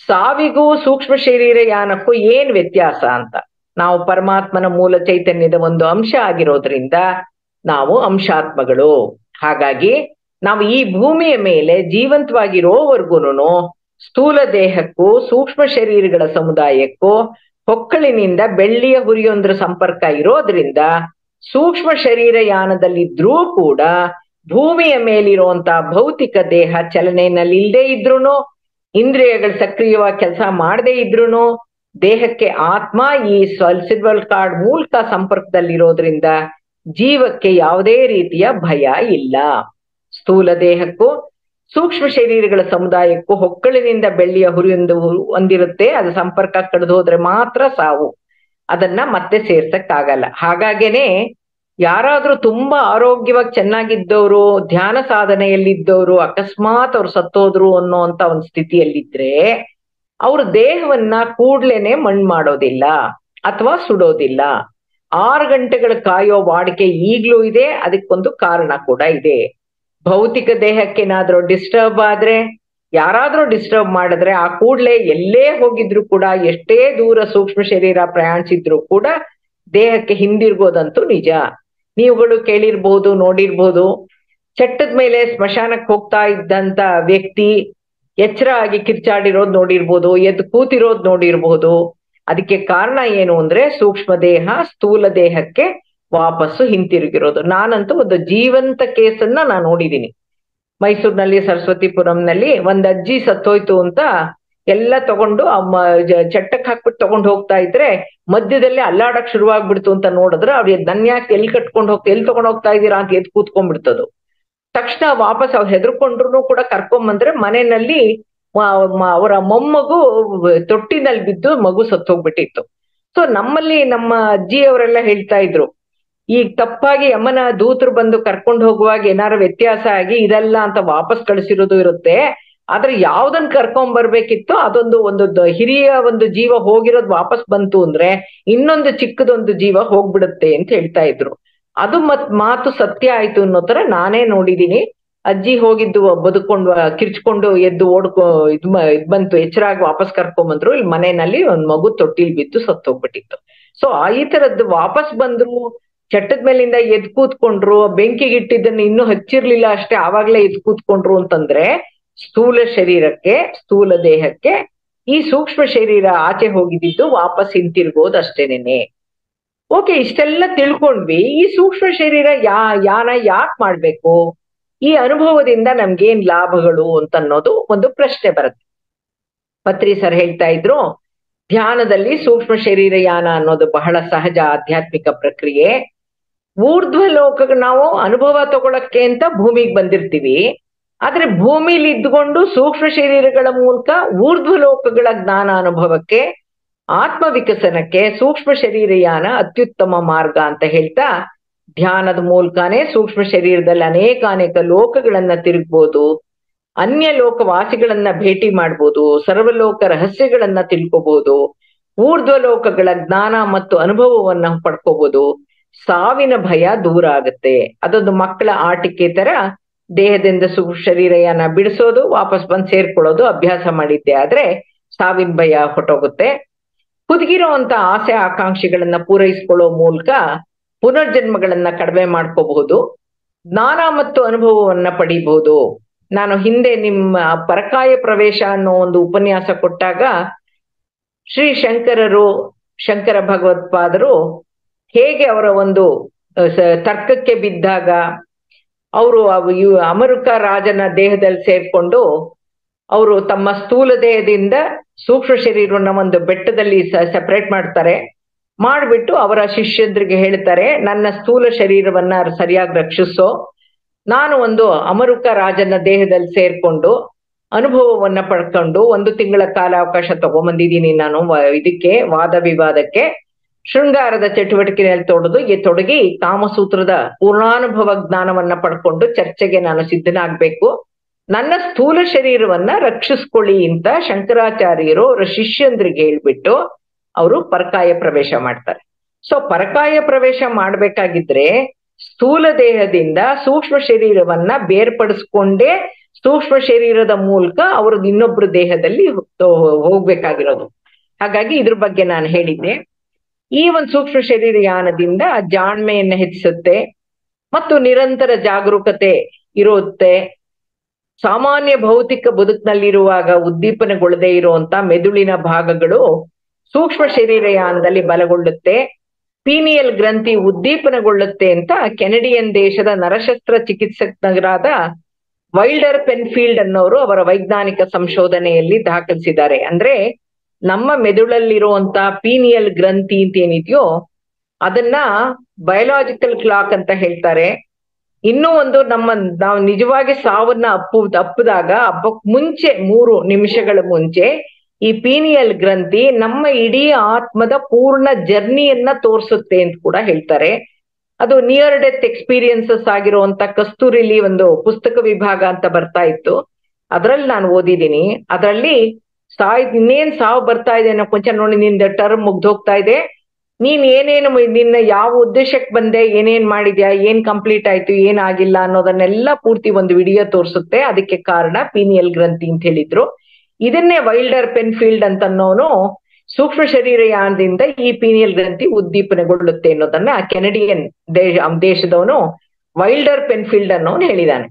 ಸಾವಿಗೂ ಸೂಕ್ಷ್ಮ ಶರೀರ ಯಾನಕ್ಕೂ ಏನ್ ವ್ಯತ್ಯಾಸ ಅಂತ ನಾವು ಪರಮಾತ್ಮನ ಮೂಲ ಚೈತನ್ಯದ ಒಂದು ಅಂಶ ಆಗಿರೋದ್ರಿಂದ ನಾವು ಅಂಶಾತ್ಮಗಳು ಹಾಗಾಗಿ ನಾವು ಈ ಭೂಮಿಯ ಮೇಲೆ ಜೀವಂತವಾಗಿರೋವರೆಗೂ ಸ್ಥೂಲ ದೇಹಕ್ಕೂ ಸೂಕ್ಷ್ಮ ಶರೀರಗಳ ಸಮುದಾಯಕ್ಕೂ ಹೊಕ್ಕಳಿನಿಂದ ಬೆಳ್ಳಿಯ ಹುರಿಯೊಂದ್ರ ಸಂಪರ್ಕ ಇರೋದ್ರಿಂದ ಸೂಕ್ಷ್ಮ ಶರೀರ ಯಾನದಲ್ಲಿದ್ರೂ ಕೂಡ ಭೂಮಿಯ ಮೇಲಿರುವಂತ ಭೌತಿಕ ದೇಹ ಚಲನೆಯಲ್ಲಿ ಇಲ್ಲದೆ ಇದ್ರೂನು ಇಂದ್ರಿಯಗಳು ಸಕ್ರಿಯವಾಗಿ ಕೆಲಸ ಮಾಡದೇ ಇದ್ರೂನು ದೇಹಕ್ಕೆ ಆತ್ಮ ಈ ಸಿಲ್ವರ್ ಕಾರ್ಡ್ ಮೂಲಕ ಸಂಪರ್ಕದಲ್ಲಿರೋದ್ರಿಂದ ಜೀವಕ್ಕೆ ಯಾವುದೇ ರೀತಿಯ ಭಯ ಇಲ್ಲ ಸ್ಥೂಲ ದೇಹಕ್ಕೂ ಸೂಕ್ಷ್ಮ ಶರೀರಗಳ ಸಮುದಾಯಕ್ಕೂ ಹೊಕ್ಕಳಿನಿಂದ ಬೆಳ್ಳಿಯ ಹುರಿಯೊಂದು ಹೊಂದಿರುತ್ತೆ ಅದು ಸಂಪರ್ಕ ಕಡಿದು ಹೋದ್ರೆ ಮಾತ್ರ ಸಾವು ಅದನ್ನ ಮತ್ತೆ ಸೇರ್ಸಕ್ಕಾಗಲ್ಲ ಹಾಗಾಗೇನೆ ಯಾರಾದ್ರೂ ತುಂಬಾ ಆರೋಗ್ಯವಾಗಿ ಚೆನ್ನಾಗಿದ್ದವರು ಧ್ಯಾನ ಸಾಧನೆಯಲ್ಲಿದ್ದವರು ಅಕಸ್ಮಾತ್ ಅವ್ರು ಸತ್ತೋದ್ರು ಅನ್ನೋಂತ ಒಂದು ಸ್ಥಿತಿಯಲ್ಲಿದ್ರೆ ಅವ್ರ ದೇಹವನ್ನ ಕೂಡ್ಲೇನೆ ಮಣ್ಣು ಮಾಡೋದಿಲ್ಲ ಅಥವಾ ಸುಡೋದಿಲ್ಲ ಆರು ಗಂಟೆಗಳ ಕಾಯೋ ವಾಡಿಕೆ ಈಗ್ಲೂ ಇದೆ ಅದಕ್ಕೊಂದು ಕಾರಣ ಕೂಡ ಇದೆ ಭೌತಿಕ ದೇಹಕ್ಕೇನಾದ್ರೂ ಡಿಸ್ಟರ್ಬ್ ಆದ್ರೆ ಯಾರಾದ್ರೂ ಡಿಸ್ಟರ್ಬ್ ಮಾಡಿದ್ರೆ ಆ ಕೂಡ್ಲೆ ಎಲ್ಲೇ ಹೋಗಿದ್ರು ಕೂಡ ಎಷ್ಟೇ ದೂರ ಸೂಕ್ಷ್ಮ ಶರೀರ ಪ್ರಯಾಣಿಸಿದ್ರು ಕೂಡ ದೇಹಕ್ಕೆ ಹಿಂದಿರ್ಗೋದಂತೂ ನಿಜ ನೀವುಗಳು ಕೇಳಿರ್ಬಹುದು ನೋಡಿರ್ಬಹುದು ಚಟ್ಟದ ಮೇಲೆ ಸ್ಮಶಾನಕ್ಕೆ ಹೋಗ್ತಾ ಇದ್ದಂತ ವ್ಯಕ್ತಿ ಎಚ್ಚರ ಆಗಿ ಕಿರ್ಚಾಡಿರೋದ್ ನೋಡಿರ್ಬೋದು ಎದ್ದು ಕೂತಿರೋದ್ ನೋಡಿರ್ಬಹುದು ಅದಕ್ಕೆ ಕಾರಣ ಏನು ಅಂದ್ರೆ ಸೂಕ್ಷ್ಮ ದೇಹ ಸ್ಥೂಲ ದೇಹಕ್ಕೆ ವಾಪಸ್ಸು ಹಿಂತಿರುಗಿರೋದು ನಾನಂತೂ ಒಂದು ಜೀವಂತ ಕೇಸನ್ನ ನಾನು ನೋಡಿದೀನಿ ಮೈಸೂರಿನಲ್ಲಿ ಸರಸ್ವತಿಪುರಂನಲ್ಲಿ ಒಂದ್ ಅಜ್ಜಿ ಸತ್ತೋಯ್ತು ಅಂತ ಎಲ್ಲ ತಗೊಂಡು ಚಟ್ಟಕ್ ಹಾಕ್ಬಿಟ್ಟು ತಗೊಂಡು ಹೋಗ್ತಾ ಇದ್ರೆ ಮಧ್ಯದಲ್ಲಿ ಅಲ್ಲಾಡಕ್ ಶುರುವಾಗ್ಬಿಡ್ತು ಅಂತ ನೋಡಿದ್ರೆ ಅವ್ರಿಗೆ ನನ್ಯಾಕೆ ಎಲ್ಲಿ ಕಟ್ಕೊಂಡು ಹೋಗ್ತಾ ಎಲ್ಲಿ ತಗೊಂಡ್ ಹೋಗ್ತಾ ಇದ್ದೀರಾ ಅಂತ ಎದ್ದು ಕೂತ್ಕೊಂಡ್ಬಿಡ್ತದು ತಕ್ಷಣ ವಾಪಸ್ ಅವ್ರು ಹೆದರ್ಕೊಂಡ್ರು ಕೂಡ ಕರ್ಕೊಂಬಂದ್ರೆ ಮನೆಯಲ್ಲಿ ಅವರ ಮೊಮ್ಮಗು ತೊಟ್ಟಿನಲ್ಲಿ ಬಿದ್ದು ಮಗು ಸತ್ತೋಗ್ಬಿಟ್ಟಿತ್ತು ಸೊ ನಮ್ಮಲ್ಲಿ ನಮ್ಮ ಅಜ್ಜಿಯವರೆಲ್ಲ ಹೇಳ್ತಾ ಇದ್ರು ಈಗ ತಪ್ಪಾಗಿ ಅಮ್ಮನ ದೂತರು ಬಂದು ಕರ್ಕೊಂಡು ಹೋಗುವಾಗ ಏನಾರು ವ್ಯತ್ಯಾಸ ಆಗಿ ಇದೆಲ್ಲ ಅಂತ ವಾಪಸ್ ಕಳಿಸಿರೋದು ಇರುತ್ತೆ ಆದ್ರೆ ಯಾವ್ದನ್ ಕರ್ಕೊಂಡ್ ಬರ್ಬೇಕಿತ್ತು ಅದೊಂದು ಒಂದು ಹಿರಿಯ ಒಂದು ಜೀವ ಹೋಗಿರೋದು ವಾಪಸ್ ಬಂತು ಅಂದ್ರೆ ಇನ್ನೊಂದು ಚಿಕ್ಕದೊಂದು ಜೀವ ಹೋಗ್ಬಿಡುತ್ತೆ ಅಂತ ಹೇಳ್ತಾ ಇದ್ರು ಅದು ಮತ್ ಮಾತು ಸತ್ಯ ಆಯ್ತು ಅನ್ನೋ ತರ ನಾನೇ ನೋಡಿದೀನಿ ಅಜ್ಜಿ ಹೋಗಿದ್ದು ಬದುಕೊಂಡು ಕಿರ್ಚ್ಕೊಂಡು ಎದ್ದು ಓಡ್ಕೊ ಇದ್ ಇದ್ ಬಂತು ಎಚ್ಚರಾಗಿ ವಾಪಸ್ ಕರ್ಕೊಂಡ್ ಬಂದ್ರು ಇಲ್ಲಿ ಮನೆಯಲ್ಲಿ ಒಂದ್ ಮಗು ತೊಟ್ಟಿಲ್ ಬಿದ್ದು ಸತ್ತೋಗ್ಬಿಟ್ಟಿತ್ತು ಸೊ ಈ ತರದ್ದು ವಾಪಸ್ ಬಂದ್ರು ಚಟ್ಟದ ಮೇಲಿಂದ ಎದ್ ಕೂತ್ಕೊಂಡ್ರು ಬೆಂಕಿಗಿಟ್ಟಿದ್ದನ್ನ ಇನ್ನೂ ಹಚ್ಚಿರ್ಲಿಲ್ಲ ಅಷ್ಟೇ ಆವಾಗ್ಲೇ ಎದ್ ಕೂತ್ಕೊಂಡ್ರು ಅಂತಂದ್ರೆ ಸ್ಥೂಲ ಶರೀರಕ್ಕೆ ಸ್ಥೂಲ ದೇಹಕ್ಕೆ ಈ ಸೂಕ್ಷ್ಮ ಶರೀರ ಆಚೆ ಹೋಗಿದ್ದು ವಾಪಸ್ ಹಿಂತಿರ್ಗೋದು ಅಷ್ಟೇನೇನೆ ಓಕೆ ಇಷ್ಟೆಲ್ಲ ತಿಳ್ಕೊಂಡ್ವಿ ಈ ಸೂಕ್ಷ್ಮ ಶರೀರ ಯಾ ಯಾನ ಯಾಕೆ ಮಾಡ್ಬೇಕು ಈ ಅನುಭವದಿಂದ ನಮ್ಗೇನ್ ಲಾಭಗಳು ಅಂತ ಅನ್ನೋದು ಒಂದು ಪ್ರಶ್ನೆ ಬರುತ್ತೆ ಪತ್ರಿ ಸರ್ ಹೇಳ್ತಾ ಇದ್ರು ಧ್ಯಾನದಲ್ಲಿ ಸೂಕ್ಷ್ಮ ಶರೀರ ಯಾನ ಅನ್ನೋದು ಬಹಳ ಸಹಜ ಆಧ್ಯಾತ್ಮಿಕ ಪ್ರಕ್ರಿಯೆ ಊರ್ಧ್ವ ಲೋಕ ನಾವು ಅನುಭವ ತಗೊಳಕ್ಕೆ ಅಂತ ಭೂಮಿಗೆ ಬಂದಿರ್ತೀವಿ ಆದ್ರೆ ಭೂಮಿಲಿ ಇದ್ಕೊಂಡು ಸೂಕ್ಷ್ಮ ಶರೀರಗಳ ಮೂಲಕ ಊರ್ಧ್ವ ಲೋಕಗಳ ಜ್ಞಾನ ಅನುಭವಕ್ಕೆ ಆತ್ಮ ವಿಕಸನಕ್ಕೆ ಸೂಕ್ಷ್ಮ ಶರೀರಯಾನ ಅತ್ಯುತ್ತಮ ಮಾರ್ಗ ಅಂತ ಹೇಳ್ತಾ ಧ್ಯಾನದ ಮೂಲಕನೇ ಸೂಕ್ಷ್ಮ ಶರೀರದಲ್ಲಿ ಅನೇಕ ಅನೇಕ ಲೋಕಗಳನ್ನ ತಿರುಗ್ಬೋದು ಅನ್ಯ ಲೋಕವಾಸಿಗಳನ್ನ ಭೇಟಿ ಮಾಡ್ಬೋದು ಸರ್ವಲೋಕ ರಹಸ್ಯಗಳನ್ನ ತಿಳ್ಕೊಬಹುದು ಊರ್ಧ್ವ ಲೋಕಗಳ ಜ್ಞಾನ ಮತ್ತು ಅನುಭವವನ್ನ ಪಡ್ಕೋಬಹುದು ಸಾವಿನ ಭಯ ದೂರ ಆಗುತ್ತೆ ಅದೊಂದು ಮಕ್ಕಳ ಆಟಿಕೆ ತರ ದೇಹದಿಂದ ಸು ಶರೀರಯನ್ನ ಬಿಡಿಸೋದು ವಾಪಸ್ ಬಂದು ಸೇರ್ಕೊಳ್ಳೋದು ಅಭ್ಯಾಸ ಮಾಡಿದ್ದೆ ಆದ್ರೆ ಸಾವಿನ ಭಯ ಹೊಟ್ಟೋಗುತ್ತೆ ಹುದುಗಿರುವಂತ ಆಸೆ ಆಕಾಂಕ್ಷೆಗಳನ್ನ ಪೂರೈಸ್ಕೊಳ್ಳೋ ಮೂಲಕ ಪುನರ್ಜನ್ಮಗಳನ್ನ ಕಡಿಮೆ ಮಾಡ್ಕೋಬಹುದು ಜ್ಞಾನ ಮತ್ತು ಅನುಭವವನ್ನ ಪಡಿಬಹುದು ನಾನು ಹಿಂದೆ ನಿಮ್ಮ ಪರಕಾಯ ಪ್ರವೇಶ ಅನ್ನೋ ಒಂದು ಉಪನ್ಯಾಸ ಕೊಟ್ಟಾಗ ಶ್ರೀ ಶಂಕರರು ಶಂಕರ ಭಗವತ್ಪಾದರು ಹೇಗೆ ಅವರ ಒಂದು ತರ್ಕಕ್ಕೆ ಬಿದ್ದಾಗ ಅವರು ಅಮರುಕ ರಾಜನ ದೇಹದಲ್ಲಿ ಸೇರ್ಕೊಂಡು ಅವರು ತಮ್ಮ ಸ್ಥೂಲ ದೇಹದಿಂದ ಸೂಕ್ಷ್ಮ ಶರೀರವನ್ನ ಒಂದು ಬೆಟ್ಟದಲ್ಲಿ ಸೆಪರೇಟ್ ಮಾಡ್ತಾರೆ ಮಾಡ್ಬಿಟ್ಟು ಅವರ ಶಿಷ್ಯಂದ್ರಿಗೆ ಹೇಳ್ತಾರೆ ನನ್ನ ಸ್ಥೂಲ ಶರೀರವನ್ನ ಸರಿಯಾಗಿ ರಕ್ಷಿಸೋ ನಾನು ಒಂದು ಅಮರುಕ ರಾಜನ ದೇಹದಲ್ಲಿ ಸೇರ್ಕೊಂಡು ಅನುಭವವನ್ನ ಪಡ್ಕೊಂಡು ಒಂದು ತಿಂಗಳ ಕಾಲಾವಕಾಶ ತಗೊಂಬಂದಿದ್ದೀನಿ ನಾನು ಇದಕ್ಕೆ ವಾದ ವಿವಾದಕ್ಕೆ ಶೃಂಗಾರದ ಚಟುವಟಿಕೆಯಲ್ಲಿ ತೊಡದು ತೊಡಗಿ ಕಾಮಸೂತ್ರದ ಪೂರ್ಣಾನುಭವ ಜ್ಞಾನವನ್ನ ಪಡ್ಕೊಂಡು ಚರ್ಚೆಗೆ ನಾನು ಸಿದ್ಧನಾಗ್ಬೇಕು ನನ್ನ ಸ್ಥೂಲ ಶರೀರವನ್ನ ರಕ್ಷಿಸ್ಕೊಳ್ಳಿ ಅಂತ ಶಂಕರಾಚಾರ್ಯರು ಅವರ ಶಿಷ್ಯಂದ್ರಿಗೆ ಹೇಳ್ಬಿಟ್ಟು ಅವರು ಪರಕಾಯ ಪ್ರವೇಶ ಮಾಡ್ತಾರೆ ಸೊ ಪರಕಾಯ ಪ್ರವೇಶ ಮಾಡ್ಬೇಕಾಗಿದ್ರೆ ಸ್ಥೂಲ ದೇಹದಿಂದ ಸೂಕ್ಷ್ಮ ಶರೀರವನ್ನ ಬೇರ್ಪಡಿಸ್ಕೊಂಡೇ ಸೂಕ್ಷ್ಮ ಶರೀರದ ಮೂಲಕ ಅವ್ರದ್ದು ಇನ್ನೊಬ್ರ ದೇಹದಲ್ಲಿ ಹೋಗ್ಬೇಕಾಗಿರೋದು ಹಾಗಾಗಿ ಇದ್ರ ಬಗ್ಗೆ ನಾನು ಹೇಳಿದ್ದೆ ಈ ಒಂದು ಸೂಕ್ಷ್ಮ ಶರೀರ ಯಾನದಿಂದ ಜಾಣ್ಮೆಯನ್ನ ಹೆಚ್ಚಿಸುತ್ತೆ ಮತ್ತು ನಿರಂತರ ಜಾಗರೂಕತೆ ಇರುತ್ತೆ ಸಾಮಾನ್ಯ ಭೌತಿಕ ಬದುಕಿನಲ್ಲಿರುವಾಗ ಉದ್ದೀಪನಗೊಳ್ಳದೆ ಇರುವಂತ ಮೆದುಳಿನ ಭಾಗಗಳು ಸೂಕ್ಷ್ಮ ಶರೀರಯಾನದಲ್ಲಿ ಬಲಗೊಳ್ಳುತ್ತೆ ಪೀನಿಯಲ್ ಗ್ರಂಥಿ ಉದ್ದೀಪನಗೊಳ್ಳುತ್ತೆ ಅಂತ ಕೆನಡಿಯನ್ ದೇಶದ ನರಶಸ್ತ್ರ ಚಿಕಿತ್ಸಕರಾದ ವೈಲ್ಡರ್ ಪೆನ್ಫೀಲ್ಡ್ ಅನ್ನೋರು ಅವರ ವೈಜ್ಞಾನಿಕ ಸಂಶೋಧನೆಯಲ್ಲಿ ದಾಖಲಿಸಿದ್ದಾರೆ ಅಂದ್ರೆ ನಮ್ಮ ಮೆದುಳಲ್ಲಿರುವಂತ ಪೀನಿಯಲ್ ಗ್ರಂಥಿ ಅಂತ ಏನಿದೆಯೋ ಅದನ್ನ ಬಯೋಲಾಜಿಕಲ್ ಕ್ಲಾಕ್ ಅಂತ ಹೇಳ್ತಾರೆ ಇನ್ನೂ ಒಂದು ನಮ್ಮ ನಾವು ನಿಜವಾಗಿ ಸಾವನ್ನ ಅಪ್ಪು ಅಪ್ಪದಾಗ ಹಬ್ಬಕ್ ಮುಂಚೆ ಮೂರು ನಿಮಿಷಗಳ ಮುಂಚೆ ಈ ಪೀನಿಯಲ್ ಗ್ರಂಥಿ ನಮ್ಮ ಇಡೀ ಆತ್ಮದ ಪೂರ್ಣ ಜರ್ನಿಯನ್ನ ತೋರಿಸುತ್ತೆ ಅಂತ ಕೂಡ ಹೇಳ್ತಾರೆ ಅದು ನಿಯರ್ ಡೆತ್ ಎಕ್ಸ್ಪೀರಿಯನ್ಸಸ್ ಆಗಿರುವಂತ ಕಸ್ತೂರಿಲಿ ಒಂದು ಪುಸ್ತಕ ವಿಭಾಗ ಅಂತ ಬರ್ತಾ ಇತ್ತು ಅದ್ರಲ್ಲಿ ನಾನು ಓದಿದ್ದೀನಿ ಅದರಲ್ಲಿ ಸಾಯ್ ಇನ್ನೇನ್ ಸಾವು ಬರ್ತಾ ಇದೆ ಅನ್ನೋ ಕೊಂಚ ನೋಡಿ ನಿಂದ ಟರ್ಮ್ ಮುಗ್ದೋಗ್ತಾ ಇದೆ ನೀನ್ ಏನೇನು ನಿನ್ನ ಯಾವ ಉದ್ದೇಶಕ್ಕೆ ಬಂದೆ ಏನೇನ್ ಮಾಡಿದ್ಯಾ ಏನ್ ಕಂಪ್ಲೀಟ್ ಆಯ್ತು ಏನ್ ಆಗಿಲ್ಲ ಅನ್ನೋದನ್ನೆಲ್ಲ ಪೂರ್ತಿ ಒಂದು ವಿಡಿಯೋ ತೋರಿಸುತ್ತೆ ಅದಕ್ಕೆ ಕಾರಣ ಪೀನಿಯಲ್ ಗ್ರಂಥಿ ಅಂತ ಹೇಳಿದ್ರು ಇದನ್ನೇ ವೈಲ್ಡರ್ ಪೆನ್ಫೀಲ್ಡ್ ಅಂತ ಅನ್ನೋನು ಸೂಕ್ಷ್ಮ ಶರೀರಯಾನದಿಂದ ಈ ಪೀನಿಯಲ್ ಗ್ರಂಥಿ ಉದ್ದೀಪನಗೊಳ್ಳುತ್ತೆ ಅನ್ನೋದನ್ನ ಕೆನಡಿಯನ್ ದೇಶ ದೇಶದವನು ವೈಲ್ಡರ್ ಪೆನ್ಫೀಲ್ಡ್ ಅನ್ನೋನು ಹೇಳಿದಾನೆ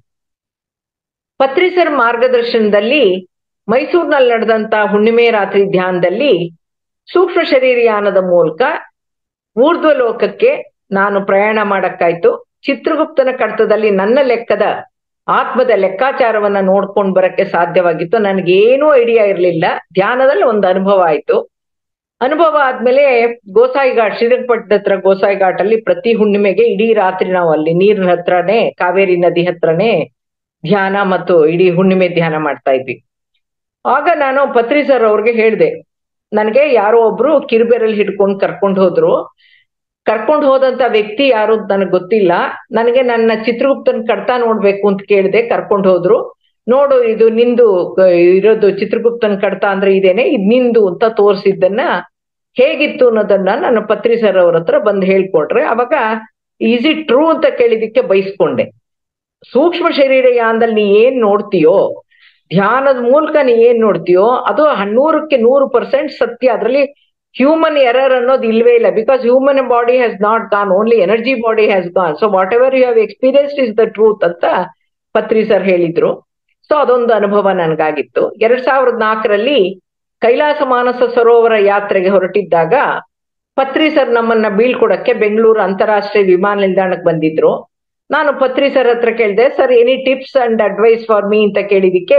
ಪತ್ರಿಸರ್ ಮಾರ್ಗದರ್ಶನದಲ್ಲಿ ಮೈಸೂರಿನಲ್ಲಿ ನಡೆದಂತ ಹುಣ್ಣಿಮೆ ರಾತ್ರಿ ಧ್ಯಾನದಲ್ಲಿ ಸೂಕ್ಷ್ಮ ಶರೀರಯಾನದ ಮೂಲಕ ಊರ್ಧ್ವ ಲೋಕಕ್ಕೆ ನಾನು ಪ್ರಯಾಣ ಮಾಡಕ್ಕಾಯ್ತು ಚಿತ್ರಗುಪ್ತನ ಕಡತದಲ್ಲಿ ನನ್ನ ಲೆಕ್ಕದ ಆತ್ಮದ ಲೆಕ್ಕಾಚಾರವನ್ನ ನೋಡ್ಕೊಂಡ್ ಬರಕ್ಕೆ ಸಾಧ್ಯವಾಗಿತ್ತು ನನಗೇನೂ ಐಡಿಯಾ ಇರ್ಲಿಲ್ಲ ಧ್ಯಾನದಲ್ಲಿ ಒಂದು ಅನುಭವ ಆಯ್ತು ಅನುಭವ ಆದ್ಮೇಲೆ ಗೋಸಾಯಿ ಘಾಟ್ ಶ್ರೀರಂಗಪಟ್ಟಣದ ಹತ್ರ ಗೋಸಾಯಿ ಘಾಟ್ ಅಲ್ಲಿ ಪ್ರತಿ ಹುಣ್ಣಿಮೆಗೆ ಇಡೀ ರಾತ್ರಿ ನಾವು ಅಲ್ಲಿ ನೀರಿನ ಹತ್ರನೇ ಕಾವೇರಿ ನದಿ ಹತ್ರನೇ ಧ್ಯಾನ ಮತ್ತು ಇಡೀ ಹುಣ್ಣಿಮೆ ಧ್ಯಾನ ಮಾಡ್ತಾ ಇದ್ವಿ ಆಗ ನಾನು ಪತ್ರಿ ಸರ್ ಅವ್ರಿಗೆ ಹೇಳ್ದೆ ನನಗೆ ಯಾರೋ ಒಬ್ರು ಕಿರುಬೆರಲ್ಲಿ ಹಿಡ್ಕೊಂಡು ಕರ್ಕೊಂಡು ಹೋದ್ರು ಕರ್ಕೊಂಡು ಹೋದಂತ ವ್ಯಕ್ತಿ ಯಾರು ನನಗೆ ಗೊತ್ತಿಲ್ಲ ನನಗೆ ನನ್ನ ಚಿತ್ರಗುಪ್ತನ ಕಡ್ತಾ ನೋಡ್ಬೇಕು ಅಂತ ಕೇಳಿದೆ ಕರ್ಕೊಂಡು ಹೋದ್ರು ನೋಡು ಇದು ನಿಂದು ಇರೋದು ಚಿತ್ರಗುಪ್ತನ ಕಡ್ತಾ ಅಂದ್ರೆ ಇದೇನೆ ಇದ್ ನಿಂದು ಅಂತ ತೋರಿಸಿದ್ದನ್ನ ಹೇಗಿತ್ತು ಅನ್ನೋದನ್ನ ನನ್ನ ಪತ್ರಿ ಸರ್ ಅವ್ರ ಹತ್ರ ಬಂದು ಹೇಳ್ಕೊಟ್ರೆ ಅವಾಗ ಈಸ್ ಇಟ್ ಟ್ರೂ ಅಂತ ಕೇಳಿದಿಕ್ಕೆ ಬಯಸ್ಕೊಂಡೆ ಸೂಕ್ಷ್ಮ ಶರೀರ ಯಾನದಲ್ಲಿ ನೀ ಏನ್ ನೋಡ್ತೀಯೋ ಧ್ಯಾನದ ಮೂಲಕ ನೀ ಏನ್ ನೋಡ್ತೀಯೋ ಅದು ನೂರಕ್ಕೆ ನೂರು ಪರ್ಸೆಂಟ್ ಸತ್ಯ ಅದ್ರಲ್ಲಿ ಹ್ಯೂಮನ್ ಎರರ್ ಅನ್ನೋದು ಇಲ್ವೇ ಇಲ್ಲ because human body has not gone only energy body has gone so what ever you have experienced is the truth ಅಂತ ಪತ್ರಿ ಸರ್ ಹೇಳಿದ್ರು ಸೊ ಅದೊಂದು ಅನುಭವ ನನ್ಗಾಗಿತ್ತು ಎರಡ್ ಸಾವಿರದ ನಾಲ್ಕರಲ್ಲಿ ಕೈಲಾಸ ಮಾನಸ ಸರೋವರ ಯಾತ್ರೆಗೆ ಹೊರಟಿದ್ದಾಗ ಪತ್ರಿ ಸರ್ ನಮ್ಮನ್ನ ಬೀಳ್ಕೊಡಕ್ಕೆ ಬೆಂಗಳೂರು ಅಂತಾರಾಷ್ಟ್ರೀಯ ವಿಮಾನ ನಿಲ್ದಾಣಕ್ಕೆ ಬಂದಿದ್ರು ನಾನು ಪತ್ರಿ ಸರ್ ಹತ್ರ ಕೇಳಿದೆ sir any tips and advice for me ಅಂತ ಕೇಳಿದಿಕ್ಕೆ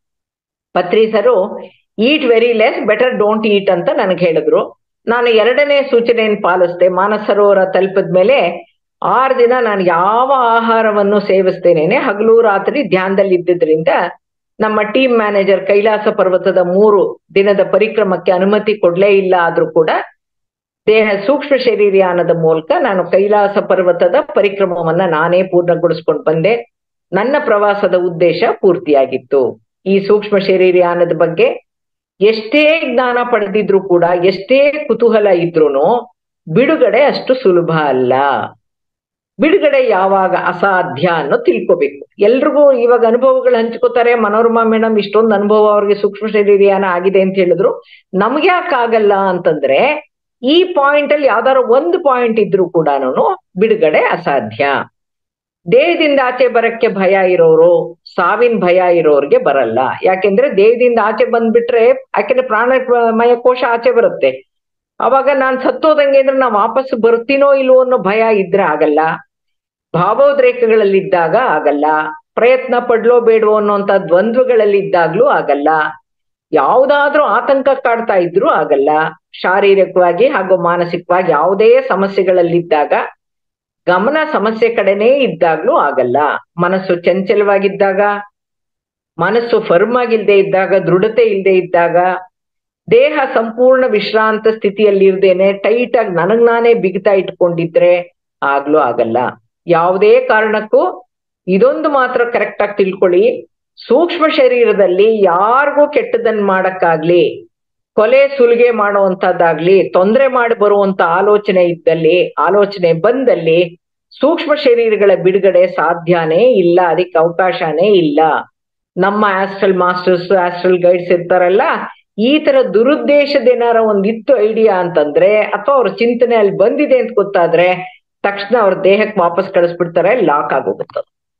Patri sir eat very less better don't eat ಅಂತ ನನಗೆ ಹೇಳಿದ್ರು ನಾನು ಎರಡನೇ ಸೂಚನೆಯನ್ನು ಪಾಲಿಸ್ದೆ ಮಾನಸ ಸರೋವರ ತಲುಪಿದ್ಮೇಲೆ ಆರು ದಿನ ನಾನು ಯಾವ ಆಹಾರವನ್ನು ಸೇವಿಸ್ತೇನೆ ಹಗಲು ರಾತ್ರಿ ಧ್ಯಾನದಲ್ಲಿ ಇದ್ದಿದ್ರಿಂದ ನಮ್ಮ ಟೀಮ್ ಮ್ಯಾನೇಜರ್ ಕೈಲಾಸ ಪರ್ವತದ ಮೂರು ದಿನದ ಪರಿಕ್ರಮಕ್ಕೆ ಅನುಮತಿ ಕೊಡ್ಲೇ ಇಲ್ಲ ಆದ್ರೂ ಕೂಡ ದೇಹ ಸೂಕ್ಷ್ಮ ಶರೀರಯಾನದ ಮೂಲಕ ನಾನು ಕೈಲಾಸ ಪರ್ವತದ ಪರಿಕ್ರಮವನ್ನ ನಾನೇ ಪೂರ್ಣಗೊಳಿಸ್ಕೊಂಡು ಬಂದೆ ನನ್ನ ಪ್ರವಾಸದ ಉದ್ದೇಶ ಪೂರ್ತಿಯಾಗಿತ್ತು ಈ ಸೂಕ್ಷ್ಮ ಶರೀರಯಾನದ ಬಗ್ಗೆ ಎಷ್ಟೇ ಜ್ಞಾನ ಪಡೆದಿದ್ರು ಕೂಡ ಎಷ್ಟೇ ಕುತೂಹಲ ಇದ್ರೂನು ಬಿಡುಗಡೆ ಅಷ್ಟು ಸುಲಭ ಅಲ್ಲ ಬಿಡುಗಡೆ ಯಾವಾಗ ಅಸಾಧ್ಯ ಅನ್ನೋ ತಿಳ್ಕೊಬೇಕು ಎಲ್ರಿಗೂ ಇವಾಗ ಅನುಭವಗಳು ಹಂಚ್ಕೋತಾರೆ ಮನೋರಮಾ ಮೇಡಮ್ ಇಷ್ಟೊಂದು ಅನುಭವ ಅವ್ರಿಗೆ ಸೂಕ್ಷ್ಮ ಶರೀರಯಾನ ಆಗಿದೆ ಅಂತ ಹೇಳಿದ್ರು ನಮ್ಗೆ ಆಗಲ್ಲ ಅಂತಂದ್ರೆ ಈ ಪಾಯಿಂಟ್ ಅಲ್ಲಿ ಯಾವ್ದಾರ ಒಂದು ಪಾಯಿಂಟ್ ಇದ್ರೂ ಕೂಡ ಬಿಡುಗಡೆ ಅಸಾಧ್ಯ ದೇಹದಿಂದ ಆಚೆ ಬರಕ್ಕೆ ಭಯ ಇರೋರು ಸಾವಿನ ಭಯ ಇರೋರ್ಗೆ ಬರಲ್ಲ ಯಾಕೆಂದ್ರೆ ದೇಹದಿಂದ ಆಚೆ ಬಂದ್ಬಿಟ್ರೆ ಯಾಕೆಂದ್ರೆ ಪ್ರಾಣಮಯ ಕೋಶ ಆಚೆ ಬರುತ್ತೆ ಅವಾಗ ನಾನ್ ಸತ್ತೋದಂಗೆ ಅಂದ್ರೆ ನಾ ವಾಪಸ್ ಬರ್ತೀನೋ ಇಲ್ವೋ ಅನ್ನೋ ಭಯ ಇದ್ರೆ ಆಗಲ್ಲ ಭಾವೋದ್ರೇಕಗಳಲ್ಲಿದ್ದಾಗ ಆಗಲ್ಲ ಪ್ರಯತ್ನ ಪಡ್ಲೋ ಬೇಡವೋ ಅನ್ನೋಂಥ ದ್ವಂದ್ವಗಳಲ್ಲಿದ್ದಾಗ್ಲೂ ಆಗಲ್ಲ ಯಾವುದಾದ್ರೂ ಆತಂಕ ಕಾಡ್ತಾ ಇದ್ರೂ ಆಗಲ್ಲ ಶಾರೀರಿಕವಾಗಿ ಹಾಗೂ ಮಾನಸಿಕವಾಗಿ ಯಾವುದೇ ಸಮಸ್ಯೆಗಳಲ್ಲಿದ್ದಾಗ ಗಮನ ಸಮಸ್ಯೆ ಕಡೆನೇ ಇದ್ದಾಗ್ಲೂ ಆಗಲ್ಲ ಮನಸ್ಸು ಚಂಚಲವಾಗಿದ್ದಾಗ ಮನಸ್ಸು ಫರ್ಮ್ ಆಗಿಲ್ದೆ ಇದ್ದಾಗ ದೃಢತೆ ಇಲ್ಲದೆ ಇದ್ದಾಗ ದೇಹ ಸಂಪೂರ್ಣ ವಿಶ್ರಾಂತ ಸ್ಥಿತಿಯಲ್ಲಿ ಇರ್ದೇನೆ ಟೈಟ್ ಆಗಿ ನನಗ್ ನಾನೇ ಬಿಗಿತಾ ಇಟ್ಕೊಂಡಿದ್ರೆ ಆಗ್ಲೂ ಆಗಲ್ಲ ಯಾವುದೇ ಕಾರಣಕ್ಕೂ ಇದೊಂದು ಮಾತ್ರ ಕರೆಕ್ಟ್ ಆಗಿ ತಿಳ್ಕೊಳ್ಳಿ ಸೂಕ್ಷ್ಮ ಶರೀರದಲ್ಲಿ ಯಾರಿಗೂ ಕೆಟ್ಟದನ್ನ ಮಾಡಕ್ಕಾಗ್ಲಿ ಕೊಲೆ ಸುಲಿಗೆ ಮಾಡುವಂತದ್ದಾಗ್ಲಿ ತೊಂದರೆ ಮಾಡಿ ಬರುವಂತ ಆಲೋಚನೆ ಇದ್ದಲ್ಲಿ ಆಲೋಚನೆ ಬಂದಲ್ಲಿ ಸೂಕ್ಷ್ಮ ಶರೀರಗಳ ಬಿಡುಗಡೆ ಸಾಧ್ಯನೇ ಇಲ್ಲ ಅದಕ್ಕೆ ಅವಕಾಶನೇ ಇಲ್ಲ ನಮ್ಮ ಆಸ್ಟ್ರಲ್ ಮಾಸ್ಟರ್ಸ್ ಆಸ್ಟ್ರಲ್ ಗೈಡ್ಸ್ ಇರ್ತಾರಲ್ಲ ಈ ತರ ದುರುದ್ದೇಶದ ಏನಾರ ಒಂದಿತ್ತು ಐಡಿಯಾ ಅಂತಂದ್ರೆ ಅಥವಾ ಅವ್ರ ಚಿಂತನೆ ಅಲ್ಲಿ ಬಂದಿದೆ ಅಂತ ಗೊತ್ತಾದ್ರೆ ತಕ್ಷಣ ಅವ್ರ ದೇಹಕ್ಕೆ ವಾಪಸ್ ಕಳಿಸ್ಬಿಡ್ತಾರೆ ಲಾಕ್ ಆಗೋಗುತ್ತೆ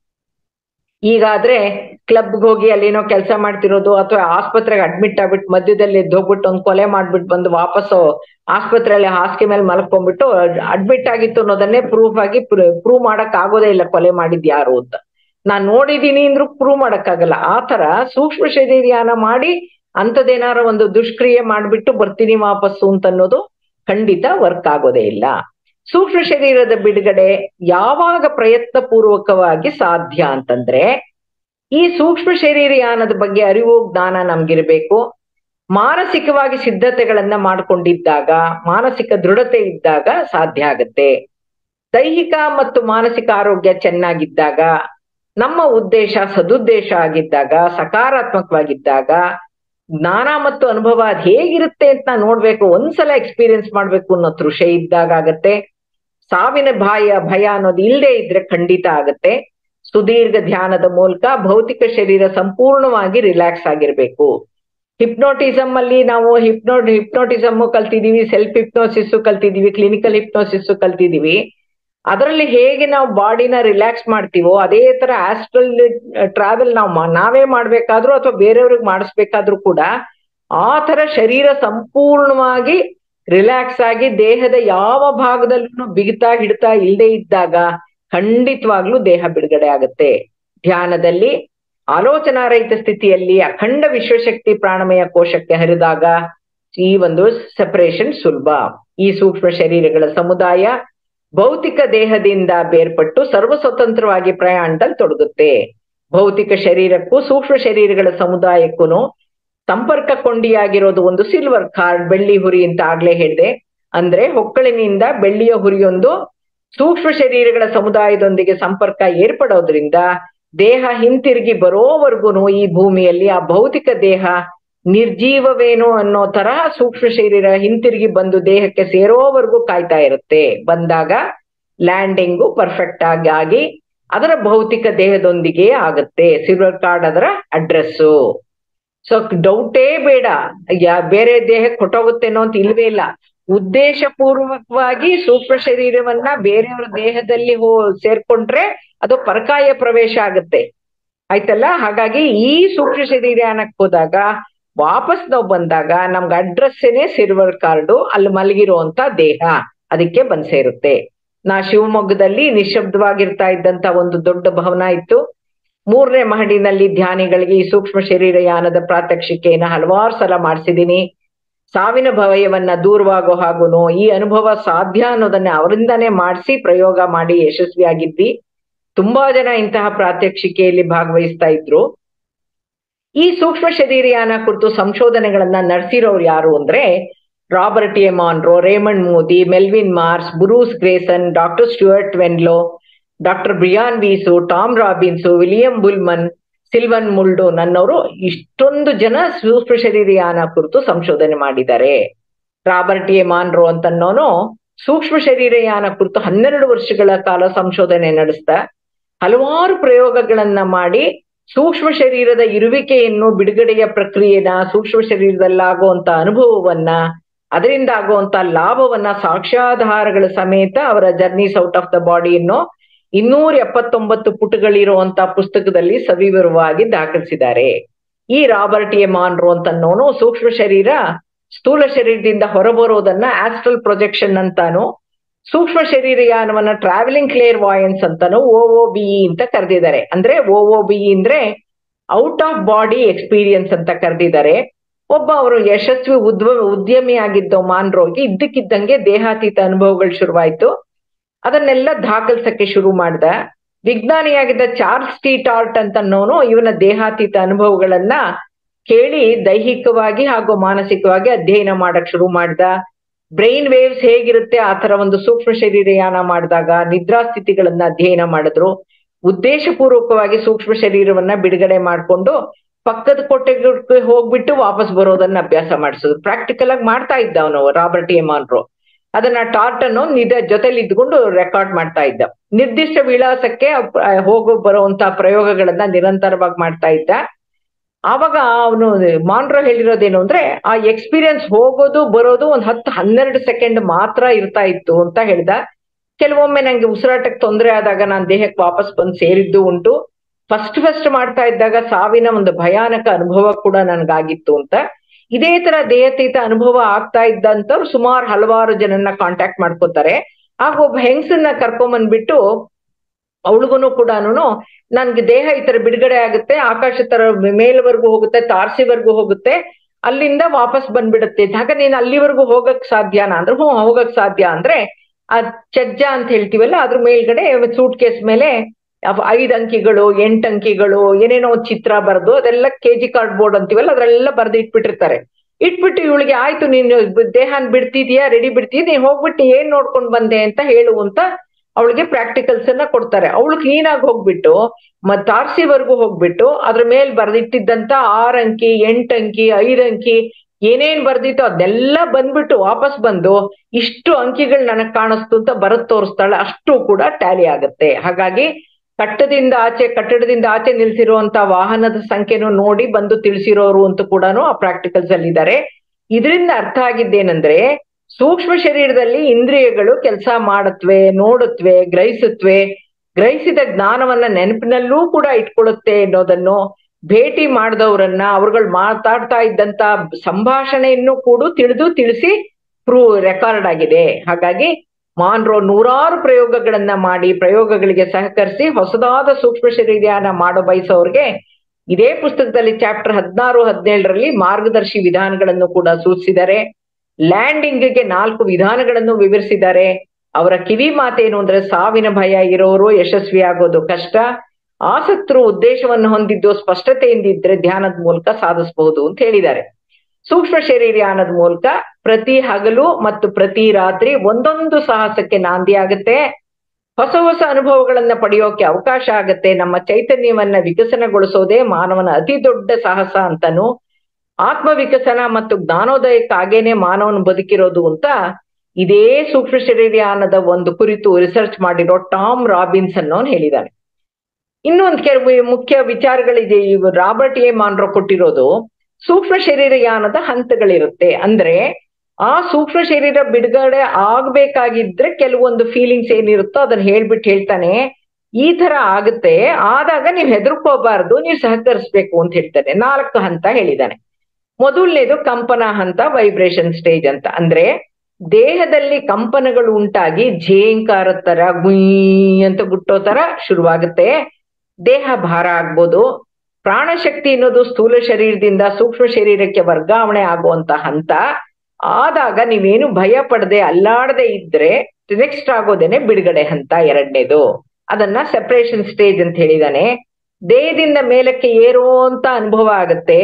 ಈಗಾದ್ರೆ ಕ್ಲಬ್ಗೆ ಹೋಗಿ ಅಲ್ಲೇನೋ ಕೆಲಸ ಮಾಡ್ತಿರೋದು ಅಥವಾ ಆಸ್ಪತ್ರೆಗೆ ಅಡ್ಮಿಟ್ ಆಗ್ಬಿಟ್ಟು ಮಧ್ಯದಲ್ಲಿ ಎದ್ದು ಹೋಗ್ಬಿಟ್ಟು ಒಂದ್ ಕೊಲೆ ಮಾಡ್ಬಿಟ್ಟು ಬಂದು ವಾಪಸ್ಸು ಆಸ್ಪತ್ರೆಯಲ್ಲಿ ಹಾಸಿಗೆ ಮೇಲೆ ಮಲ್ಕೊಂಡ್ಬಿಟ್ಟು ಅಡ್ಮಿಟ್ ಆಗಿತ್ತು ಅನ್ನೋದನ್ನೇ ಪ್ರೂಫ್ ಆಗಿ ಪ್ರೂವ್ ಮಾಡಕ್ ಆಗೋದೇ ಇಲ್ಲ ಕೊಲೆ ಮಾಡಿದ್ ಯಾರು ಅಂತ ನಾನ್ ನೋಡಿದೀನಿ ಅಂದ್ರೂ ಪ್ರೂವ್ ಮಾಡಕ್ಕಾಗಲ್ಲ ಆ ತರ ಸೂಕ್ಷ್ಮ ಶರೀರಯಾನ ಮಾಡಿ ಅಂತದೇನಾರ ಒಂದು ದುಷ್ಕ್ರಿಯೆ ಮಾಡ್ಬಿಟ್ಟು ಬರ್ತೀನಿ ವಾಪಸ್ಸು ಅಂತ ಅನ್ನೋದು ಖಂಡಿತ ವರ್ಕ್ ಆಗೋದೇ ಇಲ್ಲ ಸೂಕ್ಷ್ಮ ಶರೀರದ ಬಿಡುಗಡೆ ಯಾವಾಗ ಪ್ರಯತ್ನ ಪೂರ್ವಕವಾಗಿ ಸಾಧ್ಯ ಅಂತಂದ್ರೆ ಈ ಸೂಕ್ಷ್ಮ ಶರೀರಯಾನದ ಬಗ್ಗೆ ಅರಿವು ಜ್ಞಾನ ನಮ್ಗಿರ್ಬೇಕು ಮಾನಸಿಕವಾಗಿ ಸಿದ್ಧತೆಗಳನ್ನ ಮಾಡ್ಕೊಂಡಿದ್ದಾಗ ಮಾನಸಿಕ ದೃಢತೆ ಇದ್ದಾಗ ಸಾಧ್ಯ ಆಗತ್ತೆ ದೈಹಿಕ ಮತ್ತು ಮಾನಸಿಕ ಆರೋಗ್ಯ ಚೆನ್ನಾಗಿದ್ದಾಗ ನಮ್ಮ ಉದ್ದೇಶ ಸದುದ್ದೇಶ ಆಗಿದ್ದಾಗ ಸಕಾರಾತ್ಮಕವಾಗಿದ್ದಾಗ ಜ್ಞಾನ ಮತ್ತು ಅನುಭವ ಅದ್ ಹೇಗಿರುತ್ತೆ ಅಂತ ನಾನ್ ನೋಡ್ಬೇಕು ಒಂದ್ಸಲ ಎಕ್ಸ್ಪೀರಿಯನ್ಸ್ ಮಾಡ್ಬೇಕು ಅನ್ನೋ ತೃಷೆ ಇದ್ದಾಗ ಆಗತ್ತೆ ಸಾವಿನ ಭಯ ಭಯ ಅನ್ನೋದು ಇಲ್ಲದೆ ಇದ್ರೆ ಖಂಡಿತ ಆಗತ್ತೆ ಸುದೀರ್ಘ ಧ್ಯಾನದ ಮೂಲಕ ಭೌತಿಕ ಶರೀರ ಸಂಪೂರ್ಣವಾಗಿ ರಿಲ್ಯಾಕ್ಸ್ ಆಗಿರ್ಬೇಕು ಹಿಪ್ನೋಟಿಸಮ್ ಅಲ್ಲಿ ನಾವು ಹಿಪ್ನೋ ಹಿಪ್ನೋಟಿಸಮ್ ಕಲ್ತಿದೀವಿ ಸೆಲ್ಫ್ ಹಿಪ್ನೋಸಿಸ್ ಕಲ್ತಿದೀವಿ ಕ್ಲಿನಿಕಲ್ ಹಿಪ್ನೋಸಿಸ್ ಕಲ್ತಿದೀವಿ ಅದರಲ್ಲಿ ಹೇಗೆ ನಾವು ಬಾಡಿನ ರಿಲ್ಯಾಕ್ಸ್ ಮಾಡ್ತೀವೋ ಅದೇ ತರ ಆಸ್ಟ್ರಲ್ ಟ್ರಾವೆಲ್ ನಾವು ನಾವೇ ಮಾಡ್ಬೇಕಾದ್ರೂ ಅಥವಾ ಬೇರೆಯವ್ರಿಗೆ ಮಾಡಿಸ್ಬೇಕಾದ್ರೂ ಕೂಡ ಆ ತರ ಶರೀರ ಸಂಪೂರ್ಣವಾಗಿ ರಿಲ್ಯಾಕ್ಸ್ ಆಗಿ ದೇಹದ ಯಾವ ಭಾಗದಲ್ಲೂ ಬಿಗಿತಾ ಹಿಡ್ತಾ ಇಲ್ಲದೆ ಇದ್ದಾಗ ಖಂಡಿತವಾಗ್ಲೂ ದೇಹ ಬಿಡುಗಡೆ ಆಗುತ್ತೆ ಧ್ಯಾನದಲ್ಲಿ ಆಲೋಚನಾರಹಿತ ಸ್ಥಿತಿಯಲ್ಲಿ ಅಖಂಡ ವಿಶ್ವಶಕ್ತಿ ಪ್ರಾಣಮಯ ಕೋಶಕ್ಕೆ ಹರಿದಾಗ ಈ ಒಂದು ಸೆಪರೇಷನ್ ಸುಲಭ ಈ ಸೂಕ್ಷ್ಮ ಶರೀರಗಳ ಸಮುದಾಯ ಭೌತಿಕ ದೇಹದಿಂದ ಬೇರ್ಪಟ್ಟು ಸರ್ವ ಸ್ವತಂತ್ರವಾಗಿ ಪ್ರಯಾಣದಲ್ಲಿ ತೊಡಗುತ್ತೆ ಭೌತಿಕ ಶರೀರಕ್ಕೂ ಸೂಕ್ಷ್ಮ ಶರೀರಗಳ ಸಮುದಾಯಕ್ಕೂ ಸಂಪರ್ಕ ಕೊಂಡಿಯಾಗಿರೋದು ಒಂದು ಸಿಲ್ವರ್ ಕಾರ್ಡ್ ಬೆಳ್ಳಿ ಹುರಿ ಅಂತ ಆಗ್ಲೇ ಹೇಳಿದೆ ಅಂದ್ರೆ ಹೊಕ್ಕಳಿನಿಂದ ಬೆಳ್ಳಿಯ ಹುರಿಯೊಂದು ಸೂಕ್ಷ್ಮ ಶರೀರಗಳ ಸಮುದಾಯದೊಂದಿಗೆ ಸಂಪರ್ಕ ಏರ್ಪಡೋದ್ರಿಂದ ದೇಹ ಹಿಂತಿರುಗಿ ಬರೋವರೆಗೂ ಈ ಭೂಮಿಯಲ್ಲಿ ಆ ಭೌತಿಕ ದೇಹ ನಿರ್ಜೀವವೇನೋ ಅನ್ನೋ ತರ ಸೂಕ್ಷ್ಮ ಶರೀರ ಹಿಂತಿರುಗಿ ಬಂದು ದೇಹಕ್ಕೆ ಸೇರೋವರೆಗೂ ಕಾಯ್ತಾ ಇರುತ್ತೆ ಬಂದಾಗ ಲ್ಯಾಂಡಿಂಗು ಪರ್ಫೆಕ್ಟ್ ಆಗಿ ಆಗಿ ಅದರ ಭೌತಿಕ ದೇಹದೊಂದಿಗೆ ಆಗುತ್ತೆ ಸಿಲ್ವರ್ ಕಾರ್ಡ್ ಅದರ ಅಡ್ರೆಸ್ಸು ಸೊ ಡೌಟೇ ಬೇಡ ಯಾ ಬೇರೆ ದೇಹಕ್ಕೆ ಹೊಟ್ಟೋಗುತ್ತೇನೋ ಅಂತ ಇಲ್ವೇ ಇಲ್ಲ ಉದ್ದೇಶ ಪೂರ್ವಕವಾಗಿ ಸೂಕ್ಷ್ಮ ಶರೀರವನ್ನ ಬೇರೆಯವರ ದೇಹದಲ್ಲಿ ಹೋ ಸೇರ್ಕೊಂಡ್ರೆ ಅದು ಪರಕಾಯ ಪ್ರವೇಶ ಆಗುತ್ತೆ ಆಯ್ತಲ್ಲ ಹಾಗಾಗಿ ಈ ಸೂಕ್ಷ್ಮ ಶರೀರಯಾನಕ್ಕೆ ಹೋದಾಗ ವಾಪಸ್ ನಾವು ಬಂದಾಗ ನಮ್ಗೆ ಅಡ್ರೆಸ್ಸೇನೆ ಸಿಲ್ವರ್ ಕಾರ್ಡು ಅಲ್ಲಿ ಮಲಗಿರುವಂತ ದೇಹ ಅದಕ್ಕೆ ಬಂದ್ ಸೇರುತ್ತೆ ನಾ ಶಿವಮೊಗ್ಗದಲ್ಲಿ ನಿಶಬ್ದವಾಗಿರ್ತಾ ಇದ್ದಂತ ಒಂದು ದೊಡ್ಡ ಭವನ ಇತ್ತು ಮೂರನೇ ಮಹಡಿನಲ್ಲಿ ಧ್ಯಾನಿಗಳಿಗೆ ಈ ಸೂಕ್ಷ್ಮ ಶರೀರಯಾನದ ಪ್ರಾತ್ಯಕ್ಷಿಕೆಯನ್ನ ಹಲವಾರು ಸಲ ಮಾಡಿಸಿದೀನಿ ಸಾವಿನ ಭಯವನ್ನ ದೂರವಾಗೋ ಹಾಗೂನು ಈ ಅನುಭವ ಸಾಧ್ಯ ಅನ್ನೋದನ್ನ ಅವರಿಂದಾನೇ ಮಾಡಿಸಿ ಪ್ರಯೋಗ ಮಾಡಿ ಯಶಸ್ವಿಯಾಗಿದ್ವಿ ತುಂಬಾ ಜನ ಇಂತಹ ಪ್ರಾತ್ಯಕ್ಷಿಕೆಯಲ್ಲಿ ಭಾಗವಹಿಸ್ತಾ ಇದ್ರು ಈ ಸೂಕ್ಷ್ಮ ಶರೀರಯಾನ ಕುರಿತು ಸಂಶೋಧನೆಗಳನ್ನ ನಡೆಸಿರೋರು ಯಾರು ಅಂದ್ರೆ Robert A Monroe Raymond Moody Melvin Morse Bruce Greyson doctor Stuart Twemlow doctor Brian Weiss Tom Robbins William Buhlman Sylvan Muldoon ನನ್ನವರು ಇಷ್ಟೊಂದು ಜನ ಸೂಕ್ಷ್ಮ ಶರೀರಯಾನ ಕುರಿತು ಸಂಶೋಧನೆ ಮಾಡಿದ್ದಾರೆ ರಾಬರ್ಟ್ ಎ ಮಾನ್ರೋ ಅಂತನ್ನೋನು ಸೂಕ್ಷ್ಮ ಶರೀರಯಾನ ಕುರಿತು ಹನ್ನೆರಡು ವರ್ಷಗಳ ಕಾಲ ಸಂಶೋಧನೆ ನಡೆಸ್ತಾ ಹಲವಾರು ಪ್ರಯೋಗಗಳನ್ನ ಮಾಡಿ ಸೂಕ್ಷ್ಮ ಶರೀರದ ಇರುವಿಕೆಯನ್ನು ಬಿಡುಗಡೆಯ ಪ್ರಕ್ರಿಯೆನ ಸೂಕ್ಷ್ಮ ಶರೀರದಲ್ಲಾಗುವಂತ ಅನುಭವವನ್ನ ಅದರಿಂದ ಆಗುವಂತ ಲಾಭವನ್ನ ಸಾಕ್ಷ್ಯಾಧಾರಗಳ ಸಮೇತ ಅವರ journeys out of the body ಅನ್ನೋ ಇನ್ನೂರ ಎಪ್ಪತ್ತೊಂಬತ್ತು ಪುಟಗಳಿರುವಂತ ಪುಸ್ತಕದಲ್ಲಿ ಸವಿವರವಾಗಿ ದಾಖಲಿಸಿದ್ದಾರೆ ಈ ರಾಬರ್ಟ್ ಎ ಮಾನ್ರೋ ಅಂತನ್ನೋನು ಸೂಕ್ಷ್ಮ ಶರೀರ ಸ್ಥೂಲ ಶರೀರದಿಂದ ಹೊರಬರೋದನ್ನ ಆಸ್ಟ್ರಲ್ ಪ್ರೊಜೆಕ್ಷನ್ ಅಂತಾನು ಸೂಕ್ಷ್ಮ ಶರೀರಯಾನವನ್ನ ಟ್ರಾವೆಲಿಂಗ್ ಕ್ಲೇರ್ ವಾಯನ್ಸ್ ಅಂತಾನು ಓ ಒ ಬಿಇ ಅಂತ ಕರೆದಿದ್ದಾರೆ ಅಂದ್ರೆ ಓ ಒ ಬಿಇ ಅಂದ್ರೆ ಔಟ್ ಆಫ್ ಬಾಡಿ ಎಕ್ಸ್ಪೀರಿಯನ್ಸ್ ಅಂತ ಕರೆದಿದ್ದಾರೆ ಒಬ್ಬ ಅವರು ಯಶಸ್ವಿ ಉದ್ವ ಉದ್ಯಮಿ ಆಗಿದ್ದ ಮಾನ್ರೋಗಿ ಇದ್ದಕ್ಕಿದ್ದಂಗೆ ದೇಹಾತೀತ ಅನುಭವಗಳು ಶುರುವಾಯ್ತು ಅದನ್ನೆಲ್ಲ ದಾಖಲಿಸಕ್ಕೆ ಶುರು ಮಾಡ್ದ ವಿಜ್ಞಾನಿಯಾಗಿದ್ದ ಚಾರ್ಲ್ಸ್ ಟಿ ಟಾರ್ಟ್ ಅಂತನೋನು ಇವನ ದೇಹಾತೀತ ಅನುಭವಗಳನ್ನ ಕೇಳಿ ದೈಹಿಕವಾಗಿ ಹಾಗೂ ಮಾನಸಿಕವಾಗಿ ಅಧ್ಯಯನ ಮಾಡಕ್ ಶುರು ಮಾಡ್ದ ಬ್ರೈನ್ ವೇವ್ಸ್ ಹೇಗಿರುತ್ತೆ ಆ ತರ ಒಂದು ಸೂಕ್ಷ್ಮ ಶರೀರಯಾನ ಮಾಡಿದಾಗ ನಿದ್ರಾ ಸ್ಥಿತಿಗಳನ್ನ ಅಧ್ಯಯನ ಮಾಡಿದ್ರು ಉದ್ದೇಶಪೂರ್ವಕವಾಗಿ ಸೂಕ್ಷ್ಮ ಶರೀರವನ್ನ ಬಿಡುಗಡೆ ಮಾಡ್ಕೊಂಡು ಪಕ್ಕದ ಕೊಟ್ಟೆಗೆ ಹೋಗ್ಬಿಟ್ಟು ವಾಪಸ್ ಬರೋದನ್ನ ಅಭ್ಯಾಸ ಮಾಡಿಸೋದು ಪ್ರಾಕ್ಟಿಕಲ್ ಆಗಿ ಮಾಡ್ತಾ ಇದ್ದ ಅವನು ರಾಬರ್ಟ್ ಎಮಾನ್ರು ಅದನ್ನ ಟಾರ್ಟ್ ಅನ್ನು ನಿದ ಜೊತೆಲಿ ಇದ್ಕೊಂಡು ರೆಕಾರ್ಡ್ ಮಾಡ್ತಾ ಇದ್ದ ನಿರ್ದಿಷ್ಟ ವಿಳಾಸಕ್ಕೆ ಹೋಗೋ ಬರುವಂತ ಪ್ರಯೋಗಗಳನ್ನ ನಿರಂತರವಾಗಿ ಮಾಡ್ತಾ ಇದ್ದ ಆವಾಗ ಅವನು ಮಾನ್ರೋ ಹೇಳಿರೋದೇನು ಅಂದ್ರೆ ಆ ಎಕ್ಸ್ಪೀರಿಯನ್ಸ್ ಹೋಗೋದು ಬರೋದು ಒಂದ್ ಹತ್ತು ಹನ್ನೆರಡು ಸೆಕೆಂಡ್ ಮಾತ್ರ ಇರ್ತಾ ಇತ್ತು ಅಂತ ಹೇಳ್ದ ಕೆಲವೊಮ್ಮೆ ನಂಗೆ ಉಸಿರಾಟಕ್ಕೆ ತೊಂದರೆ ಆದಾಗ ನಾನು ದೇಹಕ್ಕೆ ವಾಪಸ್ ಬಂದು ಸೇರಿದ್ದು ಉಂಟು ಫಸ್ಟ್ ಫಸ್ಟ್ ಮಾಡ್ತಾ ಇದ್ದಾಗ ಸಾವಿನ ಒಂದು ಭಯಾನಕ ಅನುಭವ ಕೂಡ ನನ್ಗಾಗಿತ್ತು ಅಂತ ಇದೇ ತರ ದೇಹತೀತ ಅನುಭವ ಆಗ್ತಾ ಇದ್ದಂತವ್ರು ಸುಮಾರು ಹಲವಾರು ಜನನ್ನ ಕಾಂಟ್ಯಾಕ್ಟ್ ಮಾಡ್ಕೋತಾರೆ ಆಗ ಒಬ್ಬ ಹೆಂಗಸನ್ನ ಕರ್ಕೊಂಬಂದ್ಬಿಟ್ಟು ಅವಳಿಗೂ ಕೂಡ ನನ್ಗೆ ದೇಹ ಈ ತರ ಬಿಡುಗಡೆ ಆಗುತ್ತೆ ಆಕಾಶ ತರ ಮೇಲ್ವರೆಗೂ ಹೋಗುತ್ತೆ ತಾರ್ಸಿವರೆಗೂ ಹೋಗುತ್ತೆ ಅಲ್ಲಿಂದ ವಾಪಸ್ ಬಂದ್ಬಿಡುತ್ತೆ ಆಗ ನೀನ್ ಅಲ್ಲಿವರೆಗೂ ಹೋಗಕ್ ಸಾಧ್ಯನಾ ಅಂದ್ರೆ ಹ್ಞೂ ಹೋಗಕ್ ಸಾಧ್ಯ ಅಂದ್ರೆ ಆ ಚಜ್ಜ ಅಂತ ಹೇಳ್ತೀವಲ್ಲ ಅದ್ರ ಮೇಲ್ಗಡೆ ಸೂಟ್ ಕೇಸ್ ಮೇಲೆ ಐದ್ ಅಂಕಿಗಳು ಎಂಟ್ ಅಂಕಿಗಳು ಏನೇನೋ ಚಿತ್ರ ಬರೆದು ಅದೆಲ್ಲ ಕೆ ಜಿ ಕಾರ್ಡ್ ಬೋರ್ಡ್ ಅಂತೀವಲ್ಲ ಅದ್ರೆಲ್ಲ ಬರೆದು ಇಟ್ಬಿಟ್ಟಿರ್ತಾರೆ ಇಟ್ಬಿಟ್ಟು ಇವಳಿಗೆ ಆಯ್ತು ನೀನು ದೇಹನ್ ಬಿಡ್ತಿದ್ಯಾ ರೆಡಿ ಬಿಡ್ತಿದ್ಯ ನೀನ್ ಹೋಗ್ಬಿಟ್ಟು ಏನ್ ನೋಡ್ಕೊಂಡ್ ಬಂದೆ ಅಂತ ಹೇಳು ಅಂತ ಅವಳಿಗೆ ಪ್ರಾಕ್ಟಿಕಲ್ಸ್ ಅನ್ನ ಕೊಡ್ತಾರೆ ಅವಳು ಕ್ಲೀನ್ ಆಗಿ ಹೋಗ್ಬಿಟ್ಟು ಮತ್ ತಾರ್ಸಿವರೆಗೂ ಹೋಗ್ಬಿಟ್ಟು ಅದ್ರ ಮೇಲ್ ಬರ್ದಿಟ್ಟಿದ್ದಂತ ಆರ್ ಅಂಕಿ ಎಂಟ್ ಅಂಕಿ ಐದ್ ಅಂಕಿ ಏನೇನ್ ಬರ್ದಿತ್ತು ಅದೆಲ್ಲ ಬಂದ್ಬಿಟ್ಟು ವಾಪಸ್ ಬಂದು ಇಷ್ಟು ಅಂಕಿಗಳು ನನಗ್ ಕಾಣಿಸ್ತು ಅಂತ ಬರತ್ ತೋರಿಸ್ತಾಳೆ ಅಷ್ಟು ಕೂಡ ಟ್ಯಾಲಿ ಆಗತ್ತೆ ಹಾಗಾಗಿ ಕಟ್ಟದಿಂದ ಆಚೆ ಕಟ್ಟಡದಿಂದ ಆಚೆ ನಿಲ್ಸಿರುವಂತ ವಾಹನದ ಸಂಖ್ಯೆನೂ ನೋಡಿ ಬಂದು ತಿಳಿಸಿರೋರು ಅಂತ ಕೂಡ ಆ ಪ್ರಾಕ್ಟಿಕಲ್ಸ್ ಅಲ್ಲಿ ಇದ್ದಾರೆ ಇದರಿಂದ ಅರ್ಥ ಆಗಿದ್ದೇನೆಂದ್ರೆ ಸೂಕ್ಷ್ಮ ಶರೀರದಲ್ಲಿ ಇಂದ್ರಿಯಗಳು ಕೆಲಸ ಮಾಡತ್ವೆ ನೋಡುತ್ತವೆ ಗ್ರಹಿಸುತ್ತವೆ ಗ್ರಹಿಸಿದ ಜ್ಞಾನವನ್ನ ನೆನಪಿನಲ್ಲೂ ಕೂಡ ಇಟ್ಕೊಳ್ಳುತ್ತೆ ಅನ್ನೋದನ್ನು ಭೇಟಿ ಮಾಡಿದವರನ್ನ ಅವ್ರುಗಳು ಮಾತಾಡ್ತಾ ಇದ್ದಂತ ಸಂಭಾಷಣೆಯನ್ನು ಕೂಡ ತಿಳಿದು ತಿಳಿಸಿ ಪ್ರೂ ರೆಕಾರ್ಡ್ ಆಗಿದೆ ಹಾಗಾಗಿ ಮಾನ್ರೋ ನೂರಾರು ಪ್ರಯೋಗಗಳನ್ನ ಮಾಡಿ ಪ್ರಯೋಗಗಳಿಗೆ ಸಹಕರಿಸಿ ಹೊಸದಾದ ಸೂಕ್ಷ್ಮ ಶರೀರನ ಮಾಡೋ ಬಯಸೋರ್ಗೆ ಇದೇ ಪುಸ್ತಕದಲ್ಲಿ ಚಾಪ್ಟರ್ ಹದಿನಾರು ಹದಿನೇಳರಲ್ಲಿ ಮಾರ್ಗದರ್ಶಿ ವಿಧಾನಗಳನ್ನು ಕೂಡ ಸೂಚಿಸಿದ್ದಾರೆ ಲ್ಯಾಂಡಿಂಗ್ಗೆ ನಾಲ್ಕು ವಿಧಾನಗಳನ್ನು ವಿವರಿಸಿದ್ದಾರೆ ಅವರ ಕಿವಿ ಮಾತೇನು ಅಂದ್ರೆ ಸಾವಿನ ಭಯ ಇರೋರು ಯಶಸ್ವಿ ಆಗೋದು ಕಷ್ಟ ಆಸಕ್ತರು ಉದ್ದೇಶವನ್ನು ಹೊಂದಿದ್ದು ಸ್ಪಷ್ಟತೆಯಿಂದಿದ್ರೆ ಧ್ಯಾನದ ಮೂಲಕ ಸಾಧಿಸಬಹುದು ಅಂತ ಹೇಳಿದ್ದಾರೆ ಸೂಕ್ಷ್ಮ ಶರೀರಯಾನದ ಮೂಲಕ ಪ್ರತಿ ಹಗಲು ಮತ್ತು ಪ್ರತಿ ರಾತ್ರಿ ಒಂದೊಂದು ಸಾಹಸಕ್ಕೆ ನಾಂದಿ ಆಗುತ್ತೆ ಹೊಸ ಹೊಸ ಅನುಭವಗಳನ್ನ ಪಡೆಯೋಕೆ ಅವಕಾಶ ಆಗತ್ತೆ ನಮ್ಮ ಚೈತನ್ಯವನ್ನ ವಿಕಸನಗೊಳಿಸೋದೇ ಮಾನವನ ಅತಿ ದೊಡ್ಡ ಸಾಹಸ ಅಂತನೂ ಆತ್ಮ ವಿಕಸನ ಮತ್ತು ಜ್ಞಾನೋದಯಕ್ಕಾಗೇನೆ ಮಾನವನ ಬದುಕಿರೋದು ಅಂತ ಇದೇ ಸೂಕ್ಷ್ಮ ಶರೀರಯಾನದ ಒಂದು ಕುರಿತು ರಿಸರ್ಚ್ ಮಾಡಿರೋ ಟಾಮ್ ರಾಬಿನ್ಸ್ ಅನ್ನೋನ್ ಹೇಳಿದ್ದಾನೆ ಇನ್ನೊಂದು ಕೆಲವು ಮುಖ್ಯ ವಿಚಾರಗಳಿದೆ ಇವು ರಾಬರ್ಟ್ ಎ ಮಾನ್ರೋ ಕೊಟ್ಟಿರೋದು ಸೂಕ್ಷ್ಮ ಶರೀರಯಾನದ ಹಂತಗಳಿರುತ್ತೆ ಅಂದ್ರೆ ಆ ಸೂಕ್ಷ್ಮ ಶರೀರ ಬಿಡುಗಡೆ ಆಗ್ಬೇಕಾಗಿದ್ರೆ ಕೆಲವೊಂದು ಫೀಲಿಂಗ್ಸ್ ಏನಿರುತ್ತೋ ಅದನ್ನ ಹೇಳ್ಬಿಟ್ಟು ಹೇಳ್ತಾನೆ ಈ ತರ ಆಗುತ್ತೆ ಆದಾಗ ನೀವು ಹೆದರ್ಕೋಬಾರ್ದು ನೀವು ಸಹಕರಿಸ್ಬೇಕು ಅಂತ ಹೇಳ್ತಾನೆ ನಾಲ್ಕು ಹಂತ ಹೇಳಿದಾನೆ ಮೊದಲನೇದು ಕಂಪನ ಹಂತ ವೈಬ್ರೇಷನ್ ಸ್ಟೇಜ್ ಅಂತ ಅಂದ್ರೆ ದೇಹದಲ್ಲಿ ಕಂಪನಗಳು ಉಂಟಾಗಿ ಝೇಂಕಾರ ತರ ಗುಯ್ ಅಂತ ಗುಟ್ಟೋ ತರ ಶುರುವಾಗುತ್ತೆ ದೇಹ ಭಾರ ಆಗ್ಬೋದು ಪ್ರಾಣಶಕ್ತಿ ಅನ್ನೋದು ಸ್ಥೂಲ ಶರೀರದಿಂದ ಸೂಕ್ಷ್ಮ ಶರೀರಕ್ಕೆ ವರ್ಗಾವಣೆ ಆಗುವಂತ ಹಂತ ಆದಾಗ ನೀವೇನು ಭಯ ಪಡದೆ ಅಲ್ಲಾಡದೆ ಇದ್ರೆ ನೆಕ್ಸ್ಟ್ ಆಗೋದೇನೆ ಬಿಡುಗಡೆ ಹಂತ ಎರಡನೇದು ಅದನ್ನ ಸೆಪರೇಷನ್ ಸ್ಟೇಜ್ ಅಂತ ಹೇಳಿದಾನೆ ದೇಹದಿಂದ ಮೇಲಕ್ಕೆ ಏರೋ ಅಂತ ಅನುಭವ ಆಗತ್ತೆ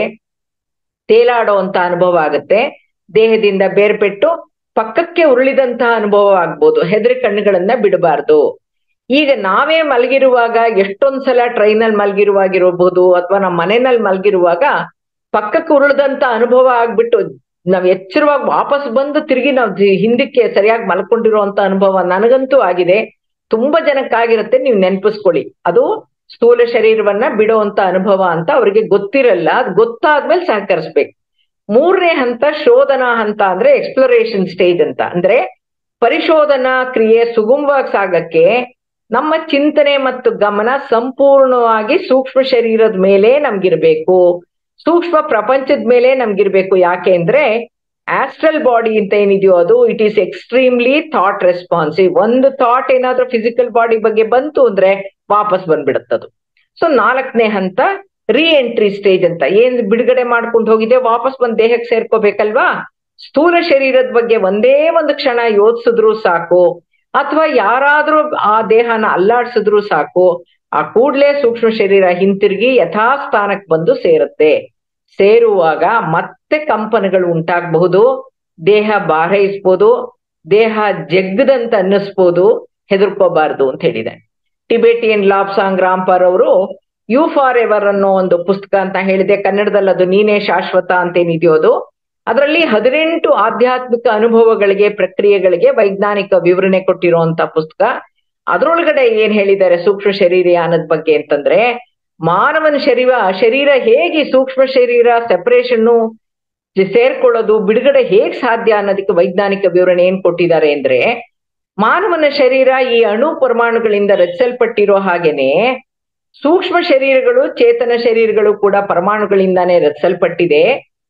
ತೇಲಾಡೋ ಅಂತ ಅನುಭವ ಆಗತ್ತೆ ದೇಹದಿಂದ ಬೇರ್ಪೆಟ್ಟು ಪಕ್ಕಕ್ಕೆ ಉರುಳಿದಂತಹ ಅನುಭವ ಆಗ್ಬೋದು ಹೆದರಿ ಕಣ್ಣುಗಳನ್ನ ಬಿಡಬಾರ್ದು ಈಗ ನಾವೇ ಮಲಗಿರುವಾಗ ಎಷ್ಟೊಂದ್ಸಲ ಟ್ರೈನಲ್ಲಿ ಮಲಗಿರುವಾಗಿರಬಹುದು ಅಥವಾ ನಮ್ಮ ಮನೆಯಲ್ಲಿ ಮಲಗಿರುವಾಗ ಪಕ್ಕಕ್ಕೆ ಉರುಳದಂತ ಅನುಭವ ಆಗ್ಬಿಟ್ಟು ನಾವ್ ಎಚ್ಚರವಾಗಿ ವಾಪಸ್ ಬಂದು ತಿರುಗಿ ನಾವು ಹಿಂದಕ್ಕೆ ಸರಿಯಾಗಿ ಮಲ್ಕೊಂಡಿರುವಂತ ಅನುಭವ ನನಗಂತೂ ಆಗಿದೆ ತುಂಬಾ ಜನಕ್ಕಾಗಿರುತ್ತೆ ನೀವು ನೆನ್ಪಿಸ್ಕೊಳ್ಳಿ ಅದು ಸ್ಥೂಲ ಶರೀರವನ್ನ ಬಿಡುವಂತ ಅನುಭವ ಅಂತ ಅವ್ರಿಗೆ ಗೊತ್ತಿರಲ್ಲ ಅದು ಗೊತ್ತಾದ್ಮೇಲೆ ಸಹಕರಿಸ್ಬೇಕು ಮೂರನೇ ಹಂತ ಶೋಧನಾ ಹಂತ ಅಂದ್ರೆ ಎಕ್ಸ್ಪ್ಲೋರೇಷನ್ ಸ್ಟೇಜ್ ಅಂತ ಅಂದ್ರೆ ಪರಿಶೋಧನಾ ಕ್ರಿಯೆ ಸುಗಮವಾಗಿ ಸಾಗಕ್ಕೆ ನಮ್ಮ ಚಿಂತನೆ ಮತ್ತು ಗಮನ ಸಂಪೂರ್ಣವಾಗಿ ಸೂಕ್ಷ್ಮ ಶರೀರದ ಮೇಲೆ ನಮ್ಗಿರ್ಬೇಕು ಸೂಕ್ಷ್ಮ ಪ್ರಪಂಚದ ಮೇಲೆ ನಮ್ಗಿರ್ಬೇಕು ಯಾಕೆ ಅಂದ್ರೆ ಆಸ್ಟ್ರಲ್ ಬಾಡಿ ಅಂತ ಏನಿದೆಯೋ ಅದು it is extremely thought responsive ಒಂದು ಥಾಟ್ ಏನಾದ್ರೂ ಫಿಸಿಕಲ್ ಬಾಡಿ ಬಗ್ಗೆ ಬಂತು ಅಂದ್ರೆ ವಾಪಸ್ ಬಂದ್ಬಿಡುತ್ತದು ಸೊ ನಾಲ್ಕನೇ ಹಂತ ರೀ ಎಂಟ್ರಿ ಸ್ಟೇಜ್ ಅಂತ ಏನ್ ಬಿಡುಗಡೆ ಮಾಡ್ಕೊಂಡು ಹೋಗಿದೆ ವಾಪಸ್ ಬಂದ್ ದೇಹಕ್ಕೆ ಸೇರ್ಕೋಬೇಕಲ್ವಾ ಸ್ಥೂಲ ಶರೀರದ ಬಗ್ಗೆ ಒಂದೇ ಒಂದು ಕ್ಷಣ ಯೋಚಿಸಿದ್ರು ಸಾಕು ಅಥವಾ ಯಾರಾದ್ರೂ ಆ ದೇಹನ ಅಲ್ಲಾಡ್ಸಿದ್ರು ಸಾಕು ಆ ಕೂಡ್ಲೆ ಸೂಕ್ಷ್ಮ ಶರೀರ ಹಿಂತಿರುಗಿ ಯಥಾಸ್ಥಾನಕ್ಕೆ ಬಂದು ಸೇರುತ್ತೆ ಸೇರುವಾಗ ಮತ್ತೆ ಕಂಪನಗಳು ಉಂಟಾಗಬಹುದು ದೇಹ ಬಾರೈಸ್ಬೋದು ದೇಹ ಜಗ್ಗದಂತ ಅನ್ನಿಸ್ಬೋದು ಹೆದರ್ಕೋಬಾರ್ದು ಅಂತ ಹೇಳಿದೆ ಟಿಬೇಟಿಯನ್ ಲಾಬ್ಸಾಂಗ್ ರಾಂಪರ್ ಅವರು ಯು ಫಾರ್ ಎವರ್ ಅನ್ನೋ ಒಂದು ಪುಸ್ತಕ ಅಂತ ಹೇಳಿದೆ ಕನ್ನಡದಲ್ಲಿ ಅದು ನೀನೇ ಶಾಶ್ವತ ಅಂತೇನಿದೆಯೋ ಅದು ಅದರಲ್ಲಿ ಹದಿನೆಂಟು ಆಧ್ಯಾತ್ಮಿಕ ಅನುಭವಗಳಿಗೆ ಪ್ರಕ್ರಿಯೆಗಳಿಗೆ ವೈಜ್ಞಾನಿಕ ವಿವರಣೆ ಕೊಟ್ಟಿರುವಂತ ಪುಸ್ತಕ ಅದ್ರೊಳಗಡೆ ಏನ್ ಹೇಳಿದ್ದಾರೆ ಸೂಕ್ಷ್ಮ ಶರೀರಯಾನದ ಬಗ್ಗೆ ಅಂತಂದ್ರೆ ಮಾನವನ ಶರೀರ ಶರೀರ ಹೇಗೆ ಸೂಕ್ಷ್ಮ ಶರೀರ ಸೆಪರೇಷನ್ನು ಸೇರ್ಕೊಳ್ಳೋದು ಬಿಡುಗಡೆ ಹೇಗ್ ಸಾಧ್ಯ ಅನ್ನೋದಕ್ಕೆ ವೈಜ್ಞಾನಿಕ ವಿವರಣೆ ಏನ್ ಕೊಟ್ಟಿದ್ದಾರೆ ಅಂದ್ರೆ ಮಾನವನ ಶರೀರ ಈ ಅಣು ಪರಮಾಣುಗಳಿಂದ ರಚಿಸಲ್ಪಟ್ಟಿರೋ ಹಾಗೇನೆ ಸೂಕ್ಷ್ಮ ಶರೀರಗಳು ಚೇತನ ಶರೀರಗಳು ಕೂಡ ಪರಮಾಣುಗಳಿಂದಾನೇ ರಚಿಸಲ್ಪಟ್ಟಿದೆ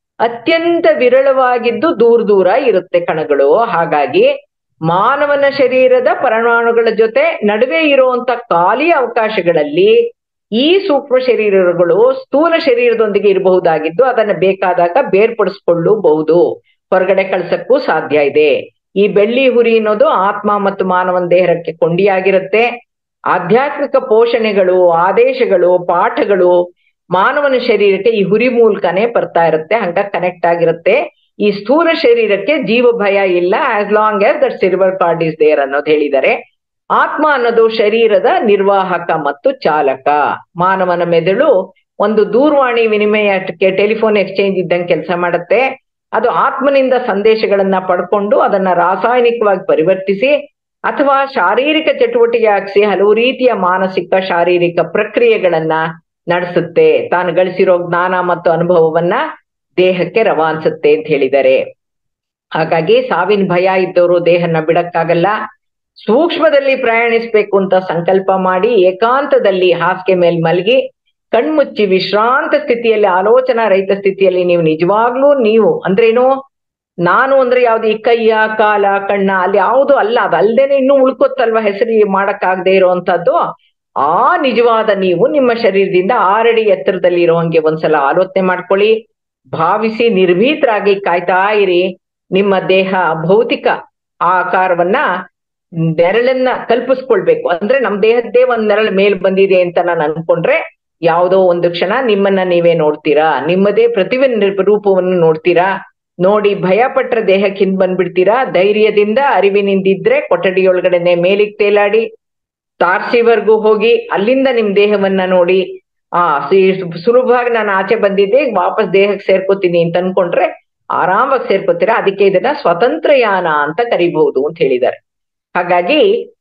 ಅತ್ಯಂತ ವಿರಳವಾಗಿದ್ದು ದೂರ ದೂರ ಇರುತ್ತೆ ಕಣಗಳು ಹಾಗಾಗಿ ಮಾನವನ ಶರೀರದ ಪರಮಾಣುಗಳ ಜೊತೆ ನಡುವೆ ಇರುವಂತ ಖಾಲಿ ಅವಕಾಶಗಳಲ್ಲಿ ಈ ಸೂಕ್ಷ್ಮ ಶರೀರಗಳು ಸ್ಥೂಲ ಶರೀರದೊಂದಿಗೆ ಇರಬಹುದಾಗಿದ್ದು ಅದನ್ನ ಬೇಕಾದಾಗ ಬೇರ್ಪಡಿಸ್ಕೊಳ್ಳಬಹುದು ಹೊರಗಡೆ ಕಳ್ಸಕ್ಕೂ ಸಾಧ್ಯ ಇದೆ ಈ ಬೆಳ್ಳಿ ಹುರಿ ಅನ್ನೋದು ಆತ್ಮ ಮತ್ತು ಮಾನವನ ದೇಹಕ್ಕೆ ಕೊಂಡಿಯಾಗಿರುತ್ತೆ ಆಧ್ಯಾತ್ಮಿಕ ಪೋಷಣೆಗಳು ಆದೇಶಗಳು ಪಾಠಗಳು ಮಾನವನ ಶರೀರಕ್ಕೆ ಈ ಹುರಿ ಮೂಲಕನೇ ಬರ್ತಾ ಇರುತ್ತೆ ಹಂಗ ಕನೆಕ್ಟ್ ಆಗಿರುತ್ತೆ ಈ ಸ್ಥೂಲ ಶರೀರಕ್ಕೆ ಜೀವ ಭಯ ಇಲ್ಲ as long as that silver cord is there ಅನ್ನೋದು ಹೇಳಿದ್ದಾರೆ ಆತ್ಮ ಅನ್ನೋದು ಶರೀರದ ನಿರ್ವಾಹಕ ಮತ್ತು ಚಾಲಕ ಮಾನವನ ಮೆದುಳು ಒಂದು ದೂರವಾಣಿ ವಿನಿಮಯಕ್ಕೆ ಟೆಲಿಫೋನ್ ಎಕ್ಸ್ಚೇಂಜ್ ಇದ್ದಂಗೆ ಕೆಲಸ ಮಾಡುತ್ತೆ ಅದು ಆತ್ಮನಿಂದ ಸಂದೇಶಗಳನ್ನ ಪಡ್ಕೊಂಡು ಅದನ್ನ ರಾಸಾಯನಿಕವಾಗಿ ಪರಿವರ್ತಿಸಿ ಅಥವಾ ಶಾರೀರಿಕ ಚಟುವಟಿಕೆ ಹಾಕಿಸಿ ಹಲವು ರೀತಿಯ ಮಾನಸಿಕ ಶಾರೀರಿಕ ಪ್ರಕ್ರಿಯೆಗಳನ್ನ ನಡೆಸುತ್ತೆ ತಾನು ಗಳಿಸಿರೋ ಜ್ಞಾನ ಮತ್ತು ಅನುಭವವನ್ನ ದೇಹಕ್ಕೆ ರವಾನಿಸುತ್ತೆ ಅಂತ ಹೇಳಿದ್ದಾರೆ ಹಾಗಾಗಿ ಸಾವಿನ ಭಯ ಇದ್ದವರು ದೇಹನ ಬಿಡಕ್ಕಾಗಲ್ಲ ಸೂಕ್ಷ್ಮದಲ್ಲಿ ಪ್ರಯಾಣಿಸ್ಬೇಕು ಅಂತ ಸಂಕಲ್ಪ ಮಾಡಿ ಏಕಾಂತದಲ್ಲಿ ಹಾಸಿಗೆ ಮೇಲೆ ಮಲಗಿ ಕಣ್ಮುಚ್ಚಿ ವಿಶ್ರಾಂತ ಸ್ಥಿತಿಯಲ್ಲಿ ಆಲೋಚನಾ ರಹಿತ ಸ್ಥಿತಿಯಲ್ಲಿ ನೀವು ನಿಜವಾಗ್ಲೂ ನೀವು ಅಂದ್ರೇನು ನಾನು ಅಂದ್ರೆ ಯಾವ್ದು ಈ ಕೈಯ ಕಾಲ ಕಣ್ಣ ಅಲ್ಲಿ ಯಾವುದು ಅಲ್ಲ ಅದು ಅಲ್ದೇನೆ ಇನ್ನೂ ಉಳ್ಕೊತ್ತಲ್ವ ಹೆಸರು ಮಾಡಕ್ಕಾಗದೆ ಇರುವಂತದ್ದು ಆ ನಿಜವಾದ ನೀವು ನಿಮ್ಮ ಶರೀರದಿಂದ ಆರಡಿ ಎತ್ತರದಲ್ಲಿ ಇರೋ ಹಂಗೆ ಒಂದ್ಸಲ ಆಲೋಚನೆ ಮಾಡ್ಕೊಳ್ಳಿ ಭಾವಿಸಿ ನಿರ್ಭೀತರಾಗಿ ಕಾಯ್ತಾ ಇರಿ ನಿಮ್ಮ ದೇಹ ಭೌತಿಕ ಆಕಾರವನ್ನ ನೆರಳನ್ನ ಕಲ್ಪಿಸ್ಕೊಳ್ಬೇಕು ಅಂದ್ರೆ ನಮ್ ದೇಹದ್ದೇ ಒಂದ್ ನೆರಳು ಮೇಲ್ ಬಂದಿದೆ ಅಂತ ನಾನು ಅನ್ಕೊಂಡ್ರೆ ಯಾವುದೋ ಒಂದು ಕ್ಷಣ ನಿಮ್ಮನ್ನ ನೀವೇ ನೋಡ್ತೀರಾ ನಿಮ್ಮದೇ ಪ್ರತಿಭೆ ರೂಪವನ್ನು ನೋಡ್ತೀರಾ ನೋಡಿ ಭಯ ಪಟ್ರೆ ದೇಹಕ್ಕೆ ಹಿಂದ್ ಬಂದ್ಬಿಡ್ತೀರಾ ಧೈರ್ಯದಿಂದ ಅರಿವಿನಿಂದಿದ್ರೆ ಕೊಠಡಿಯೊಳಗಡೆನೆ ಮೇಲಿಗೆ ತೇಲಾಡಿ ತಾರ್ಸಿವರ್ಗೂ ಹೋಗಿ ಅಲ್ಲಿಂದ ನಿಮ್ ದೇಹವನ್ನ ನೋಡಿ ಆ ಸುಲಭವಾಗಿ ನಾನು ಆಚೆ ಬಂದಿದ್ದೆ ವಾಪಸ್ ದೇಹಕ್ಕೆ ಸೇರ್ಕೋತೀನಿ ಅಂತ ಅನ್ಕೊಂಡ್ರೆ ಆರಾಮಾಗಿ ಸೇರ್ಕೋತೀರಾ ಅದಕ್ಕೆ ಇದನ್ನ ಸ್ವತಂತ್ರ ಯಾನ ಅಂತ ಕರಿಬಹುದು ಅಂತ ಹೇಳಿದ್ದಾರೆ ಹಾಗಾಗಿ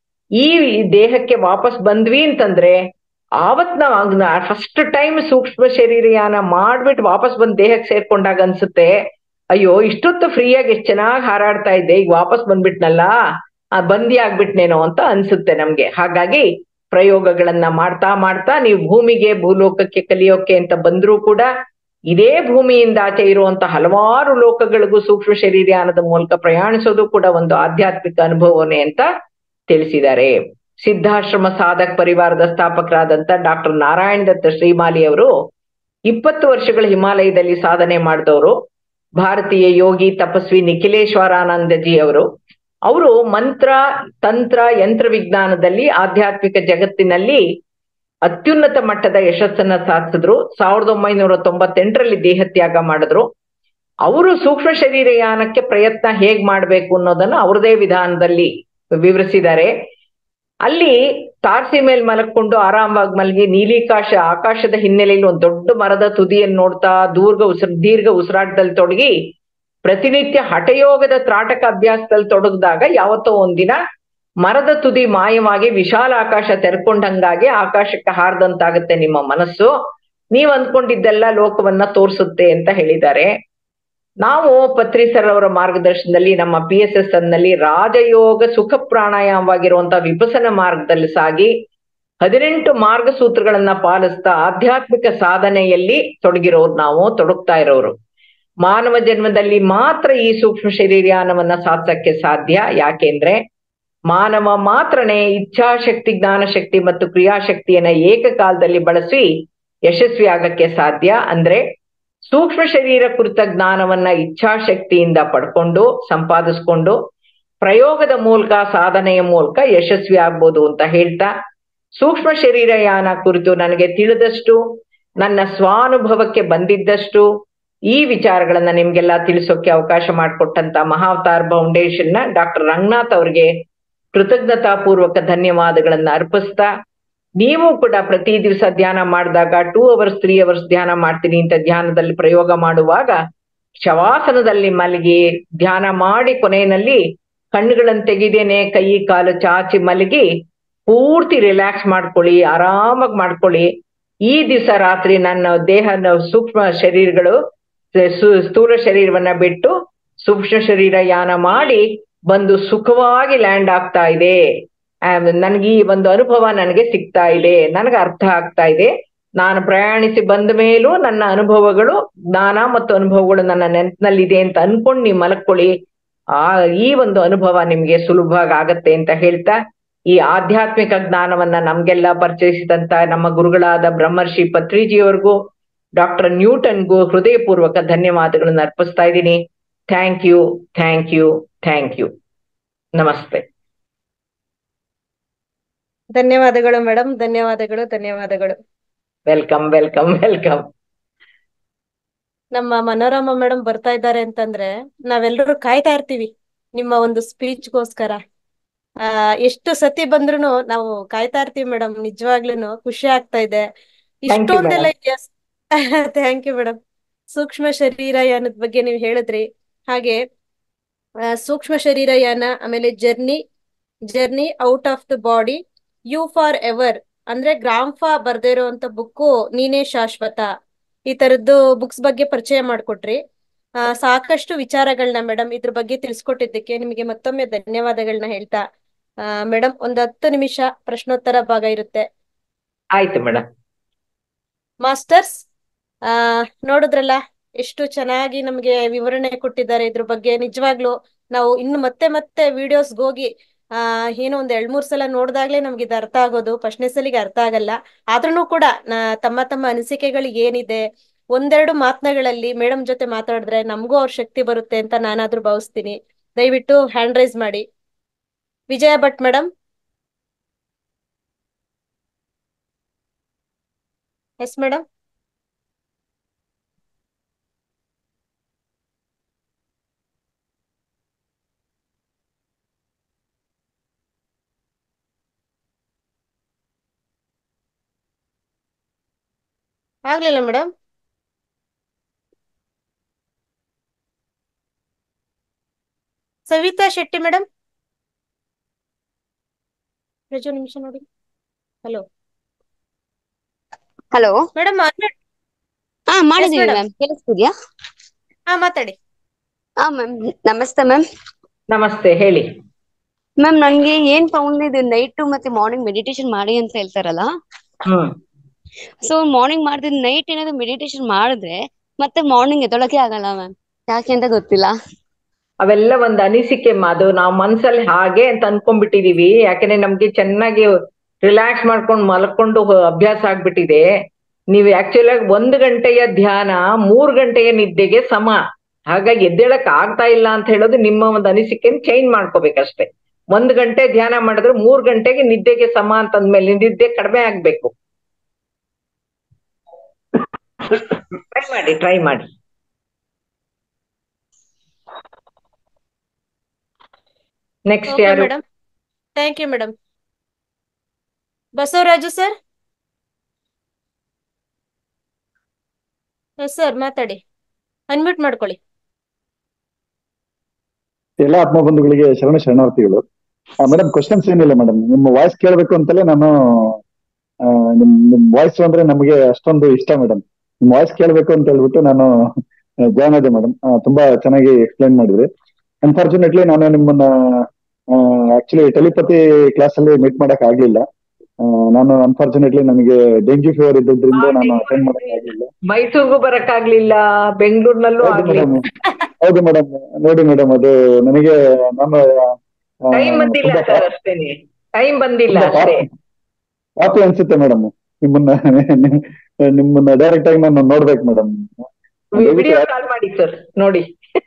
ಈ ದೇಹಕ್ಕೆ ವಾಪಸ್ ಬಂದ್ವಿ ಅಂತಂದ್ರೆ ಆವತ್ ನಾವ್ ಫಸ್ಟ್ ಟೈಮ್ ಸೂಕ್ಷ್ಮ ಶರೀರಯಾನ ಮಾಡ್ಬಿಟ್ಟು ವಾಪಸ್ ಬಂದ್ ದೇಹಕ್ಕೆ ಸೇರ್ಕೊಂಡಾಗ ಅನ್ಸುತ್ತೆ ಅಯ್ಯೋ ಇಷ್ಟೊತ್ತು ಫ್ರೀಯಾಗಿ ಎಷ್ಟ್ ಚೆನ್ನಾಗಿ ಹಾರಾಡ್ತಾ ಇದ್ದೆ ಈಗ ವಾಪಸ್ ಬಂದ್ಬಿಟ್ನಲ್ಲ ಬಂದಿ ಆಗ್ಬಿಟ್ನೇನೋ ಅಂತ ಅನ್ಸುತ್ತೆ ನಮ್ಗೆ ಹಾಗಾಗಿ ಪ್ರಯೋಗಗಳನ್ನ ಮಾಡ್ತಾ ಮಾಡ್ತಾ ನೀವು ಭೂಮಿಗೆ ಭೂಲೋಕಕ್ಕೆ ಕಲಿಯೋಕೆ ಅಂತ ಬಂದ್ರೂ ಕೂಡ ಇದೇ ಭೂಮಿಯಿಂದ ಆಚೆ ಇರುವಂತ ಹಲವಾರು ಲೋಕಗಳಿಗೂ ಸೂಕ್ಷ್ಮ ಶರೀರಯಾನದ ಮೂಲಕ ಪ್ರಯಾಣಿಸೋದು ಕೂಡ ಒಂದು ಆಧ್ಯಾತ್ಮಿಕ ಅನುಭವನೇ ಅಂತ ತಿಳಿಸಿದ್ದಾರೆ ಸಿದ್ಧಾಶ್ರಮ ಸಾಧಕ್ ಪರಿವಾರದ ಸ್ಥಾಪಕರಾದಂತ ಡಾಕ್ಟರ್ ನಾರಾಯಣ ದತ್ತ ಶ್ರೀಮಾಲಿ ಅವರು ಇಪ್ಪತ್ತು ವರ್ಷಗಳ ಹಿಮಾಲಯದಲ್ಲಿ ಸಾಧನೆ ಮಾಡಿದವರು ಭಾರತೀಯ ಯೋಗಿ ತಪಸ್ವಿ ನಿಖಿಲೇಶ್ವರಾನಂದಜಿ ಅವರು ಅವರು ಮಂತ್ರ ತಂತ್ರ ಯಂತ್ರ ವಿಜ್ಞಾನದಲ್ಲಿ ಆಧ್ಯಾತ್ಮಿಕ ಜಗತ್ತಿನಲ್ಲಿ ಅತ್ಯುನ್ನತ ಮಟ್ಟದ ಯಶಸ್ಸನ್ನ ಸಾಧಿಸಿದ್ರು ಸಾವಿರದ ಒಂಬೈನೂರ ತೊಂಬತ್ತೆಂಟರಲ್ಲಿ ದೇಹತ್ಯಾಗ ಮಾಡಿದ್ರು ಅವರು ಸೂಕ್ಷ್ಮ ಶರೀರಯಾನಕ್ಕೆ ಪ್ರಯತ್ನ ಹೇಗ್ ಮಾಡ್ಬೇಕು ಅನ್ನೋದನ್ನ ಅವ್ರದೇ ವಿಧಾನದಲ್ಲಿ ವಿವರಿಸಿದ್ದಾರೆ ಅಲ್ಲಿ ತಾರಸಿ ಮೇಲೆ ಮಲಕೊಂಡು ಆರಾಮವಾಗಿ ಮಲಗಿ ನೀಲಿಕಾಶ ಆಕಾಶದ ಹಿನ್ನೆಲೆಯಲ್ಲಿ ಒಂದು ದೊಡ್ಡ ಮರದ ತುದಿಯನ್ನು ನೋಡ್ತಾ ದೂರ್ಘ ಉಸಿರು ದೀರ್ಘ ಉಸಿರಾಟದಲ್ಲಿ ತೊಡಗಿ ಪ್ರತಿನಿತ್ಯ ಹಠಯೋಗದ ತ್ರಾಟಕ ಅಭ್ಯಾಸದಲ್ಲಿ ತೊಡಗಿದಾಗ ಯಾವತ್ತೋ ಒಂದಿನ ಮರದ ತುದಿ ಮಾಯವಾಗಿ ವಿಶಾಲ ಆಕಾಶ ತೆರ್ಕೊಂಡಂಗಾಗಿ ಆಕಾಶಕ್ಕೆ ಹಾರದಂತಾಗುತ್ತೆ ನಿಮ್ಮ ಮನಸ್ಸು ನೀವ್ ಅಂದ್ಕೊಂಡಿದ್ದೆಲ್ಲ ಲೋಕವನ್ನ ತೋರಿಸುತ್ತೆ ಅಂತ ಹೇಳಿದ್ದಾರೆ ನಾವು ಪತ್ರಿ ಸರ್ ಅವರ ಮಾರ್ಗದರ್ಶನದಲ್ಲಿ ನಮ್ಮ ಪಿ ಎಸ್ ಎಸ್ ನಲ್ಲಿ ರಾಜಯೋಗ ಸುಖ ಪ್ರಾಣಾಯಾಮವಾಗಿರುವಂತಹ ವಿಪಸನ ಮಾರ್ಗದಲ್ಲಿ ಸಾಗಿ ಹದಿನೆಂಟು ಮಾರ್ಗಸೂತ್ರಗಳನ್ನ ಪಾಲಿಸ್ತಾ ಆಧ್ಯಾತ್ಮಿಕ ಸಾಧನೆಯಲ್ಲಿ ತೊಡಗಿರೋರು ನಾವು ತೊಡಗ್ತಾ ಇರೋರು ಮಾನವ ಜನ್ಮದಲ್ಲಿ ಮಾತ್ರ ಈ ಸೂಕ್ಷ್ಮ ಶರೀರಯಾನವನ್ನ ಸಾಧಿಸಕ್ಕೆ ಸಾಧ್ಯ ಯಾಕೆಂದ್ರೆ ಮಾನವ ಮಾತ್ರನೇ ಇಚ್ಛಾಶಕ್ತಿ ಜ್ಞಾನಶಕ್ತಿ ಮತ್ತು ಕ್ರಿಯಾಶಕ್ತಿಯನ್ನ ಏಕಕಾಲದಲ್ಲಿ ಬಳಸಿ ಯಶಸ್ವಿ ಆಗಕ್ಕೆ ಸಾಧ್ಯ ಅಂದ್ರೆ ಸೂಕ್ಷ್ಮ ಶರೀರ ಕುರಿತ ಜ್ಞಾನವನ್ನ ಇಚ್ಛಾಶಕ್ತಿಯಿಂದ ಪಡ್ಕೊಂಡು ಸಂಪಾದಿಸ್ಕೊಂಡು ಪ್ರಯೋಗದ ಮೂಲಕ ಸಾಧನೆಯ ಮೂಲಕ ಯಶಸ್ವಿ ಆಗ್ಬೋದು ಅಂತ ಹೇಳ್ತಾ ಸೂಕ್ಷ್ಮ ಶರೀರಯಾನ ಕುರಿತು ನನಗೆ ತಿಳಿದಷ್ಟು ನನ್ನ ಸ್ವಾನುಭವಕ್ಕೆ ಬಂದಿದ್ದಷ್ಟು ಈ ವಿಚಾರಗಳನ್ನ ನಿಮ್ಗೆಲ್ಲ ತಿಳಿಸೋಕೆ ಅವಕಾಶ ಮಾಡಿಕೊಟ್ಟಂತ ಮಹಾವತಾರ್ ಫೌಂಡೇಶನ್ ನ ಡಾಕ್ಟರ್ ರಂಗನಾಥ್ ಅವ್ರಿಗೆ ಕೃತಜ್ಞತಾ ಪೂರ್ವಕ ಧನ್ಯವಾದಗಳನ್ನ ಅರ್ಪಿಸ್ತಾ ನೀವು ಕೂಡ ಪ್ರತಿ ದಿವಸ ಧ್ಯಾನ ಮಾಡಿದಾಗ ಟೂ ಅವರ್ಸ್ ತ್ರೀ ಅವರ್ಸ್ ಧ್ಯಾನ ಮಾಡ್ತೀನಿ ಅಂತ ಧ್ಯಾನದಲ್ಲಿ ಪ್ರಯೋಗ ಮಾಡುವಾಗ ಶವಾಸನದಲ್ಲಿ ಮಲಗಿ ಧ್ಯಾನ ಮಾಡಿ ಕೊನೆಯಲ್ಲಿ ಕಣ್ಣುಗಳನ್ನು ತೆಗಿದೇನೆ ಕೈ ಕಾಲು ಚಾಚಿ ಮಲಗಿ ಪೂರ್ತಿ ರಿಲ್ಯಾಕ್ಸ್ ಮಾಡ್ಕೊಳ್ಳಿ ಆರಾಮಾಗಿ ಮಾಡ್ಕೊಳ್ಳಿ ಈ ದಿವಸ ರಾತ್ರಿ ನನ್ನ ದೇಹದ ಸೂಕ್ಷ್ಮ ಶರೀರಗಳು ಸು- ಸ್ಥೂಲ ಶರೀರವನ್ನ ಬಿಟ್ಟು ಸೂಕ್ಷ್ಮ ಶರೀರ ಯಾನ ಮಾಡಿ ಬಂದು ಸುಖವಾಗಿ ಲ್ಯಾಂಡ್ ಆಗ್ತಾ ಇದೆ ನನಗೆ ಈ ಒಂದು ಅನುಭವ ನನಗೆ ಸಿಗ್ತಾ ಇದೆ ನನಗೆ ಅರ್ಥ ಆಗ್ತಾ ಇದೆ ನಾನು ಪ್ರಯಾಣಿಸಿ ಬಂದ ಮೇಲೂ ನನ್ನ ಅನುಭವಗಳು ಜ್ಞಾನ ಮತ್ತು ಅನುಭವಗಳು ನನ್ನ ನೆನಪಿನಲ್ಲಿದೆ ಅಂತ ಅನ್ಕೊಂಡು ನೀವು ಮಲಕ್ಕೊಳ್ಳಿ ಆ ಈ ಒಂದು ಅನುಭವ ನಿಮ್ಗೆ ಸುಲಭವಾಗಿ ಆಗತ್ತೆ ಅಂತ ಹೇಳ್ತಾ ಈ ಆಧ್ಯಾತ್ಮಿಕ ಜ್ಞಾನವನ್ನ ನಮ್ಗೆಲ್ಲ ಪರಿಚಯಿಸಿದಂತ ನಮ್ಮ ಗುರುಗಳಾದ ಬ್ರಹ್ಮರ್ಷಿ ಪತ್ರಿಜಿಯವರಿಗೂ ಡಾಕ್ಟರ್ ನ್ಯೂಟನ್ಗೂ ಹೃದಯಪೂರ್ವಕ ಧನ್ಯವಾದಗಳನ್ನ ಅರ್ಪಿಸ್ತಾ ಇದ್ದೀನಿ thank you thank you thank you ನಮಸ್ತೆ ಧನ್ಯವಾದಗಳು ಮೇಡಮ್ ಧನ್ಯವಾದಗಳು ಧನ್ಯವಾದಗಳು ವೆಲ್ಕಮ್ ವೆಲ್ಕಮ್ ವೆಲ್ಕಮ್ ನಮ್ಮ ಮನೋರಮ ಮೇಡಮ್ ಬರ್ತಾ ಇದ್ದಾರೆ ಅಂತಂದ್ರೆ ನಾವೆಲ್ಲರೂ ಕಾಯ್ತಾ ಇರ್ತೀವಿ ನಿಮ್ಮ ಒಂದು ಸ್ಪೀಚ್ಗೋಸ್ಕರ ಆ ಎಷ್ಟು ಸತಿ ಬಂದ್ರು ನಾವು ಕಾಯ್ತಾ ಇರ್ತೀವಿ ಮೇಡಮ್ ನಿಜವಾಗ್ಲೂನು ಖುಷಿ ಆಗ್ತಾ ಇದೆ you, ಇಷ್ಟೊಂದೆಲ್ಲ ಇತಿಹಾಸ ಥ್ಯಾಂಕ್ ಯು ಮೇಡಮ್ ಸೂಕ್ಷ್ಮ ಶರೀರಯಾನದ ಬಗ್ಗೆ ನೀವು ಹೇಳಿದ್ರಿ ಹಾಗೆ ಆ, ಸೂಕ್ಷ್ಮ ಶರೀರಯಾನ ಆಮೇಲೆ journey journey out of the body you forever ಎವರ್ ಅಂದ್ರೆ ಗ್ರಾಂಫಾ ಬರ್ದೇ ಇರೋಂತ ಬುಕ್ಕು ನೀನೇ ಶಾಶ್ವತ ಈ ತರದ್ದು ಬುಕ್ಸ್ ಬಗ್ಗೆ ಪರಿಚಯ ಮಾಡ್ಕೊಟ್ರಿ ಆ, ಸಾಕಷ್ಟು ವಿಚಾರಗಳನ್ನ ಮೇಡಮ್ ಇದ್ರ ಬಗ್ಗೆ ತಿಳಿಸ್ಕೊಟ್ಟಿದ್ದಕ್ಕೆ ನಿಮಗೆ ಮತ್ತೊಮ್ಮೆ ಧನ್ಯವಾದಗಳನ್ನ ಹೇಳ್ತಾ ಮೇಡಮ್ ಒಂದ್ ಹತ್ತು ನಿಮಿಷ ಪ್ರಶ್ನೋತ್ತರ ಭಾಗ ಇರುತ್ತೆ ಆಯ್ತು ಮೇಡಮ್ ಮಾಸ್ಟರ್ಸ್ ಆ ನೋಡಿದ್ರಲ್ಲ ಎಷ್ಟು ಚೆನ್ನಾಗಿ ನಮ್ಗೆ ವಿವರಣೆ ಕೊಟ್ಟಿದ್ದಾರೆ ಇದ್ರ ಬಗ್ಗೆ ನಿಜವಾಗ್ಲೂ ನಾವು ಇನ್ನು ಮತ್ತೆ ಮತ್ತೆ ವಿಡಿಯೋಸ್ಗೆ ಹೋಗಿ ಆ ಏನೋ ಒಂದ್ ಎರಡ್ ಮೂರ್ ಸಲ ನೋಡ್ದಾಗ್ಲೇ ನಮ್ಗೆ ಇದು ಅರ್ಥ ಆಗೋದು ಫಸ್ಟ್ನೇ ಸಲಿಗೆ ಅರ್ಥ ಆಗಲ್ಲ ಆದ್ರೂ ಕೂಡ ನಾ ತಮ್ಮ ತಮ್ಮ ಅನಿಸಿಕೆಗಳು ಏನಿದೆ ಒಂದೆರಡು ಮಾತನಗಳಲ್ಲಿ ಮೇಡಮ್ ಜೊತೆ ಮಾತಾಡಿದ್ರೆ ನಮಗೂ ಅವ್ರ ಶಕ್ತಿ ಬರುತ್ತೆ ಅಂತ ನಾನಾದ್ರೂ ಭಾವಿಸ್ತೀನಿ ದಯವಿಟ್ಟು ಹ್ಯಾಂಡ್ ರೈಸ್ ಮಾಡಿ Vijaya Bhat madam yes madam ಆಗ್ಲಿಲ್ಲ ಮೇಡಮ್ ಸವಿತಾ ಶೆಟ್ಟಿ ಮೇಡಮ್ ರಜು ನಿಮಿಷ ನೋಡಿ ಹಲೋ ಹಲೋ ಮೇಡಮ್ ಹಾ ಮಾಡಿದೀವಿ madam. ಮ್ಯಾಮ್ ಕೇಳಿಸ್ತಿದ್ಯಾ ಹಾ ಮಾತಾಡಿ ಹಾ ಮ್ಯಾಮ್ ನಮಸ್ತೆ ಮ್ಯಾಮ್ ನಮಸ್ತೆ ಹೇಳಿ ಮ್ಯಾಮ್ ನನ್ಗೆ ಏನ್ ತಗೊಂಡ್ ಇದು ನೈಟ್ ಮತ್ತೆ ಮಾರ್ನಿಂಗ್ ಮೆಡಿಟೇಷನ್ ಮಾಡಿ ಅಂತ ಹೇಳ್ತಾರಲ್ಲ ಹ್ಮ್ ಸೊ ಮಾರ್ನಿಂಗ್ ಮಾಡಿದ್ರೆ ನೈಟ್ ಏನಾದ್ರು ಮೆಡಿಟೇಷನ್ ಮಾಡಿದ್ರೆ ಮತ್ತೆ ಮಾರ್ನಿಂಗ್ ಎದ್ದೊಳಕ್ಕೆ ಆಗಲ್ಲ ಮ್ಯಾಮ್ ಯಾಕೆ ಅಂತ ಗೊತ್ತಿಲ್ಲ ಅವೆಲ್ಲ ಒಂದ್ ಅನಿಸಿಕೆ ಮಾ ಅದು ನಾವು ಮನ್ಸಲ್ಲಿ ಹಾಗೆ ಅಂತ ಅನ್ಕೊಂಡ್ಬಿಟ್ಟಿದೀವಿ ಯಾಕಂದ್ರೆ ನಮ್ಗೆ ಚೆನ್ನಾಗಿ ರಿಲ್ಯಾಕ್ಸ್ ಮಾಡ್ಕೊಂಡು ಮಲ್ಕೊಂಡು ಹೊ- ಅಭ್ಯಾಸ ಆಗ್ಬಿಟ್ಟಿದೆ ನೀವು ಆಕ್ಚುಲ್ ಆಗಿ ಒಂದು ಗಂಟೆಯ ಧ್ಯಾನ ಮೂರ್ ಗಂಟೆಯ ನಿದ್ದೆಗೆ ಸಮ ಹಾಗಾಗಿ ಎದ್ದೇಳಕ್ ಆಗ್ತಾ ಇಲ್ಲ ಅಂತ ಹೇಳೋದು ನಿಮ್ಮ ಒಂದು ಅನಿಸಿಕೆನ ಚೇಂಜ್ ಮಾಡ್ಕೋಬೇಕಷ್ಟೇ ಒಂದ್ ಗಂಟೆ ಧ್ಯಾನ ಮಾಡಿದ್ರೆ ಮೂರ್ ಗಂಟೆಗೆ ನಿದ್ದೆಗೆ ಸಮ ಅಂತಂದ್ಮೇಲೆ ನಿದ್ದೆ ಕಡಿಮೆ ಆಗ್ಬೇಕು ಟ್ರೈ ಮಾಡಿ ಟ್ರೈ ಮಾಡಿ ನೆಕ್ಸ್ಟ್ ಓಕೆ ಯಾರು madam thank you madam Basavaraju sir sir ಮಾತಾಡಿ ಅನ್ಮ್ಯೂಟ್ ಮಾಡ್ಕೊಳ್ಳಿ ಎಲ್ಲ ಆತ್ಮ ಬಂಧುಗಳಿಗೆ ಶರಣ ಶರಣಾರ್ಥಿಗಳು ಮೇಡಮ್ ಕ್ವಶನ್ಸ್ ಏನಿಲ್ಲ ಮೇಡಮ್ ನಿಮ್ಮ ವಾಯ್ಸ್ ಕೇಳಬೇಕು ಅಂತಲೇ ನಾನು ಆ, ನಿಮ್ ನಿಮ್ ವಾಯ್ಸ್ ಅಂದ್ರೆ ನಮಗೆ ಅಷ್ಟೊಂದು ಇಷ್ಟ ಮೇಡಮ್ ನಿಮ್ ವಾಯ್ಸ್ ಕೇಳಬೇಕು ಅಂತ ಹೇಳ್ಬಿಟ್ಟು ನಾನು ಜಾಯ್ನ್ ಆದೆ ಮೇಡಮ್ ತುಂಬಾ ಚೆನ್ನಾಗಿ ಎಕ್ಸ್ಪ್ಲೈನ್ ಮಾಡಿದ್ರಿ ಅನ್ಫಾರ್ಚುನೇಟ್ಲಿ ನಾನು ನಿಮ್ಮನ್ನ ಆಕ್ಚುಲಿ ಟೆಲಿಪತಿ ಕ್ಲಾಸ್ ಅಲ್ಲಿ ಮೀಟ್ ಮಾಡಕ್ ಆಗ್ಲಿಲ್ಲ ಆ, ನಾನು ಅನ್ಫಾರ್ಚುನೇಟ್ಲಿ ನನಗೆ ಡೆಂಗ್ಯೂ ಫೀವರ್ ಇದ್ದಿದ್ರಿಂದ ನಾನು ಅಟೆಂಡ್ ಮಾಡಕ್ ಆಗ್ಲಿಲ್ಲ ಮೈಸೂರಿಗೂ ಬರಕ್ಕಾಗ್ಲಿಲ್ಲ ಬೆಂಗಳೂರಿನಲ್ಲೂ ಹೌದು ಆಗ್ಲಿಲ್ಲ ಮೇಡಮ್ ಹೌದು ಮೇಡಮ್ ನೋಡಿ ಮೇಡಮ್ ಅದು ನನಗೆ ನಾನು ಆ, ಟೈಮ್ ಬಂದಿಲ್ಲ ತುಂಬಾ ಸರ್ ಅಷ್ಟೇನೆ ಟೈಮ್ ಬಂದಿಲ್ಲ ತುಂಬಾ ಅಷ್ಟೇ ಪಾಪಿ ಅನ್ಸುತ್ತೆ ಮೇಡಮ್ ನಿಮ್ಮನ್ನ ನಿಮ್ಮನ್ನ ಡೈರೆಕ್ಟ್ ಆಗಿ ನಾನು ನೋಡ್ಬೇಕು ಮೇಡಮ್ ವಿಡಿಯೋ ಕಾಲ್ ಮಾಡಿ ಸರ್ ನೋಡಿ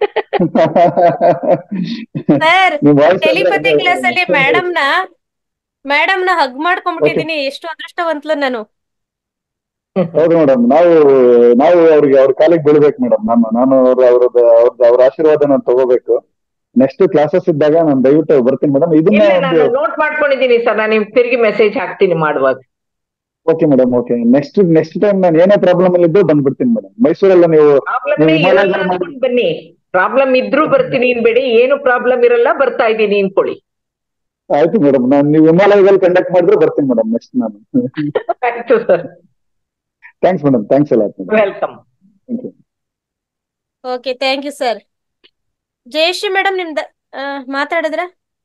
ಸರ್ ನಿಮ್ voice ಅಂದ್ರೆ ಟೆಲಿಪತಿ ಅದು ಕ್ಲಾಸ್ ಅಲ್ಲಿ ಅಷ್ಟೊಂದು- ಮೇಡಮ್ ನ ಮೇಡಮ್ ನ ಹಗ್ ಮಾಡ್ಕೊಂಡ್ಬಿಟ್ಟಿದೀನಿ ಎಷ್ಟು ಅದೃಷ್ಟವಂತಲು ನಾನು ಹೌದು ಮೇಡಮ್ ನಾವು ನಾವು ಅವ್ರಿಗೆ ಅವ್ರ ಕಾಲಿಗೆ ಬೀಳ್ಬೇಕು ಮೇಡಮ್ ನಾನು ನಾನು ಅವ್ರ ಅವ್ರದ್ದು ಅವ್ರದ್ದು ಅವ್ರ ಆಶೀರ್ವಾದ ನಾನು ತಗೋಬೇಕು ನೆಕ್ಸ್ಟ್ ಕ್ಲಾಸಸ್ ಇದ್ದಾಗ ನಾನು ದಯವಿಟ್ಟು ಬರ್ತೀನಿ ಮೇಡಮ್ ಇದನ್ನ ಇಲ್ಲ ಒಂದು ನಾನು ನೋಟ್ ಮಾಡ್ಕೊಂಡಿದ್ದೀನಿ ಸರ್ ನಾನು ನಿಮ್ಗೆ ತಿರುಗಿ ಮೆಸೇಜ್ ಹಾಕ್ತೀನಿ ಮಾಡುವಾಗ okay madam okay next next time ನಾನು ಏನೇ ಪ್ರಾಬ್ಲಮ್ ಅಲ್ಲಿ ಇದ್ದು ಬಂದ್ಬಿಡ್ತೀನಿ ಮೇಡಮ್ ಮೈಸೂರಲ್ಲ ನೀವು ಪ್ರಾಬ್ಲಮ್ ನೀವು ಇರಲ್ಲ ಹಿಮಾಲಯದಲ್ಲಿ ಮಾಡಿ- ಅನ್ಕೊಂಡ್ ಬನ್ನಿ ಪ್ರಾಬ್ಲಮ್ ಇದ್ರೂ ಬರ್ತೀನಿ ಅನ್ಬೇಡಿ ಏನು ಪ್ರಾಬ್ಲಮ್ ಇರಲ್ಲ ಬರ್ತಾ ಇದ್ದೀನಿ ಅನ್ಕೊಳ್ಳಿ ಆಯ್ತು ಮೇಡಮ್ ನಾನು ನೀವು ಹಿಮಾಲಯದಲ್ಲಿ ಕಂಡಕ್ಟ್ ಮಾಡಿದ್ರೆ ಬರ್ತೀನಿ ಮೇಡಮ್ ನೆಕ್ಸ್ಟ್ ನಾನು ಆಯ್ತು ಸರ್ ಥ್ಯಾಂಕ್ಸ್ ಮೇಡಮ್ ಥ್ಯಾಂಕ್ಸ್ ಎಲ್ಲ madam welcome thank you okay thank you sir Jayashree madam ನಿಮ್ದ ಆ, ಮಾತಾಡಿದ್ರ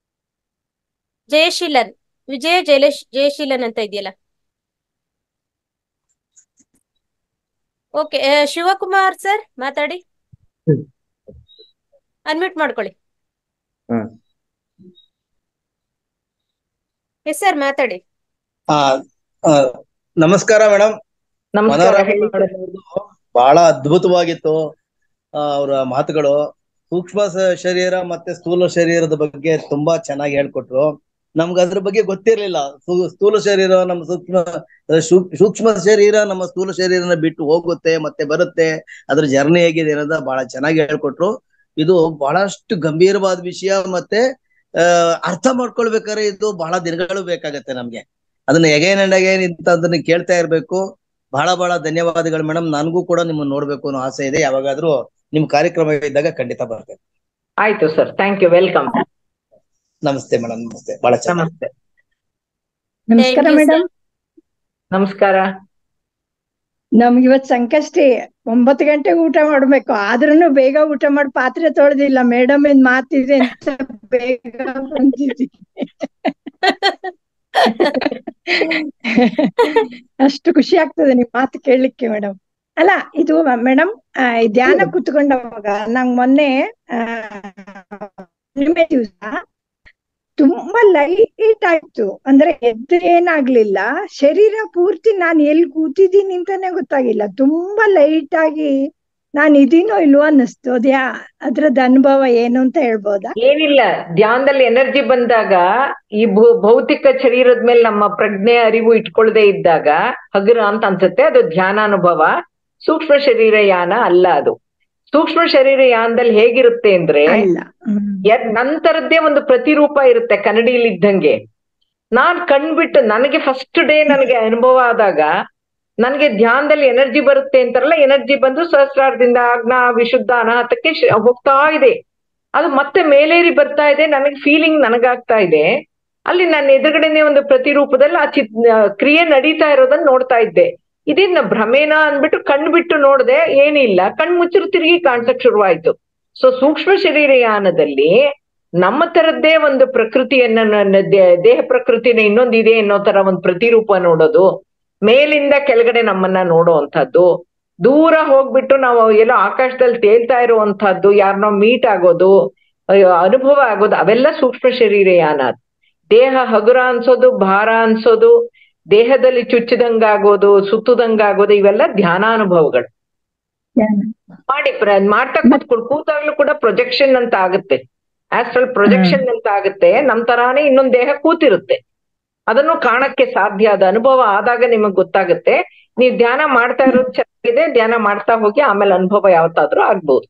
ಜಯಶೀಲನ್ ವಿಜಯ ಜಯಲೇಶ್ ಜಯಶೀಲನ್ ಅಂತ ಇದೆಯಲ್ಲ ಓಕೆ ಶಿವಕುಮಾರ್ ಸರ್ ಮಾತಾಡಿ ಹ್ಮ್. ಅನ್ಮ್ಯೂಟ್ ಮಾಡ್ಕೊಳ್ಳಿ ಹ್ಮ್. ಎಸ್ ಸರ್ ಮಾತಾಡಿ ಆ ಆ, ನಮಸ್ಕಾರ ಮೇಡಮ್ ನಮಸ್ಕಾರ ಹೇಳಿ ಮೇಡಮ್ ಅವ್ರ್ದು ಬಹಳ ಅದ್ಭುತವಾಗಿತ್ತು ಅವರ ಮಾತುಗಳು ಸೂಕ್ಷ್ಮ ಸ- ಶರೀರ ಮತ್ತೆ ಸ್ಥೂಲ ಶರೀರದ ಬಗ್ಗೆ ತುಂಬಾ ಚೆನ್ನಾಗಿ ಹೇಳ್ಕೊಟ್ರು ನಮ್ಗೆ ಅದ್ರ ಬಗ್ಗೆ ಗೊತ್ತಿರ್ಲಿಲ್ಲ ಸು- ಸ್ಥೂಲ ಶರೀರ ನಮ್ಮ ಸೂಕ್ಷ್ಮ ಸೂಕ್- ಸೂಕ್ಷ್ಮ ಶರೀರ ನಮ್ಮ ಸ್ಥೂಲ ಶರೀರನ ಬಿಟ್ಟು ಹೋಗುತ್ತೆ ಮತ್ತೆ ಬರುತ್ತೆ ಅದ್ರ ಜರ್ನಿ ಹೇಗಿದೆ ಅನ್ನೋದ ಬಹಳ ಚೆನ್ನಾಗಿ ಹೇಳ್ಕೊಟ್ರು ಇದು ಬಹಳಷ್ಟು ಗಂಭೀರವಾದ ವಿಷಯ ಮತ್ತೆ ಆ ಅರ್ಥ ಮಾಡ್ಕೊಳ್ಬೇಕಾದ್ರೆ ಇದು ಬಹಳ ದಿನಗಳು ಬೇಕಾಗತ್ತೆ ನಮ್ಗೆ ಅದನ್ನ ಎಗೈನ್ ಅಂಡ್ ಅಗೈನ್ ಇಂತ ಅದನ್ನ ಕೇಳ್ತಾ ಇರ್ಬೇಕು ಬಹಳ ಬಹಳ ಧನ್ಯವಾದಗಳು ಮೇಡಮ್ ನನಗೂ ಕೂಡ ನಿಮ್ಮನ್ನ ನೋಡ್ಬೇಕು ಅನ್ನೋ ಆಸೆ ಇದೆ ಯಾವಾಗಾದ್ರೂ ನಿಮ್ ಕಾರ್ಯಕ್ರಮ ಇದ್ದಾಗ ಖಂಡಿತ ಬರ್ತೇನೆ ಆಯ್ತು ಸರ್ ಥ್ಯಾಂಕ್ ಯು ವೆಲ್ಕಮ್ ನಮಸ್ತೆ ಮೇಡಮ್ ನಮಸ್ತೆ ಬಹಳ ಚೆನ್ನಾಗಿ ನಮಸ್ತೆ ನಮಸ್ಕಾರ Thank you, ಮೇಡಮ್ ನಮಸ್ಕಾರ ನಮ್ಗೆ ಇವತ್ ಸಂಕಷ್ಟಿ ಒಂಬತ್ತು ಗಂಟೆಗೆ ಊಟ ಮಾಡ್ಬೇಕು ಆದ್ರೂನು ಬೇಗ ಊಟ ಮಾಡಿ ಪಾತ್ರೆ ತೊಳೆದಿಲ್ಲ ಮೇಡಮ್ ಏನ್ ಮಾತಿದೆ ಅಂತ ಬೇಗ ಬಂದಿದ್ದೀನಿ ಅಷ್ಟು ಖುಷಿ ಆಗ್ತದೆ ನಿಮ್ ಮಾತು ಕೇಳಲಿಕ್ಕೆ ಮೇಡಮ್ ಅಲ್ಲ ಇದು ಮೇಡಮ್ ಧ್ಯಾನ ಕುತ್ಕೊಂಡವಾಗ ನಂಗ್ ಮೊನ್ನೆ ಆ ಹುಣ್ಣಿಮೆ ದಿವಸ ತುಂಬಾ ಲೈಟ್ ಆಯ್ತು ಅಂದ್ರೆ ಎದ್ದು ಏನಾಗ್ಲಿಲ್ಲ ಶರೀರ ಪೂರ್ತಿ ನಾನು ಎಲ್ಲಿ ಕೂತಿದ್ದೀನಿ ಅಂತಾನೆ ಗೊತ್ತಾಗಿಲ್ಲ ತುಂಬಾ ಲೈಟ್ ಆಗಿ ನಾನು ಇದೀನೋ ಇಲ್ವೋ ಅನ್ನಿಸ್ತು ಅದ್ಯಾ ಅದ್ರದ್ದು ಅನುಭವ ಏನು ಅಂತ ಹೇಳ್ಬೋದಾ ಏನಿಲ್ಲ ಧ್ಯಾನದಲ್ಲಿ ಎನರ್ಜಿ ಬಂದಾಗ ಈ ಭೌ- ಭೌತಿಕ ಶರೀರದ ಮೇಲೆ ನಮ್ಮ ಪ್ರಜ್ಞೆ ಅರಿವು ಇಟ್ಕೊಳ್ಳದೆ ಇದ್ದಾಗ ಹಗುರ ಅಂತ ಅನ್ಸುತ್ತೆ ಅದು ಧ್ಯಾನಾನುಭವ ಸೂಕ್ಷ್ಮ ಶರೀರ ಯಾನ ಅಲ್ಲ ಅದು ಸೂಕ್ಷ್ಮ ಶರೀರ ಯಾನದಲ್ಲಿ ಹೇಗಿರುತ್ತೆ ಅಂದ್ರೆ ಅಲ್ಲ ಹ್ಮ್. ಎದ್ ನಂತರದ್ದೇ ಒಂದು ಪ್ರತಿರೂಪ ಇರುತ್ತೆ ಕನ್ನಡಿಯಲ್ಲಿ ಇದ್ದಂಗೆ ನಾನ್ ಕಣ್ಬಿಟ್ಟು ನನಗೆ ಫಸ್ಟ್ ಡೇ ನನಗೆ ಅನುಭವ ಆದಾಗ ನನಗೆ ಧ್ಯಾನದಲ್ಲಿ ಎನರ್ಜಿ ಬರುತ್ತೆ ಅಂತಾರಲ್ಲ ಎನರ್ಜಿ ಬಂದು ಸಹಸ್ರಾರದಿಂದ ಆಜ್ಞಾ ವಿಶುದ್ಧ ಅನಾಹತಕ್ಕೆ ಶ- ಹೋಗ್ತಾ ಇದೆ ಅದು ಮತ್ತೆ ಮೇಲೇರಿ ಬರ್ತಾ ಇದೆ ನನಗೆ ಫೀಲಿಂಗ್ ನನಗಾಗ್ತಾ ಇದೆ ಅಲ್ಲಿ ನನ್ನ ಎದುರುಗಡೆನೆ ಒಂದು ಪ್ರತಿರೂಪದಲ್ಲಿ ಆ ಚಿತ್ ಆ, ಕ್ರಿಯೆ ನಡೀತಾ ಇರೋದನ್ನ ನೋಡ್ತಾ ಇದ್ದೆ ಇದೇನ ಭ್ರಮೇನ ಅಂದ್ಬಿಟ್ಟು ಕಣ್ ಬಿಟ್ಟು ನೋಡ್ದೆ ಏನಿಲ್ಲ ಕಣ್ ಮುಚ್ಚರು ತಿರುಗಿ ಕಾಣ್ಸಕ್ ಶುರುವಾಯ್ತು ಸೊ ಸೂಕ್ಷ್ಮ ಶರೀರಯಾನದಲ್ಲಿ ನಮ್ಮ ತರದ್ದೇ ಒಂದು ಪ್ರಕೃತಿಯನ್ನ ನ- ನ- ದೇ- ದೇಹ ಪ್ರಕೃತಿನ ಇನ್ನೊಂದಿದೆ ಅನ್ನೋ ತರ ಒಂದು ಪ್ರತಿರೂಪ ನೋಡೋದು ಮೇಲಿಂದ ಕೆಳಗಡೆ ನಮ್ಮನ್ನ ನೋಡುವಂತದ್ದು ದೂರ ಹೋಗ್ಬಿಟ್ಟು ನಾವು ಎಲ್ಲೋ ಆಕಾಶದಲ್ಲಿ ತೇಲ್ತಾ ಇರುವಂತಹದ್ದು ಯಾರನ್ನೋ ಮೀಟ್ ಆಗೋದು ಅಯ್ಯೋ, ಅನುಭವ ಆಗೋದು ಅವೆಲ್ಲ ಸೂಕ್ಷ್ಮ ಶರೀರಯಾನ ದೇಹ ಹಗುರ ಅನ್ಸೋದು ಭಾರ ಅನ್ಸೋದು ದೇಹದಲ್ಲಿ ಚುಚ್ಚಿದಂಗಾಗೋದು ಸುತ್ತದಂಗಾಗೋದು ಇವೆಲ್ಲ ಧ್ಯಾನಾನುಭವಗಳು ಮಾಡಿ ಪ್ರ- ಮಾಡ್ತಾ ಕೂತ್ಕೊಂಡು ಕೂತಾಗ್ಲೂ ಕೂಡ ಪ್ರೊಜೆಕ್ಷನ್ ಅಂತ ಆಗುತ್ತೆ ಆಸ್ಟ್ರಲ್ ಪ್ರೊಜೆಕ್ಷನ್ ಅಂತ ಆಗುತ್ತೆ ನಮ್ ತರಾನೇ ಇನ್ನೊಂದ್ ದೇಹ ಕೂತಿರುತ್ತೆ ಅದನ್ನು ಕಾಣಕ್ಕೆ ಸಾಧ್ಯ ಅದ ಅನುಭವ ಆದಾಗ ನಿಮಗ್ ಗೊತ್ತಾಗುತ್ತೆ ನೀವ್ ಧ್ಯಾನ ಮಾಡ್ತಾ ಇರೋದು ಚೆನ್ನಾಗಿದೆ ಧ್ಯಾನ ಮಾಡ್ತಾ ಹೋಗಿ ಆಮೇಲೆ ಅನುಭವ ಯಾವತ್ತಾದ್ರೂ ಆಗ್ಬೋದು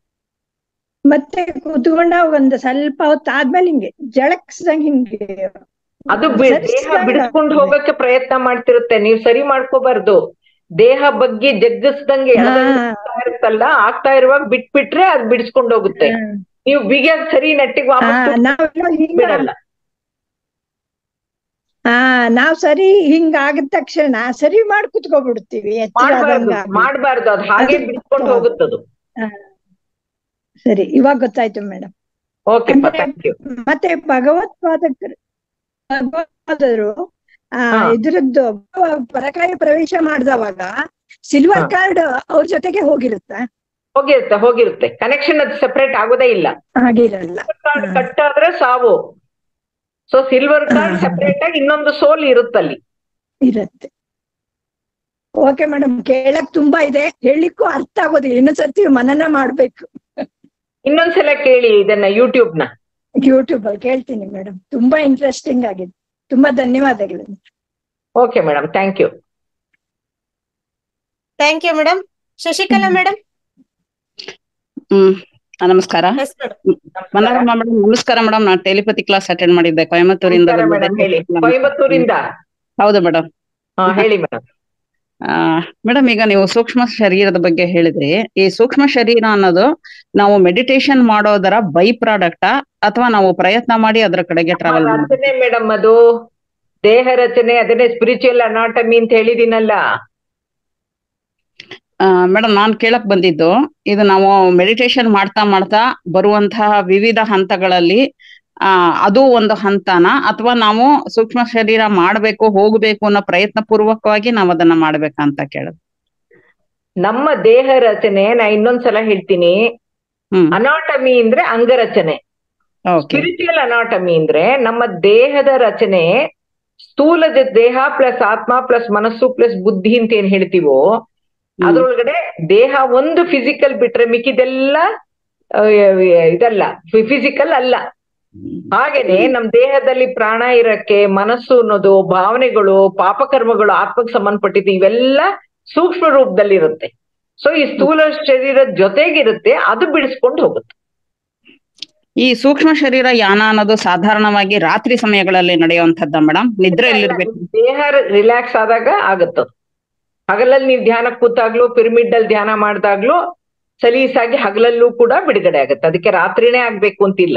ಮತ್ತೆ ಕೂತ್ಕೊಂಡ ಒಂದು ಸ್ವಲ್ಪ ಹೊತ್ತು ಆದ್ಮೇಲೆ ಹಿಂಗೆ ಜಳಕ್ಸ್ದಂಗ್ ಹಿಂಗೆ ಅದು ಬಿ- ಸರಿ ದೇಹ ಸರಿ ಬಿಡಿಸ್ಕೊಂಡು ಆಗ್ತದೆ. ಹೋಗಕ್ಕೆ ಪ್ರಯತ್ನ ಮಾಡ್ತಿರುತ್ತೆ ನೀವ್ ಸರಿ ಮಾಡ್ಕೋಬಾರ್ದು ದೇಹ ಬಗ್ಗೆ ಜಗ್ಗಿಸ್ದಂಗೆ ಹಾ, ಆಗ್ತಾ ಇರುತ್ತಲ್ಲ ಆಗ್ತಾ ಇರುವಾಗ ಬಿಟ್ಬಿಟ್ರೆ ಅದ್ ಬಿಡಿಸ್ಕೊಂಡು ಹೋಗುತ್ತೆ ಹಾ. ನೀವು ಬಿಗ ಸರಿ ನೆಟ್ಟಿಗೆ ಹಾ, ವಾಪಸ್ ನಾವೆಲ್ಲ ಹಿಂಗ ಬಿಡಲ್ಲ ಹಾ ನಾವ್ ಸರಿ ಹಿಂಗ ಆಗಿದ ತಕ್ಷಣ ಸರಿ ಮಾಡ್ ಕುತ್ಕೊಬಿಡ್ತೀವಿ ಎಚ್ಚರ ಮಾಡ್ಬಾರ್ದು ಆದಂಗಾಗಿ. ಮಾಡ್ಬಾರ್ದು ಅದು ಹಾಗೆ ಅದು ಬಿಡ್ಕೊಂಡು ತಪ್ಪು. ಹೋಗುತ್ತದು ಹಾ. ಸರಿ ಇವಾಗ ಗೊತ್ತಾಯ್ತು ಮೇಡಮ್ ಓಕೆ ಅಂದ್ರೆ- ಥ್ಯಾಂಕ್ ಯು ಮತ್ತೆ ಭಗವತ್ಪಾದಕರು ಭಗವತ್ಪಾದರು ಆ ಹಾ. ಇದ್ರದ್ದು ಪರಕಾಯ ಪ್ರವೇಶ ಮಾಡಿದವಾಗ ಸಿಲ್ವರ್ ಹಾ. ಕಾರ್ಡ್ ಅವ್ರ ಜೊತೆಗೆ ಹೋಗಿರುತ್ತ ಹೋಗಿರುತ್ತೆ ಹೋಗಿರುತ್ತೆ ಕನೆಕ್ಷನ್ ಅದು ಸೆಪರೇಟ್ ಆಗೋದೇ ಇಲ್ಲ ಆಗಿರಲ್ಲ ಕಾರ್ಡ್ ಹಾ. ಕಟ್ ಆದ್ರೆ ಸಾವು ಸೊ ಸಿಲ್ವರ್ ಕಾರ್ಡ್ ಹಾ. ಸೆಪರೇಟ್ ಆಗಿ ಇನ್ನೊಂದು ಸೋಲ್ ಇರುತ್ತಲ್ಲಿ ಇರತ್ತೆ ಓಕೆ ಮೇಡಮ್ ಕೇಳಕ್ ತುಂಬಾ ಇದೆ ಹೇಳಿಕ್ಕೂ ಅರ್ಥ ಆಗೋದಿಲ್ಲ ಇನ್ನೊಂದ್ಸರ್ತಿ ಮನನ ಮಾಡ್ಬೇಕು ಇನ್ನೊಂದ್ಸಲ ಕೇಳಿ ಇದನ್ನ ಯೂಟ್ಯೂಬ್ ನ ಯೂಟ್ಯೂಬ್ ಅಲ್ಲಿ ಕೇಳ್ತೀನಿ ಮೇಡಮ್ ತುಂಬಾ ಇಂಟ್ರೆಸ್ಟಿಂಗ್ ಆಗಿದೆ ತುಂಬಾ ಧನ್ಯವಾದಗಳು okay madam thank you thank you madam Shashikala ಹ್ಮ್. ಮೇಡಮ್ ಹ್ಮ್ ಆ, ನಮಸ್ಕಾರ ಎಸ್ ಮೇಡಮ್ ಮನೋರಮಾ ಮೇಡಮ್ ನಮಸ್ಕಾರ ಮೇಡಮ್ ನಾನು ಟೆಲಿಪತಿ ಕ್ಲಾಸ್ ಅಟೆಂಡ್ ಮಾಡಿದ್ದೆ ಕೊಯಮತ್ತೂರಿಂದ ಮೇಡಮ್ ಹೇಳಿ ಕೊಯಂಬತ್ತೂರಿಂದ ಹೌದು ಮೇಡಮ್ ಹಾ ಹೇಳಿ ಮೇಡಮ್ ಮೇಡಮ್ ಈಗ ನೀವು ಸೂಕ್ಷ್ಮ ಶರೀರದ ಬಗ್ಗೆ ಹೇಳಿದ್ರಿ ಈ ಸೂಕ್ಷ್ಮ ಶರೀರ ಅನ್ನೋದು ನಾವು ಮೆಡಿಟೇಷನ್ ಮಾಡೋದರ ಬೈ ಪ್ರಾಡಕ್ಟಾ ಅಥವಾ ನಾವು ಪ್ರಯತ್ನ ಮಾಡಿ ಅದರ ಕಡೆಗೆ ಟ್ರಾವೆಲ್ ರಚನೆ ಮೇಡಮ್ ಅದು ದೇಹ ರಚನೆ ಅದನ್ನೇ ಸ್ಪಿರಿಚುವಲ್ ಅನಾಟಮಿ ಅಂತ ಹೇಳಿದಿನಲ್ಲ ಮೇಡಮ್ ನಾನ್ ಕೇಳಕ್ ಬಂದಿದ್ದು ಇದು ನಾವು ಮೆಡಿಟೇಷನ್ ಮಾಡ್ತಾ ಮಾಡ್ತಾ ಬರುವಂತಹ ವಿವಿಧ ಹಂತಗಳಲ್ಲಿ ಆ ಅದು ಒಂದು ಹಂತನ ಅಥವಾ ನಾವು ಸೂಕ್ಷ್ಮ ಶರೀರ ಮಾಡ್ಬೇಕು ಹೋಗ್ಬೇಕು ಅನ್ನೋ ಪ್ರಯತ್ನ ಪೂರ್ವಕವಾಗಿ ನಾವು ಅದನ್ನ ಮಾಡ್ಬೇಕಂತ ಕೇಳೋದು ನಮ್ಮ ದೇಹ ರಚನೆ ನಾ ಇನ್ನೊಂದ್ಸಲ ಹೇಳ್ತೀನಿ ಹ್ಮ್ ಅನಾಟಮಿ ಅಂದ್ರೆ ಅಂಗರಚನೆ ಓಕೆ ಸ್ಪಿರಿಚುವಲ್ ಅನಾಟಮಿ ಅಂದ್ರೆ ನಮ್ಮ ದೇಹದ ರಚನೆ ಸ್ಥೂಲ ಜ- ದೇಹ ಪ್ಲಸ್ ಆತ್ಮ ಪ್ಲಸ್ ಮನಸ್ಸು ಪ್ಲಸ್ ಬುದ್ಧಿ ಅಂತ ಏನ್ ಹೇಳ್ತೀವೋ ಅದ್ರೊಳಗಡೆ ದೇಹ ಒಂದು ಫಿಸಿಕಲ್ ಬಿಟ್ರೆ ಮಿಕ್ಕಿದೆಲ್ಲ ಆ, ಇದಲ್ಲ ಫಿಸಿಕಲ್ ಅಲ್ಲ ಹಾಗೇನೆ ನಮ್ ದೇಹದಲ್ಲಿ ಪ್ರಾಣ ಇರಕ್ಕೆ ಮನಸ್ಸು ಅನ್ನೋದು ಭಾವನೆಗಳು ಪಾಪಕರ್ಮಗಳು ಆತ್ಮಕ್ಕೆ ಸಂಬಂಧಪಟ್ಟಿದ್ದು ಇವೆಲ್ಲ ಸೂಕ್ಷ್ಮ ರೂಪದಲ್ಲಿ ಇರುತ್ತೆ ಸೊ ಈ ಸ್ಥೂಲ ಶರೀರದ ಜೊತೆಗಿರುತ್ತೆ ಅದು ಬಿಡಿಸ್ಕೊಂಡು ಹೋಗುತ್ತೆ ಈ ಸೂಕ್ಷ್ಮ ಶರೀರ ಯಾನ ಅನ್ನೋದು ಸಾಧಾರಣವಾಗಿ ರಾತ್ರಿ ಸಮಯಗಳಲ್ಲಿ ನಡೆಯುವಂತದ್ದ ಮೇಡಮ್ ನಿದ್ರೆಯಲ್ಲಿರ್ಬೇಕು ದೇಹ ರಿಲ್ಯಾಕ್ಸ್ ಆದಾಗ ಆಗುತ್ತದು ಹಗಲಲ್ಲಿ ನೀವು ಧ್ಯಾನಕ್ಕೆ ಕೂತಾಗ್ಲೂ ಪಿರಮಿಡ್ ಅಲ್ಲಿ ಧ್ಯಾನ ಮಾಡಿದಾಗ್ಲೂ ಸಲೀಸಾಗಿ ಹಗಲಲ್ಲೂ ಕೂಡ ಬಿಡುಗಡೆ ಆಗುತ್ತೆ ಅದಕ್ಕೆ ರಾತ್ರಿನೇ ಆಗ್ಬೇಕು ಅಂತಿಲ್ಲ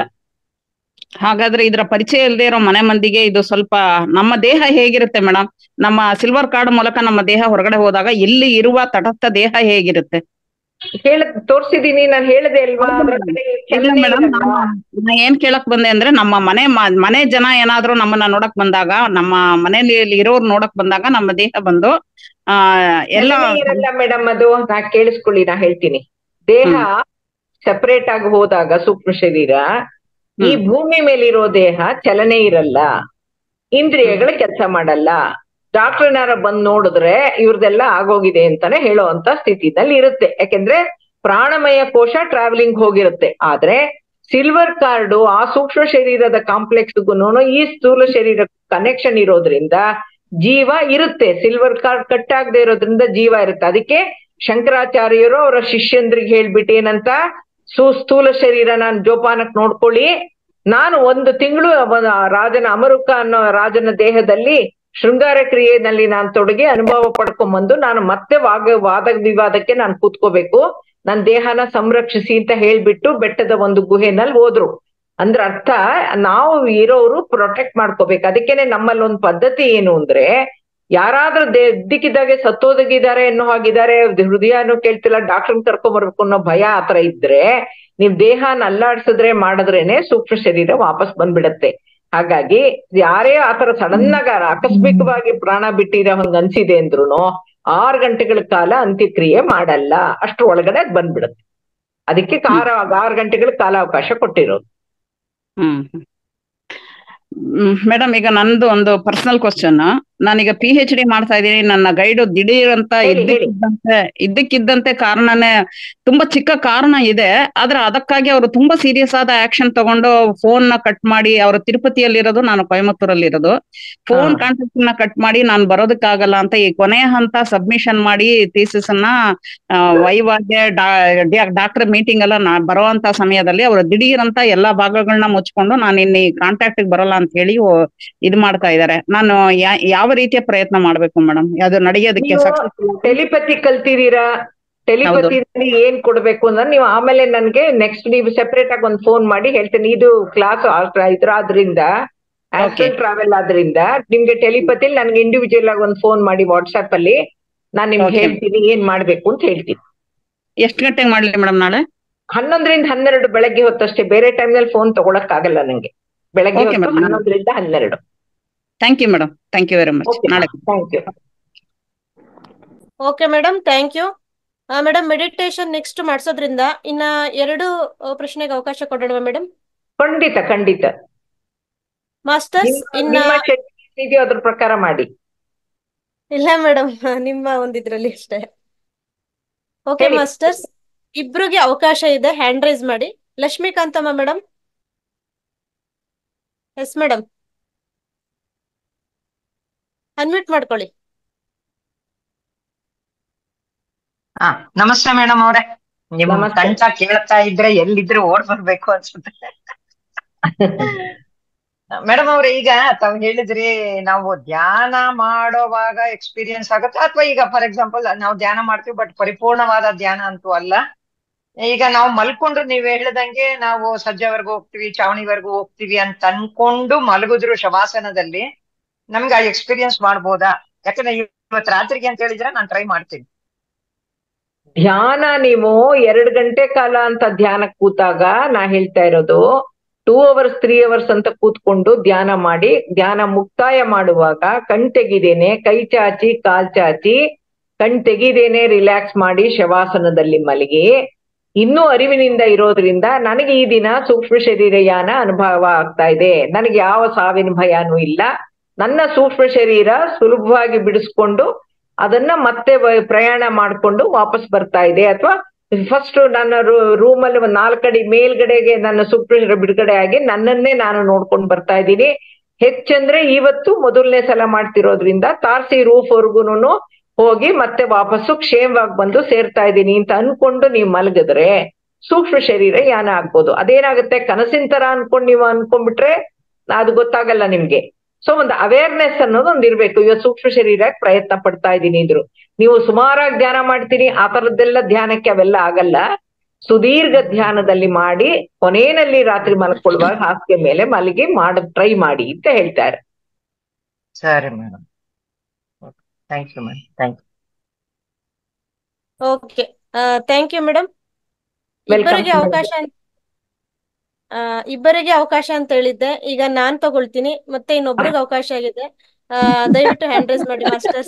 ಹಾಗಾದ್ರೆ ಇದರ ಪರಿಚಯ ಇಲ್ಲದೆ ಇರೋ ಮನೆ ಮಂದಿಗೆ ಇದು ಸ್ವಲ್ಪ ನಮ್ಮ ದೇಹ ಹೇಗಿರುತ್ತೆ ಮೇಡಮ್ ನಮ್ಮ ಸಿಲ್ವರ್ ಕಾರ್ಡ್ ಮೂಲಕ ನಮ್ಮ ದೇಹ ಹೊರಗಡೆ ಹೋದಾಗ ಇಲ್ಲಿ ಇರುವ ತಟಸ್ಥ ದೇಹ ಹೇಗಿರುತ್ತೆ ಹೇಳ ತೋರ್ಸಿದೀನಿ ನಾನು ಹೇಳದೆ ಅಲ್ವಾ ಅದ್ರ ಕಡೆ ಇಲ್ಲ ಚಲನೆ ಮೇಡಮ್ ಇರಲ್ಲ. ನಾ ಏನ್ ಕೇಳಕ್ ಬಂದೆ ಅಂದ್ರೆ ನಮ್ಮ ಮನೆ ಮ- ಮನೆ ಜನ ಏನಾದ್ರೂ ನಮ್ಮನ್ನ ನೋಡಕ್ ಬಂದಾಗ ನಮ್ಮ ಮನೆಯಲ್ಲಿ ಇರೋರು ನೋಡಕ್ ಬಂದಾಗ ನಮ್ಮ ದೇಹ ಬಂದು ಆ ಎಲ್ಲ ಚಲನೆ ಇರಲ್ಲ ಮೇಡಮ್ ಅದು ನಾ ಕೇಳಿಸ್ಕೊಳ್ಳಿ ನಾ ಹೇಳ್ತೀನಿ ದೇಹ ಸೆಪರೇಟ್ ಆಗಿ ಹೋದಾಗ ಸೂಕ್ಷ್ಮ ಶರೀರ ಈ ಹ್ಮ್. ಭೂಮಿ ಮೇಲಿರೋ ದೇಹ ಚಲನೆ ಇರಲ್ಲ ಇಂದ್ರಿಯಗಳು ಕೆಲಸ ಮಾಡಲ್ಲ ಡಾಕ್ಟರ್ನಾರ ಬಂದ್ ನೋಡಿದ್ರೆ ಇವ್ರದೆಲ್ಲ ಆಗೋಗಿದೆ ಅಂತಾನೆ ಹೇಳೋ ಅಂತ ಸ್ಥಿತಿನಲ್ಲಿ ಇರುತ್ತೆ ಯಾಕೆಂದ್ರೆ ಪ್ರಾಣಮಯ ಕೋಶ ಟ್ರಾವೆಲಿಂಗ್ ಹೋಗಿರುತ್ತೆ ಆದ್ರೆ ಸಿಲ್ವರ್ ಕಾರ್ಡು ಆ ಸೂಕ್ಷ್ಮ ಶರೀರದ ಕಾಂಪ್ಲೆಕ್ಸ್ಗೂ ಈ ಸ್ಥೂಲ ಶರೀರ ಕನೆಕ್ಷನ್ ಇರೋದ್ರಿಂದ ಜೀವ ಇರುತ್ತೆ ಸಿಲ್ವರ್ ಕಾರ್ಡ್ ಕಟ್ ಆಗದೆ ಇರೋದ್ರಿಂದ ಜೀವ ಇರುತ್ತೆ ಅದಕ್ಕೆ ಶಂಕರಾಚಾರ್ಯರು ಅವರ ಶಿಷ್ಯಂದ್ರಿಗೆ ಹೇಳ್ಬಿಟ್ಟು ಏನಂತ ಸು ಸ್ಥೂಲ ಶರೀರ ನಾನು ಜೋಪಾನಕ್ ನೋಡ್ಕೊಳ್ಳಿ ನಾನು ಒಂದು ತಿಂಗಳು ರಾಜನ ಅಮರುಕ ಅನ್ನೋ ರಾಜನ ದೇಹದಲ್ಲಿ ಶೃಂಗಾರ ಕ್ರಿಯೆನಲ್ಲಿ ನಾನು ತೊಡಗಿ ಅನುಭವ ಪಡ್ಕೊಂಬಂದು ನಾನು ಮತ್ತೆ ವಾಗ ವಾದ ವಿವಾದಕ್ಕೆ ನಾನು ಕೂತ್ಕೋಬೇಕು ನನ್ನ ದೇಹನ ಸಂರಕ್ಷಿಸಿ ಅಂತ ಹೇಳ್ಬಿಟ್ಟು ಬೆಟ್ಟದ ಒಂದು ಗುಹೆನಲ್ಲಿ ಹೋದ್ರು ಅಂದ್ರ ಅರ್ಥ ನಾವು ಇರೋರು ಪ್ರೊಟೆಕ್ಟ್ ಮಾಡ್ಕೋಬೇಕು ಅದಕ್ಕೇನೆ ನಮ್ಮಲ್ಲಿ ಒಂದು ಪದ್ಧತಿ ಏನು ಅಂದ್ರೆ ಯಾರಾದ್ರೂ ದೇ ಇದ್ದಕ್ಕಿದ್ದಾಗೆ ಸತ್ತೋದಗಿದ್ದಾರೆ ಅನ್ನೋ ಹಾಗಿದ್ದಾರೆ ಹೃದಯನೂ ಕೇಳ್ತಿಲ್ಲ ಡಾಕ್ಟರ್ ಕರ್ಕೊಂಡ್ ಬರ್ಬೇಕು ಅನ್ನೋ ಭಯ ಆತರ ಇದ್ರೆ ನೀವ್ ದೇಹನ ಅಲ್ಲಾಡ್ಸಿದ್ರೆ ಮಾಡಿದ್ರೇನೆ ಸೂಕ್ಷ್ಮ ಶರೀರ ವಾಪಸ್ ಬಂದ್ಬಿಡತ್ತೆ ಹಾಗಾಗಿ ಯಾರೇ ಆತರ ಸಡನ್ ಆಗ ಆಕಸ್ಮಿಕವಾಗಿ ಪ್ರಾಣ ಬಿಟ್ಟಿರೋ ಹಂಗ ಅನ್ಸಿದೆ ಅಂದ್ರುನು ಆರು ಗಂಟೆಗಳ ಕಾಲ ಅಂತ್ಯಕ್ರಿಯೆ ಮಾಡಲ್ಲ ಅಷ್ಟ್ರ ಒಳಗಡೆ ಅದ್ ಬಂದ್ಬಿಡುತ್ತೆ ಅದಕ್ಕೆ ಕಾರ ಆರು ಗಂಟೆಗಳ ಕಾಲಾವಕಾಶ ಕೊಟ್ಟಿರೋದು ಹ್ಮ್ ಮೇಡಮ್ ಈಗ ನಂದು ಒಂದು ಪರ್ಸನಲ್ ಕ್ವಶನ್ ನಾನೀಗ ಪಿ ಎಚ್ ಡಿ ಮಾಡ್ತಾ ಇದ್ದೀನಿ ನನ್ನ ಗೈಡ್ ದಿಢೀರ್ ಅಂತ ಹೇಳಿ, ಹೇಳಿ. ಇದ್ದಕ್ಕಿದ್ದಂತೆ ಇದ್ದಕ್ಕಿದ್ದಂತೆ ಕಾರಣನೇ ತುಂಬಾ ಚಿಕ್ಕ ಕಾರಣ ಇದೆ ಆದ್ರೆ ಅದಕ್ಕಾಗಿ ಅವರು ತುಂಬಾ ಸೀರಿಯಸ್ ಆದ ಆಕ್ಷನ್ ತಗೊಂಡು ಫೋನ್ ನ ಕಟ್ ಮಾಡಿ ಅವರು ತಿರುಪತಿಯಲ್ಲಿ ಇರೋದು ನಾನು ಕೊಯಮತ್ತೂರಲ್ಲಿ ಇರೋದು ಫೋನ್ ಹಾ. ಕಾಂಟ್ಯಾಕ್ಟ್ ನ ಕಟ್ ಮಾಡಿ ನಾನು ಬರೋದಕ್ಕಾಗಲ್ಲ ಅಂತ ಈ ಕೊನೆಯ ಹಂತ ಸಬ್ಮಿಷನ್ ಮಾಡಿ ಥೀಸಿಸ್ ಅನ್ನ ಆ, ವೈವಾಗೆ ಡಾಕ್ಟರ್ ಮೀಟಿಂಗ್ ಎಲ್ಲ ನಾ ಬರುವಂತ ಸಮಯದಲ್ಲಿ ಅವರು ದಿಢೀರ್ ಅಂತ ಎಲ್ಲಾ ಭಾಗಗಳನ್ನ ಮುಚ್ಕೊಂಡು ನಾನು ಇನ್ನಿ ಕಾಂಟ್ಯಾಕ್ಟ್ ಬರಲ್ಲ ಅಂತ ಹೇಳಿ ಓ- ಇದ್ ಮಾಡ್ತಾ ಇದಾರೆ ನಾನು ಯಾ- ಯಾವ ರೀತಿಯ ಪ್ರಯತ್ನ ಮಾಡ್ಬೇಕು ಮೇಡಮ್ ಅದು ನಡೆಯೋದಕ್ಕೆ ನೀವು ಸಕ್ಸಸ್ ಟೆಲಿಪತಿ ಕಲ್ತಿದ್ದೀರಾ ಟೆಲಿಪತಿನಲ್ಲಿ ಏನ್ ಕೊಡ್ಬೇಕು ಅಂದ್ರೆ ನೀವು ಆಮೇಲೆ ನನ್ಗೆ ನೆಕ್ಸ್ಟ್ ನೀವು ಸೆಪರೇಟ್ ಆಗಿ ಒಂದು ಫೋನ್ ಮಾಡಿ ಹೇಳ್ತೇನೆ ಇದು ಕ್ಲಾಸ್ ಇದ್ರ ಆದ್ರಿಂದ ಆಸ್ಟ್ರಲ್ ಟ್ರಾವೆಲ್ ಆದ್ರಿಂದ ನಿಮ್ಗೆ ಟೆಲಿಪತಿಲಿ ನನ್ಗೆ ಇಂಡಿವಿಜುವಲ್ ಆಗಿ ಒಂದು ಫೋನ್ ಮಾಡಿ ವಾಟ್ಸ್ಆಪ್ ಅಲ್ಲಿ ನಾನ್ ನಿಮ್ಗೆ Okay. ಹೇಳ್ತೀನಿ ಏನ್ ಮಾಡ್ಬೇಕು ಅಂತ ಹೇಳ್ತೀನಿ ಎಷ್ಟ್ ಗಂಟೆಗೆ ಮಾಡ್ಲಿ ಮೇಡಮ್ ನಾಳೆ ಹನ್ನೊಂದರಿಂದ ಹನ್ನೆರಡು ಬೆಳಗ್ಗೆ ಹೊತ್ತಷ್ಟೇ ಬೇರೆ ಟೈಮ್ ನಲ್ಲಿ ಫೋನ್ ತಗೊಳಕ್ ಆಗಲ್ಲ ನಂಗೆ ಬೆಳಗ್ಗೆ Okay, ಹೊತ್ತು madam. ಹನ್ನೊಂದರಿಂದ ಹನ್ನೆರಡು thank you madam thank you very much okay ನಾಳೆ thank you okay madam thank you madam meditation next ಮಾಡಿಸೋದ್ರಿಂದ ಇನ್ನ ಎರಡು ಆ, ಪ್ರಶ್ನೆಗೆ ಅವಕಾಶ ಕೊಡೋಣ ಮೇಡಮ್ ಖಂಡಿತ ಖಂಡಿತ ಮಾಸ್ಟರ್ಸ್ ನಿಮ್ಮ ಇನ್ನ ನಿಮ್ಮ schedule ಏನಿದೆಯೋ ಅದ್ರ ಪ್ರಕಾರ ಮಾಡಿ ಇಲ್ಲ ಮೇಡಮ್ ನಿಮ್ಮ ಒಂದಿದ್ರಲ್ಲಿ ಅಷ್ಟೇ ಓಕೆ ಹೇಳಿ. ಮಾಸ್ಟರ್ಸ್ ಇಬ್ರಿಗೆ ಅವಕಾಶ ಇದೆ ಹ್ಯಾಂಡ್ ರೈಸ್ ಮಾಡಿ Lakshmikantamma madam yes madam unmute ಮಾಡ್ಕೊಳ್ಳಿ ಹಾ ನಮಸ್ತೆ ಮೇಡಮ್ ಅವ್ರೆ ನಿಮ್ ನಮಸ್ತೆ. ಕಂಠ ಕೇಳ್ತಾ ಇದ್ರೆ ಎಲ್ಲಿದ್ರೆ ಓಡ್ ಬರ್ಬೇಕು ಅನ್ಸುತ್ತೆ ಮೇಡಮ್ ಅವ್ರೆ ಈಗ ತಾವ್ ಹೇಳಿದ್ರಿ ನಾವು ಧ್ಯಾನ ಮಾಡೋವಾಗ ಎಕ್ಸ್ಪೀರಿಯನ್ಸ್ ಆಗುತ್ತೆ ಅಥವಾ ಈಗ ಫಾರ್ ಎಕ್ಸಾಂಪಲ್ ನಾವು ಧ್ಯಾನ ಮಾಡ್ತೀವಿ ಬಟ್ ಪರಿಪೂರ್ಣವಾದ ಧ್ಯಾನ ಅಂತೂ ಅಲ್ಲ ಈಗ ನಾವು ಮಲ್ಕೊಂಡು ನೀವ್ ಹೇಳ್ದಂಗೆ ನಾವು ಸಜ್ಜೆವರೆಗೂ ಹೋಗ್ತೀವಿ ಚಾವಣಿವರೆಗೂ ಹೋಗ್ತೀವಿ ಅಂತ ಅನ್ಕೊಂಡು ಮಲಗಿದ್ರು ಶವಾಸನದಲ್ಲಿ ನಮ್ಗೆ ಆ ಎಕ್ಸ್ಪೀರಿಯನ್ಸ್ ಮಾಡ್ಬೋದಾ ಯಾಕಂದ್ರೆ ಇವತ್ತು ರಾತ್ರಿಗೆ ಅಂತ ಹೇಳಿದ್ರೆ ನಾನು ಟ್ರೈ ಮಾಡ್ತೀನಿ ಧ್ಯಾನ ನೀವು ಎರಡ್ ಗಂಟೆ ಕಾಲ ಅಂತ ಧ್ಯಾನ ಕೂತಾಗ ನಾ ಹೇಳ್ತಾ ಇರೋದು ಟೂ ಅವರ್ಸ್ ತ್ರೀ ಅವರ್ಸ್ ಅಂತ ಕೂತ್ಕೊಂಡು ಧ್ಯಾನ ಮಾಡಿ ಧ್ಯಾನ ಮುಕ್ತಾಯ ಮಾಡುವಾಗ ಕಣ್ ತೆಗಿದೇನೆ ಕೈ ಚಾಚಿ ಕಾಲ್ ಚಾಚಿ ಕಣ್ ತೆಗಿದೇನೆ ರಿಲ್ಯಾಕ್ಸ್ ಮಾಡಿ ಶವಾಸನದಲ್ಲಿ ಮಲಗಿ ಇನ್ನೂ ಅರಿವಿನಿಂದ ಇರೋದ್ರಿಂದ ನನಗೆ ಈ ದಿನ ಸೂಕ್ಷ್ಮ ಶರೀರಯಾನ ಅನುಭವ ಆಗ್ತಾ ಇದೆ ನನಗೆ ಯಾವ ಸಾವಿನ ಭಯನೂ ಇಲ್ಲ ನನ್ನ ಸೂಕ್ಷ್ಮ ಶರೀರ ಸುಲಭವಾಗಿ ಬಿಡಿಸ್ಕೊಂಡು ಅದನ್ನ ಮತ್ತೆ ವ- ಪ್ರಯಾಣ ಮಾಡ್ಕೊಂಡು ವಾಪಸ್ ಬರ್ತಾ ಇದೆ ಅಥವಾ ಫಸ್ಟ್ ನನ್ನ ರೂಮ್ ಅಲ್ಲಿ ಒಂದ್ ನಾಲ್ಕಡಿ ಮೇಲ್ಗಡೆಗೆ ನನ್ನ ಸೂಕ್ಷ್ಮ ಶರೀರ ಬಿಡುಗಡೆ ಆಗಿ ನನ್ನನ್ನೇ ನಾನು ನೋಡ್ಕೊಂಡು ಬರ್ತಾ ಇದ್ದೀನಿ ಹೆಚ್ಚಂದ್ರೆ ಇವತ್ತು ಮೊದಲನೇ ಸಲ ಮಾಡ್ತಿರೋದ್ರಿಂದ ತಾರ್ಸಿ ರೂಫ್ ವರ್ಗುನು ಹೋಗಿ ಮತ್ತೆ ವಾಪಸ್ಸು ಕ್ಷೇಮವಾಗಿ ಬಂದು ಸೇರ್ತಾ ಇದ್ದೀನಿ ಅಂತ ಅನ್ಕೊಂಡು ನೀವು ಮಲಗಿದ್ರೆ ಸೂಕ್ಷ್ಮ ಶರೀರ ಯಾನ ಆಗ್ಬೋದು ಅದೇನಾಗುತ್ತೆ ಕನಸಿನ ತರ ಅನ್ಕೊಂಡ್ ನೀವು ಅನ್ಕೊಂಡ್ಬಿಟ್ರೆ ಅದು ಗೊತ್ತಾಗಲ್ಲ ನಿಮ್ಗೆ ಸೊ ಒಂದು ಅವೇರ್ನೆಸ್ ಅನ್ನೋದು ಒಂದ್ ಇರ್ಬೇಕು ಇವತ್ತು ಸೂಕ್ಷ್ಮ ಶರೀರಕ್ಕೆ ಪ್ರಯತ್ನ ಪಡ್ತಾ ಇದ್ದೀನಿ ಇದ್ರು ನೀವು ಸುಮಾರಾಗಿ ಧ್ಯಾನ ಮಾಡ್ತೀನಿ ಆ ತರದ್ದೆಲ್ಲ ಧ್ಯಾನಕ್ಕೆ ಅವೆಲ್ಲ ಆಗಲ್ಲ ಸುದೀರ್ಘ ಧ್ಯಾನದಲ್ಲಿ ಮಾಡಿ ಕೊನೆಯಲ್ಲಿ ರಾತ್ರಿ ಮಲ್ಕೊಳ್ಳುವಾಗ ಹಾಸಿಗೆ ಮೇಲೆ ಮಲಗಿ ಮಾಡ ಟ್ರೈ ಮಾಡಿ ಅಂತ ಹೇಳ್ತಾರೆ ಸರಿ madam thank you madam thank you okay thank you madam Welcome, ಇಬ್ಬರಿಗೆ madam. ಅವಕಾಶ ಅಂತ- ಆ, ಇಬ್ಬರಿಗೆ ಅವಕಾಶ ಅಂತ ಹೇಳಿದ್ದೆ ಈಗ ನಾನ್ ತಗೊಳ್ತೀನಿ ಮತ್ತೆ ಇನ್ನೊಬ್ರಿಗೆ ಅವಕಾಶ ಆಗಿದೆ ಆ, ದಯವಿಟ್ಟು ಹ್ಯಾಂಡ್ ರೈಸ್ ಮಾಡಿ ಮಾಸ್ಟರ್ಸ್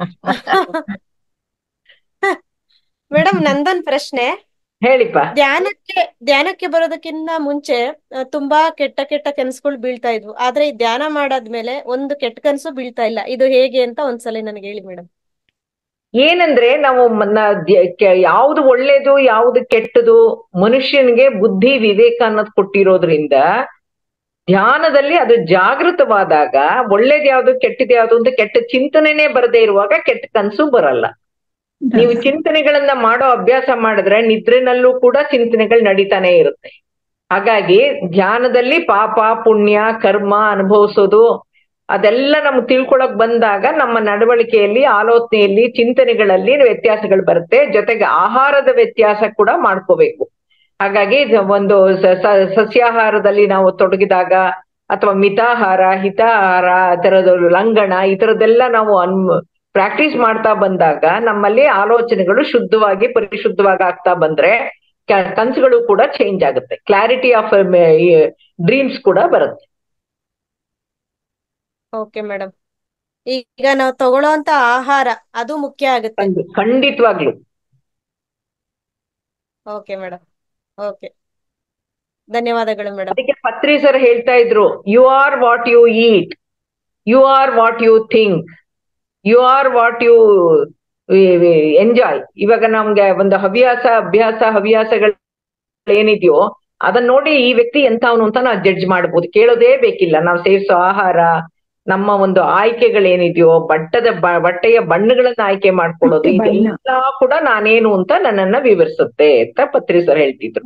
ಮೇಡಮ್ ನಂದೊಂದ್ ಪ್ರಶ್ನೆ ಹೇಳಿಪ್ಪ ಧ್ಯಾನಕ್ಕೆ ಧ್ಯಾನಕ್ಕೆ ಬರೋದಕ್ಕಿಂತ ಮುಂಚೆ ಆ, ತುಂಬಾ ಕೆಟ್ಟ ಕೆಟ್ಟ ಕನಸುಗಳು ಬೀಳ್ತಾ ಇದ್ವು ಆದ್ರೆ ಈ ಧ್ಯಾನ ಮಾಡಾದ್ಮೇಲೆ ಒಂದು ಕೆಟ್ಟ ಕನಸು ಬೀಳ್ತಾ ಇಲ್ಲ ಇದು ಹೇಗೆ ಅಂತ ಒಂದ್ಸಲ ನನಗೆ ಹೇಳಿ ಮೇಡಮ್ ಏನಂದ್ರೆ ನಾವು ಮ- ನ- ದ್ಯ- ಕೆ- ಯಾವ್ದು ಒಳ್ಳೇದು ಯಾವ್ದು ಕೆಟ್ಟದು ಮನುಷ್ಯನಿಗೆ ಬುದ್ಧಿ ವಿವೇಕ ಅನ್ನೋದು ಕೊಟ್ಟಿರೋದ್ರಿಂದ ಧ್ಯಾನದಲ್ಲಿ ಅದು ಜಾಗೃತವಾದಾಗ ಒಳ್ಳೇದ್ ಯಾವ್ದು ಕೆಟ್ಟದ್ ಯಾವ್ದು ಅಂತ ಕೆಟ್ಟ ಚಿಂತನೆನೇ ಬರದೇ ಇರುವಾಗ ಕೆಟ್ಟ ಕನ್ಸು ಬರಲ್ಲ ನೀವು ಚಿಂತನೆಗಳನ್ನ ಮಾಡೋ ಅಭ್ಯಾಸ ಮಾಡಿದ್ರೆ ನಿದ್ರೆನಲ್ಲೂ ಕೂಡ ಚಿಂತನೆಗಳು ನಡೀತಾನೆ ಇರುತ್ತೆ ಹಾಗಾಗಿ ಧ್ಯಾನದಲ್ಲಿ ಪಾಪ ಪುಣ್ಯ ಕರ್ಮ ಅನುಭವಿಸೋದು ಅದೆಲ್ಲ ನಮ್ಗೆ ತಿಳ್ಕೊಳಕ್ ಬಂದಾಗ ನಮ್ಮ ನಡವಳಿಕೆಯಲ್ಲಿ ಆಲೋಚನೆಯಲ್ಲಿ ಚಿಂತನೆಗಳಲ್ಲಿ ವ್ಯತ್ಯಾಸಗಳು ಬರುತ್ತೆ ಜೊತೆಗೆ ಆಹಾರದ ವ್ಯತ್ಯಾಸ ಕೂಡ ಮಾಡ್ಕೋಬೇಕು ಹಾಗಾಗಿ ಇದು ಒಂದು ಸ- ಸ- ಸಸ್ಯಾಹಾರದಲ್ಲಿ ನಾವು ತೊಡಗಿದಾಗ ಅಥವಾ ಮಿತಾಹಾರ ಹಿತಾಹಾರ ಅದರದ್ದು ಲಂಘನ ಈ ತರದ್ದೆಲ್ಲ ನಾವು ಅನ್ ಪ್ರಾಕ್ಟೀಸ್ ಮಾಡ್ತಾ ಬಂದಾಗ ನಮ್ಮಲ್ಲಿ ಆಲೋಚನೆಗಳು ಶುದ್ಧವಾಗಿ ಪರಿಶುದ್ಧವಾಗಿ ಆಗ್ತಾ ಬಂದ್ರೆ ಕ- ಕನ್ಸುಗಳು ಕೂಡ ಚೇಂಜ್ ಆಗುತ್ತೆ ಕ್ಲಾರಿಟಿ ಆಫ್ ಡ್ರೀಮ್ಸ್ ಕೂಡ ಬರುತ್ತೆ ಓಕೆ ಮೇಡಮ್ ಈಗ ನಾವು ತಗೊಳ್ಳೋಂತ ಆಹಾರ ಅದು ಮುಖ್ಯ ಆಗುತ್ತೆ ಖಂಡಿ- ಖಂಡಿತವಾಗ್ಲು ಓಕೆ ಮೇಡಮ್ ಓಕೆ ಧನ್ಯವಾದಗಳು ಮೇಡಮ್ ಅದಕ್ಕೆ ಪತ್ರಿ ಸರ್ ಹೇಳ್ತಾ ಇದ್ರು you are what you eat you are what you think you are what you enjoy ಇವಾಗ ನಮ್ಗೆ ಒಂದು ಹವ್ಯಾಸ ಅಭ್ಯಾಸ ಹವ್ಯಾಸಗಳು ಏನಿದೆಯೋ ಅದನ್ನ ನೋಡಿ ಈ ವ್ಯಕ್ತಿ ಎಂತವನು ಅಂತ ನಾವು ಜಡ್ಜ್ ಮಾಡ್ಬೋದು ಕೇಳೋದೇ ಬೇಕಿಲ್ಲ ನಾವು ಸೇವಿಸೋ ಆಹಾರ ನಮ್ಮ ಒಂದು ಆಯ್ಕೆಗಳೇನಿದೆಯೋ ಬಟ್ಟದ ಬ- ಬಟ್ಟೆಯ ಬಣ್ಣಗಳನ್ನ ಆಯ್ಕೆ ಮಾಡ್ಕೊಳ್ಳೋದು ಬಟ್ಟೆ ಬಣ್ಣ. ಇದೆಲ್ಲ ಕೂಡ ನಾನೇನು ಅಂತ ನನ್ನನ್ನ ವಿವರಿಸುತ್ತೆ ಅಂತ ಪತ್ರಿ ಸರ್ ಹೇಳ್ತಿದ್ರು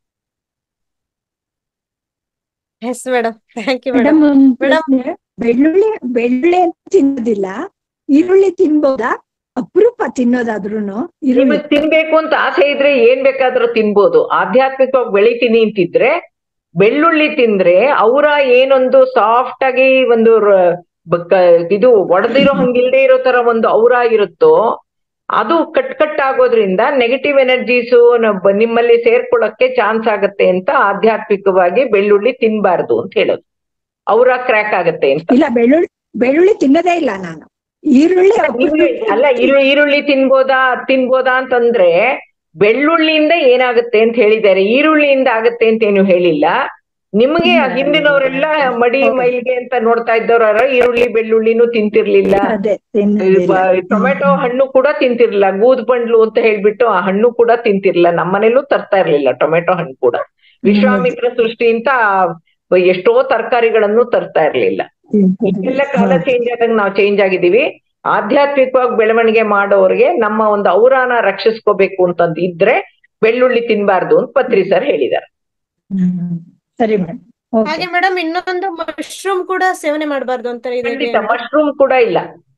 yes madam thank you madam madam ಒಂದ್ ಮೇಡಮ್ ಪ್ರಶ್ನೆ. ಬೆಳ್ಳುಳ್ಳಿ ಬೆಳ್ಳುಳ್ಳಿ ಅಂತ ತಿನ್ನೋದಿಲ್ಲ ಈರುಳ್ಳಿ ತಿನ್ಬೋದಾ ಅಪರೂಪ ತಿನ್ನೋದಾದ್ರೂನು ಈರುಳ್ಳಿ ನಿಮಗ್ ತಿನ್ಬೇಕು ಅಂತ ಆಸೆ ಇದ್ರೆ ಏನ್ ಬೇಕಾದ್ರೂ ತಿನ್ಬೋದು ಆಧ್ಯಾತ್ಮಿಕವಾಗಿ ಬೆಳಿತೀನಿ ಅಂತಿದ್ರೆ ಬೆಳ್ಳುಳ್ಳಿ ತಿಂದ್ರೆ ಅವರ ಏನೊಂದು ಸಾಫ್ಟ್ ಆಗಿ ಒಂದು ರ- ಬಕ್ಕ- ಇದು ಒಡೆದಿರೋ ಹಂಗಿಲ್ದೇ ಇರೋ ತರ ಒಂದು ಔರ ಇರುತ್ತೋ ಅದು ಕಟ್ ಕಟ್ ಆಗೋದ್ರಿಂದ ನೆಗೆಟಿವ್ ಎನರ್ಜೀಸು ನಿಮ್ಮಲ್ಲಿ ಸೇರ್ಕೊಳ್ಳಕ್ಕೆ ಚಾನ್ಸ್ ಆಗತ್ತೆ ಅಂತ ಆಧ್ಯಾತ್ಮಿಕವಾಗಿ ಬೆಳ್ಳುಳ್ಳಿ ತಿನ್ಬಾರ್ದು ಅಂತ ಹೇಳೋದು ಔರ ಕ್ರ್ಯಾಕ್ ಆಗತ್ತೆ ಅಂತ ಇಲ್ಲ ಬೆಳ್ಳುಳ್ಳಿ ಬೆಳ್ಳುಳ್ಳಿ ತಿನ್ನೋದೇ ಇಲ್ಲ ನಾನು ಈರುಳ್ಳಿ ಈರುಳ್ಳಿ ಅಲ್ಲ ಈರುಳ್ಳಿ ಈರುಳ್ಳಿ ತಿನ್ಬೋದಾ ಅದ್ ತಿನ್ಬೋದಾ ಅಂತಂದ್ರೆ ಬೆಳ್ಳುಳ್ಳಿಯಿಂದ ಏನಾಗುತ್ತೆ ಅಂತ ಹೇಳಿದ್ದಾರೆ ಈರುಳ್ಳಿಯಿಂದ ಆಗತ್ತೆ ಅಂತ ಏನು ಹೇಳಿಲ್ಲ ನಿಮಗೆ ಆ ಹಿಂದಿನವರೆಲ್ಲ ಮಡಿ ಮೈಲ್ಗೆ ಅಂತ ನೋಡ್ತಾ ಇದ್ದವ್ರ ಈರುಳ್ಳಿ ಬೆಳ್ಳುಳ್ಳಿನೂ ತಿಂತಿರ್ಲಿಲ್ಲ ಅದೇ ತಿನ್ನೋದಿಲ್ಲ ಟೊಮೆಟೊ ಹಣ್ಣು ಕೂಡ ತಿಂತಿರ್ಲಿಲ್ಲ ಗೂದ್ ಬಂಡ್ಲು ಅಂತ ಹೇಳ್ಬಿಟ್ಟು ಆ ಹಣ್ಣು ಕೂಡ ತಿಂತಿರ್ಲಿಲ್ಲ ನಮ್ಮನೇಲೂ ತರ್ತಾ ಇರ್ಲಿಲ್ಲ ಟೊಮೆಟೊ ಹಣ್ಣು ಕೂಡ ವಿಶ್ವಾಮಿತ್ರ ಸೃಷ್ಟಿ ಅಂತ ಎಷ್ಟೋ ತರಕಾರಿಗಳನ್ನು ತರ್ತಾ ಇರ್ಲಿಲ್ಲ ಎಲ್ಲ ಕಾಲ ಚೇಂಜ್ ಆದಾಗ ನಾವು ಚೇಂಜ್ ಆಗಿದ್ದೀವಿ ಆಧ್ಯಾತ್ಮಿಕವಾಗಿ ಬೆಳವಣಿಗೆ ಮಾಡೋರ್ಗೆ ನಮ್ಮ ಒಂದು ಔರಾನ ರಕ್ಷಿಸ್ಕೋಬೇಕು ಅಂತಂದ್ ಇದ್ರೆ ಬೆಳ್ಳುಳ್ಳಿ ತಿನ್ಬಾರ್ದು ಅಂತ ಪತ್ರಿ ಸರ್ ಹೇಳಿದ್ದಾರೆ ಹ್ಮ್. ಸರಿ ಮೇಡಮ್ ಓಕೆ ಹಾಗೆ ಮೇಡಮ್ ಇನ್ನೊಂದು ಮಶ್ರೂಮ್ ಕೂಡ ಸೇವನೆ ಮಾಡಬಾರ್ದು ಅಂತ ಇದೆ ಖಂಡಿತ ಮಶ್ರೂಮ್ ಕೂಡ ಇಲ್ಲ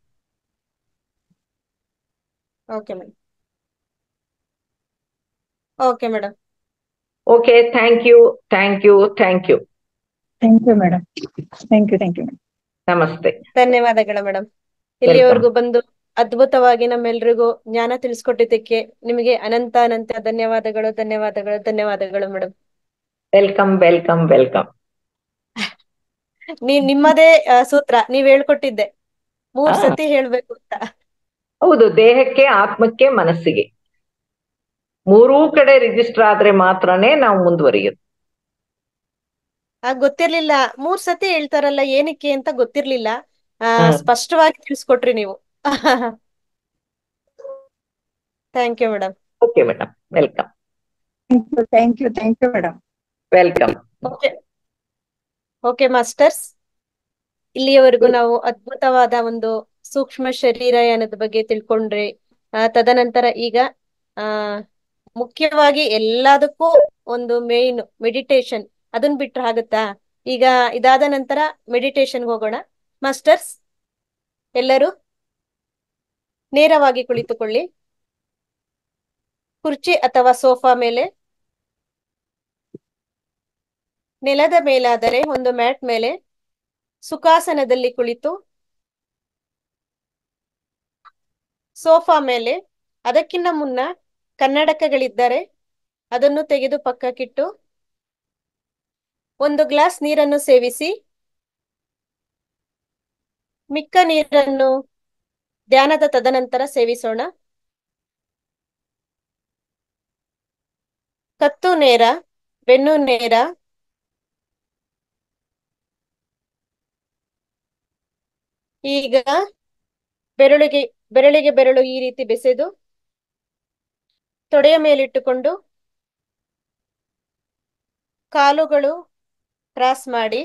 okay madam okay madam okay thank you thank you thank you thank you madam thank you thank you ನಮಸ್ತೆ ಧನ್ಯವಾದಗಳು ಮೇಡಮ್ ಇಲ್ಲಿಯವರೆಗೂ ಬಂದು ಅದ್ಭುತವಾಗಿ ನಮ್ಮೆಲ್ರಿಗೂ ಜ್ಞಾನ ತಿಳಿಸ್ಕೊಟ್ಟಿದ್ದಕ್ಕೆ ನಿಮಗೆ ಅನಂತ ಅನಂತ ಧನ್ಯವಾದಗಳು ಧನ್ಯವಾದಗಳು ಧನ್ಯವಾದಗಳು ಮೇಡಮ್ ವೆಲ್ಕಮ್ ವೆಲ್ಕಮ್ ವೆಲ್ಕಮ್ ನೀ ನಿಮ್ಮದೇ ಆ, ಸೂತ್ರ ನೀವ್ ಹೇಳ್ಕೊಟ್ಟಿದ್ದೆ ಮೂರ್ ಹಾ. ಸತಿ ಹೇಳ್ಬೇಕು ಅಂತ ಹೌದು ದೇಹಕ್ಕೆ ಆತ್ಮಕ್ಕೆ ಮನಸ್ಸಿಗೆ ಮೂರೂ ಕಡೆ ರಿಜಿಸ್ಟರ್ ಆದ್ರೆ ಮಾತ್ರನೇ ನಾವು ಮುಂದುವರಿಯೋದು ಆ ಗೊತ್ತಿರ್ಲಿಲ್ಲ ಮೂರ್ ಸತಿ ಹೇಳ್ತಾರಲ್ಲ ಏನಕ್ಕೆ ಅಂತ ಗೊತ್ತಿರ್ಲಿಲ್ಲ ಆ ಹ್ಮ್. ಸ್ಪಷ್ಟವಾಗಿ ತಿಳಿಸ್ಕೊಟ್ರಿ ನೀವು thank you madam okay madam welcome thank you thank you madam welcome okay okay masters ಇಲ್ಲಿಯವರೆಗೂ ನಾವು ಅದ್ಭುತವಾದ ಒಂದು ಸೂಕ್ಷ್ಮ ಶರೀರಯಾನದ ಬಗ್ಗೆ ತಿಳ್ಕೊಂಡ್ರಿ ಆ, ತದನಂತರ ಈಗ ಆ ಮುಖ್ಯವಾಗಿ ಎಲ್ಲದಕ್ಕೂ ಒಂದು ಮೇನ್ ಮೆಡಿಟೇಷನ್ ಅದನ್ನ ಬಿಟ್ರೆ ಆಗುತ್ತಾ ಈಗ ಇದಾದ ನಂತರ ಮೆಡಿಟೇಷನ್ಗೆ ಹೋಗೋಣ ಮಾಸ್ಟರ್ಸ್ ಎಲ್ಲರೂ ನೇರವಾಗಿ ಕುಳಿತುಕೊಳ್ಳಿ ಕುರ್ಚಿ ಅಥವಾ ಸೋಫಾ ಮೇಲೆ ನೆಲದ ಮೇಲಾದರೆ ಒಂದು ಮ್ಯಾಟ್ ಮೇಲೆ ಸುಖಾಸನದಲ್ಲಿ ಕುಳಿತು ಸೋಫಾ ಮೇಲೆ ಅದಕ್ಕಿಂತ ಮುನ್ನ ಕನ್ನಡಕಗಳಿದ್ದರೆ ಅದನ್ನು ತೆಗೆದು ಪಕ್ಕಕ್ಕಿಟ್ಟು ಒಂದು ಗ್ಲಾಸ್ ನೀರನ್ನು ಸೇವಿಸಿ ಮಿಕ್ಕ ನೀರನ್ನು ಧ್ಯಾನದ ತದನಂತರ ಸೇವಿಸೋಣ ಕತ್ತು ನೇರ ಬೆನ್ನು ನೇರ ಈಗ ಬೆರಳಿಗೆ ಬೆರಳಿಗೆ ಬೆರಳು ಈ ರೀತಿ ಬೆಸೆದು ತೊಡೆಯ ಮೇಲಿಟ್ಟುಕೊಂಡು ಕಾಲುಗಳು ಕ್ರಾಸ್ ಮಾಡಿ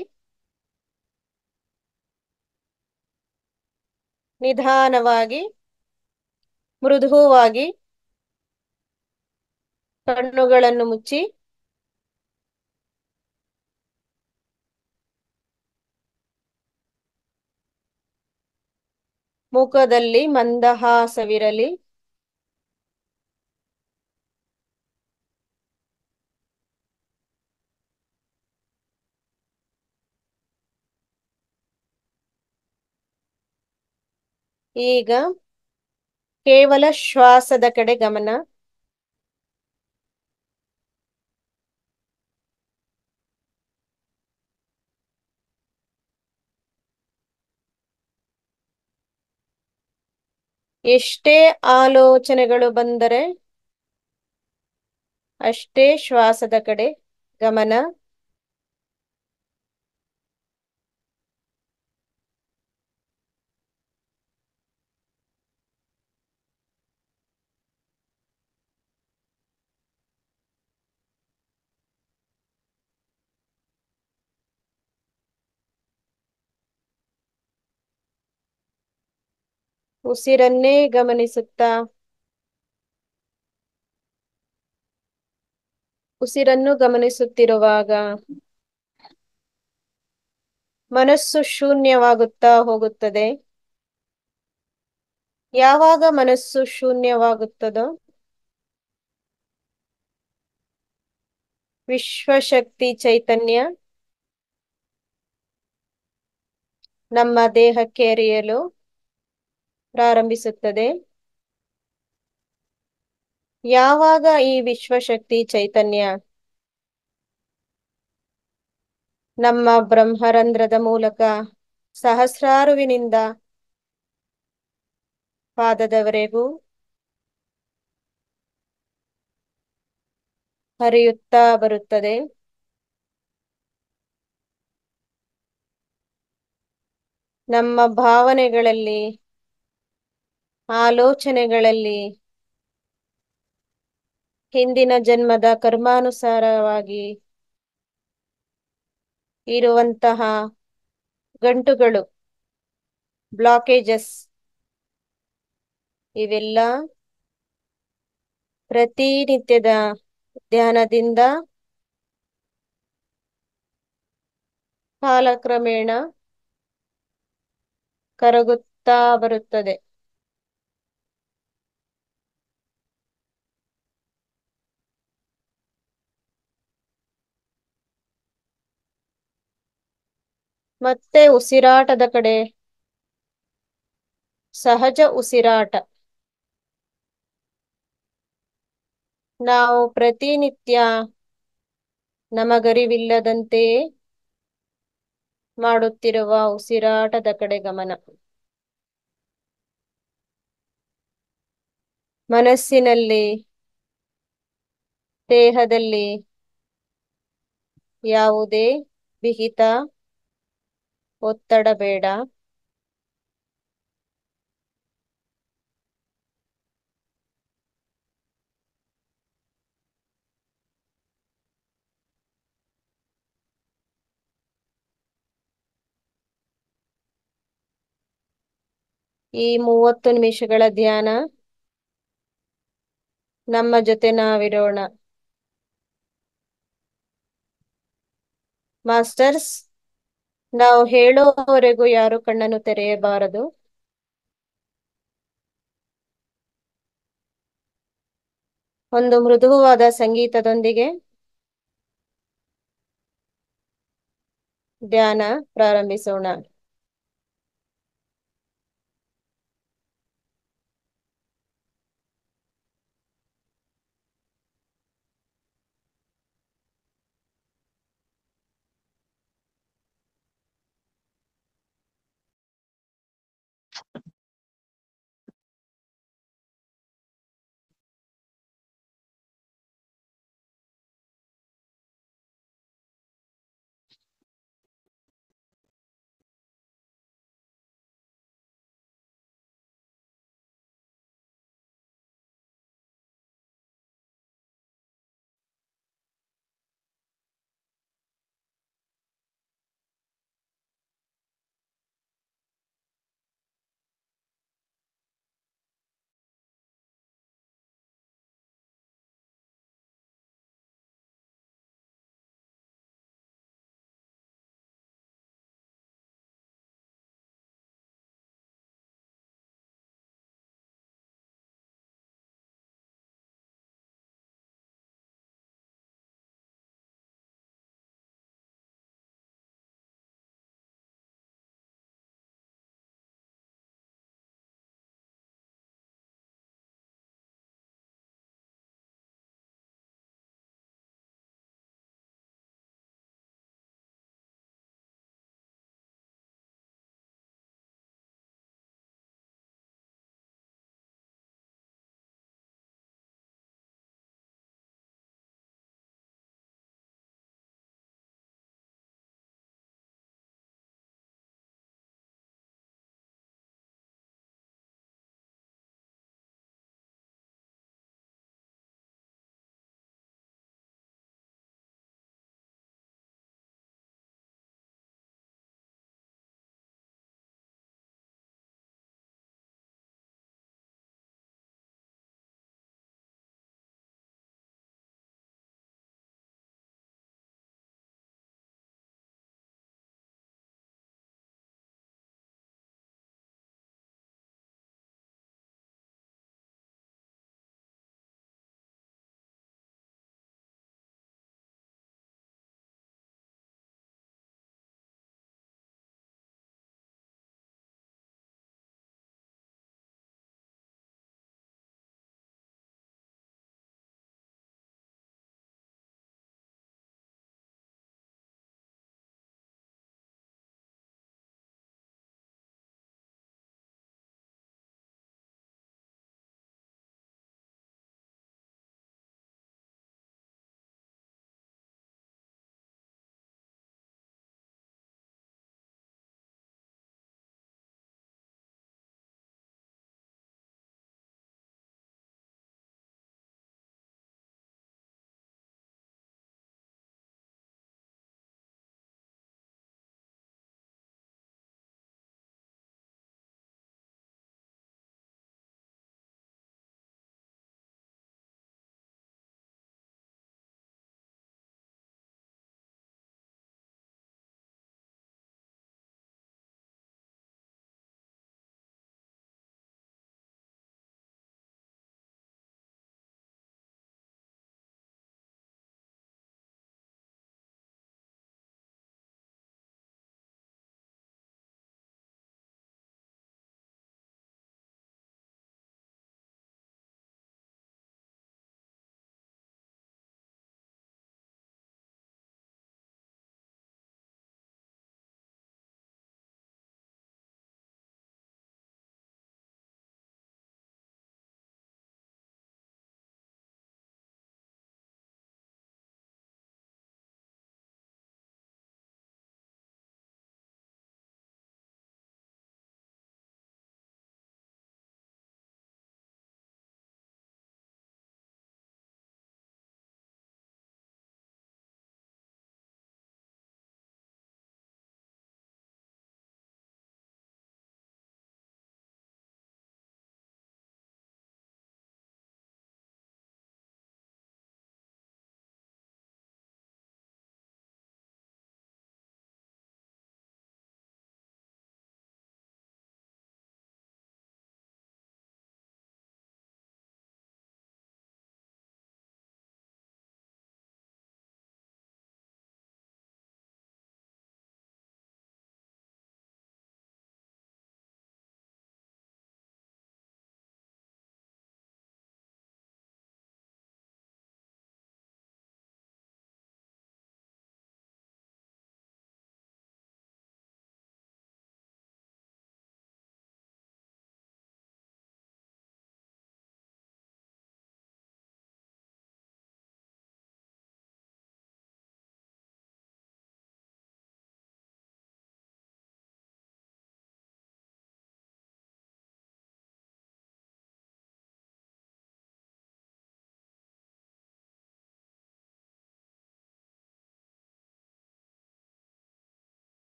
ನಿಧಾನವಾಗಿ ಮೃದುವಾಗಿ ಕಣ್ಣುಗಳನ್ನು ಮುಚ್ಚಿ ಮುಖದಲ್ಲಿ ಮಂದಹಾಸವಿರಲಿ ಈಗ ಕೇವಲ ಶ್ವಾಸದ ಕಡೆ ಗಮನ ಎಷ್ಟೇ ಆಲೋಚನೆಗಳು ಬಂದರೆ ಅಷ್ಟೇ ಶ್ವಾಸದ ಕಡೆ ಗಮನ ಉಸಿರನ್ನೇ ಗಮನಿಸುತ್ತಾ ಉಸಿರನ್ನು ಗಮನಿಸುತ್ತಿರುವಾಗ ಮನಸ್ಸು ಶೂನ್ಯವಾಗುತ್ತಾ ಹೋಗುತ್ತದೆ ಯಾವಾಗ ಮನಸ್ಸು ಶೂನ್ಯವಾಗುತ್ತದೋ ವಿಶ್ವಶಕ್ತಿ ಚೈತನ್ಯ ನಮ್ಮ ದೇಹಕ್ಕೆ ಎರೆಯಲು ಪ್ರಾರಂಭಿಸುತ್ತದೆ ಯಾವಾಗ ಈ ವಿಶ್ವಶಕ್ತಿ ಚೈತನ್ಯ ನಮ್ಮ ಬ್ರಹ್ಮರಂಧ್ರದ ಮೂಲಕ ಸಹಸ್ರಾರುವಿನಿಂದ ಪಾದದವರೆಗೂ ಹರಿಯುತ್ತಾ ಬರುತ್ತದೆ ನಮ್ಮ ಭಾವನೆಗಳಲ್ಲಿ ಆಲೋಚನೆಗಳಲ್ಲಿ ಹಿಂದಿನ ಜನ್ಮದ ಕರ್ಮಾನುಸಾರವಾಗಿ ಇರುವಂತಹ ಗಂಟುಗಳು ಬ್ಲಾಕೇಜಸ್ ಇವೆಲ್ಲ ಪ್ರತಿನಿತ್ಯದ ಧ್ಯಾನದಿಂದ ಕಾಲಕ್ರಮೇಣ ಕರಗುತ್ತಾ ಬರುತ್ತದೆ ಮತ್ತೆ ಉಸಿರಾಟದ ಕಡೆ ಸಹಜ ಉಸಿರಾಟ ನಾವು ಪ್ರತಿನಿತ್ಯ ನಮಗರಿವಿಲ್ಲದಂತೆಯೇ ಮಾಡುತ್ತಿರುವ ಉಸಿರಾಟದ ಕಡೆ ಗಮನ ಮನಸ್ಸಿನಲ್ಲಿ ದೇಹದಲ್ಲಿ ಯಾವುದೇ ಬಿಗಿತ ಒತ್ತಡ ಬೇಡ ಈ ಮೂವತ್ತು ನಿಮಿಷಗಳ ಧ್ಯಾನ ನಮ್ಮ ಜೊತೆ ನಾವಿರೋಣ ಮಾಸ್ಟರ್ಸ್ ನಾವು ಹೇಳೋವರೆಗೂ ಯಾರು ಕಣ್ಣನ್ನು ತೆರೆಯಬಾರದು ಒಂದು ಮೃದುವಾದ ಸಂಗೀತದೊಂದಿಗೆ ಧ್ಯಾನ ಪ್ರಾರಂಭಿಸೋಣ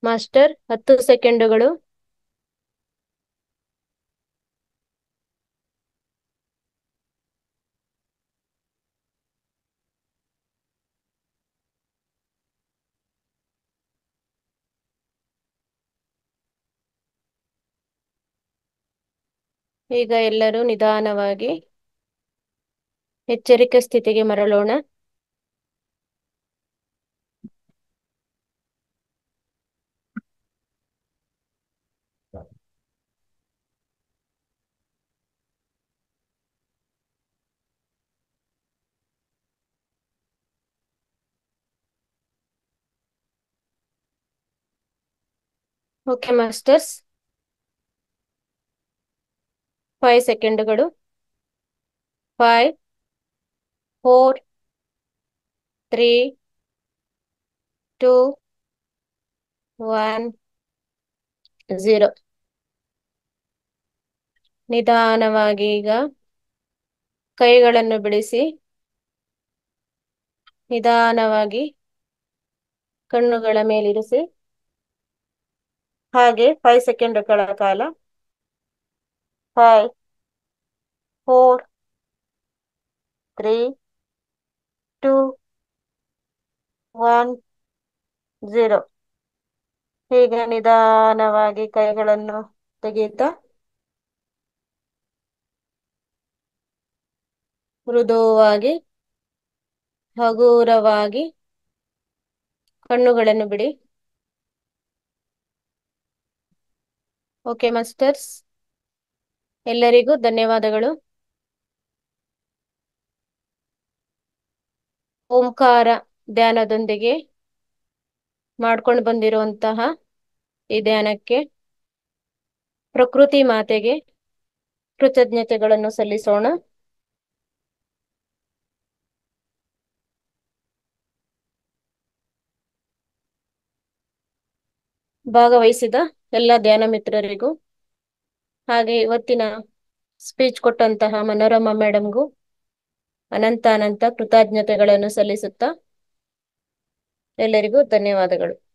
ಮಾಸ್ಟರ್ ಹತ್ತು ಸೆಕೆಂಡುಗಳು ಈಗ ಎಲ್ಲರೂ ನಿಧಾನವಾಗಿ ಎಚ್ಚರಿಕೆ ಸ್ಥಿತಿಗೆ ಮರಳೋಣ ಓಕೆ ಮಾಸ್ಟರ್ಸ್ ಫೈವ್ ಸೆಕೆಂಡುಗಳು five four three two one zero ನಿಧಾನವಾಗಿ ಈಗ ಕೈಗಳನ್ನು ಬಿಡಿಸಿ ನಿಧಾನವಾಗಿ ಕಣ್ಣುಗಳ ಮೇಲಿರಿಸಿ ಹಾಗೆ ಫೈವ್ ಸೆಕೆಂಡುಗಳ ಕಾಲ five four three two one zero ಹೀಗೆ ನಿಧಾನವಾಗಿ ಕೈಗಳನ್ನು ತೆಗೆಯುತ್ತಾ ಮೃದುವಾಗಿ ಹಗುರವಾಗಿ ಕಣ್ಣುಗಳನ್ನು ಬಿಡಿ ಓಕೆ ಮಾಸ್ಟರ್ಸ್ ಎಲ್ಲರಿಗೂ ಧನ್ಯವಾದಗಳು ಓಂಕಾರ ಧ್ಯಾನದೊಂದಿಗೆ ಮಾಡ್ಕೊಂಡು ಬಂದಿರುವಂತಹ ಈ ಧ್ಯಾನಕ್ಕೆ ಪ್ರಕೃತಿ ಮಾತೆಗೆ ಕೃತಜ್ಞತೆಗಳನ್ನು ಸಲ್ಲಿಸೋಣ ಭಾಗವಹಿಸಿದ ಎಲ್ಲ ಧ್ಯಾನ ಮಿತ್ರರಿಗೂ ಹಾಗೆ ಇವತ್ತಿನ ಸ್ಪೀಚ್ ಕೊಟ್ಟಂತಹ ಮನೋರಮಾ ಮೇಡಮ್ಗೂ ಅನಂತ ಅನಂತ ಕೃತಜ್ಞತೆಗಳನ್ನು ಸಲ್ಲಿಸುತ್ತಾ ಎಲ್ಲರಿಗೂ ಧನ್ಯವಾದಗಳು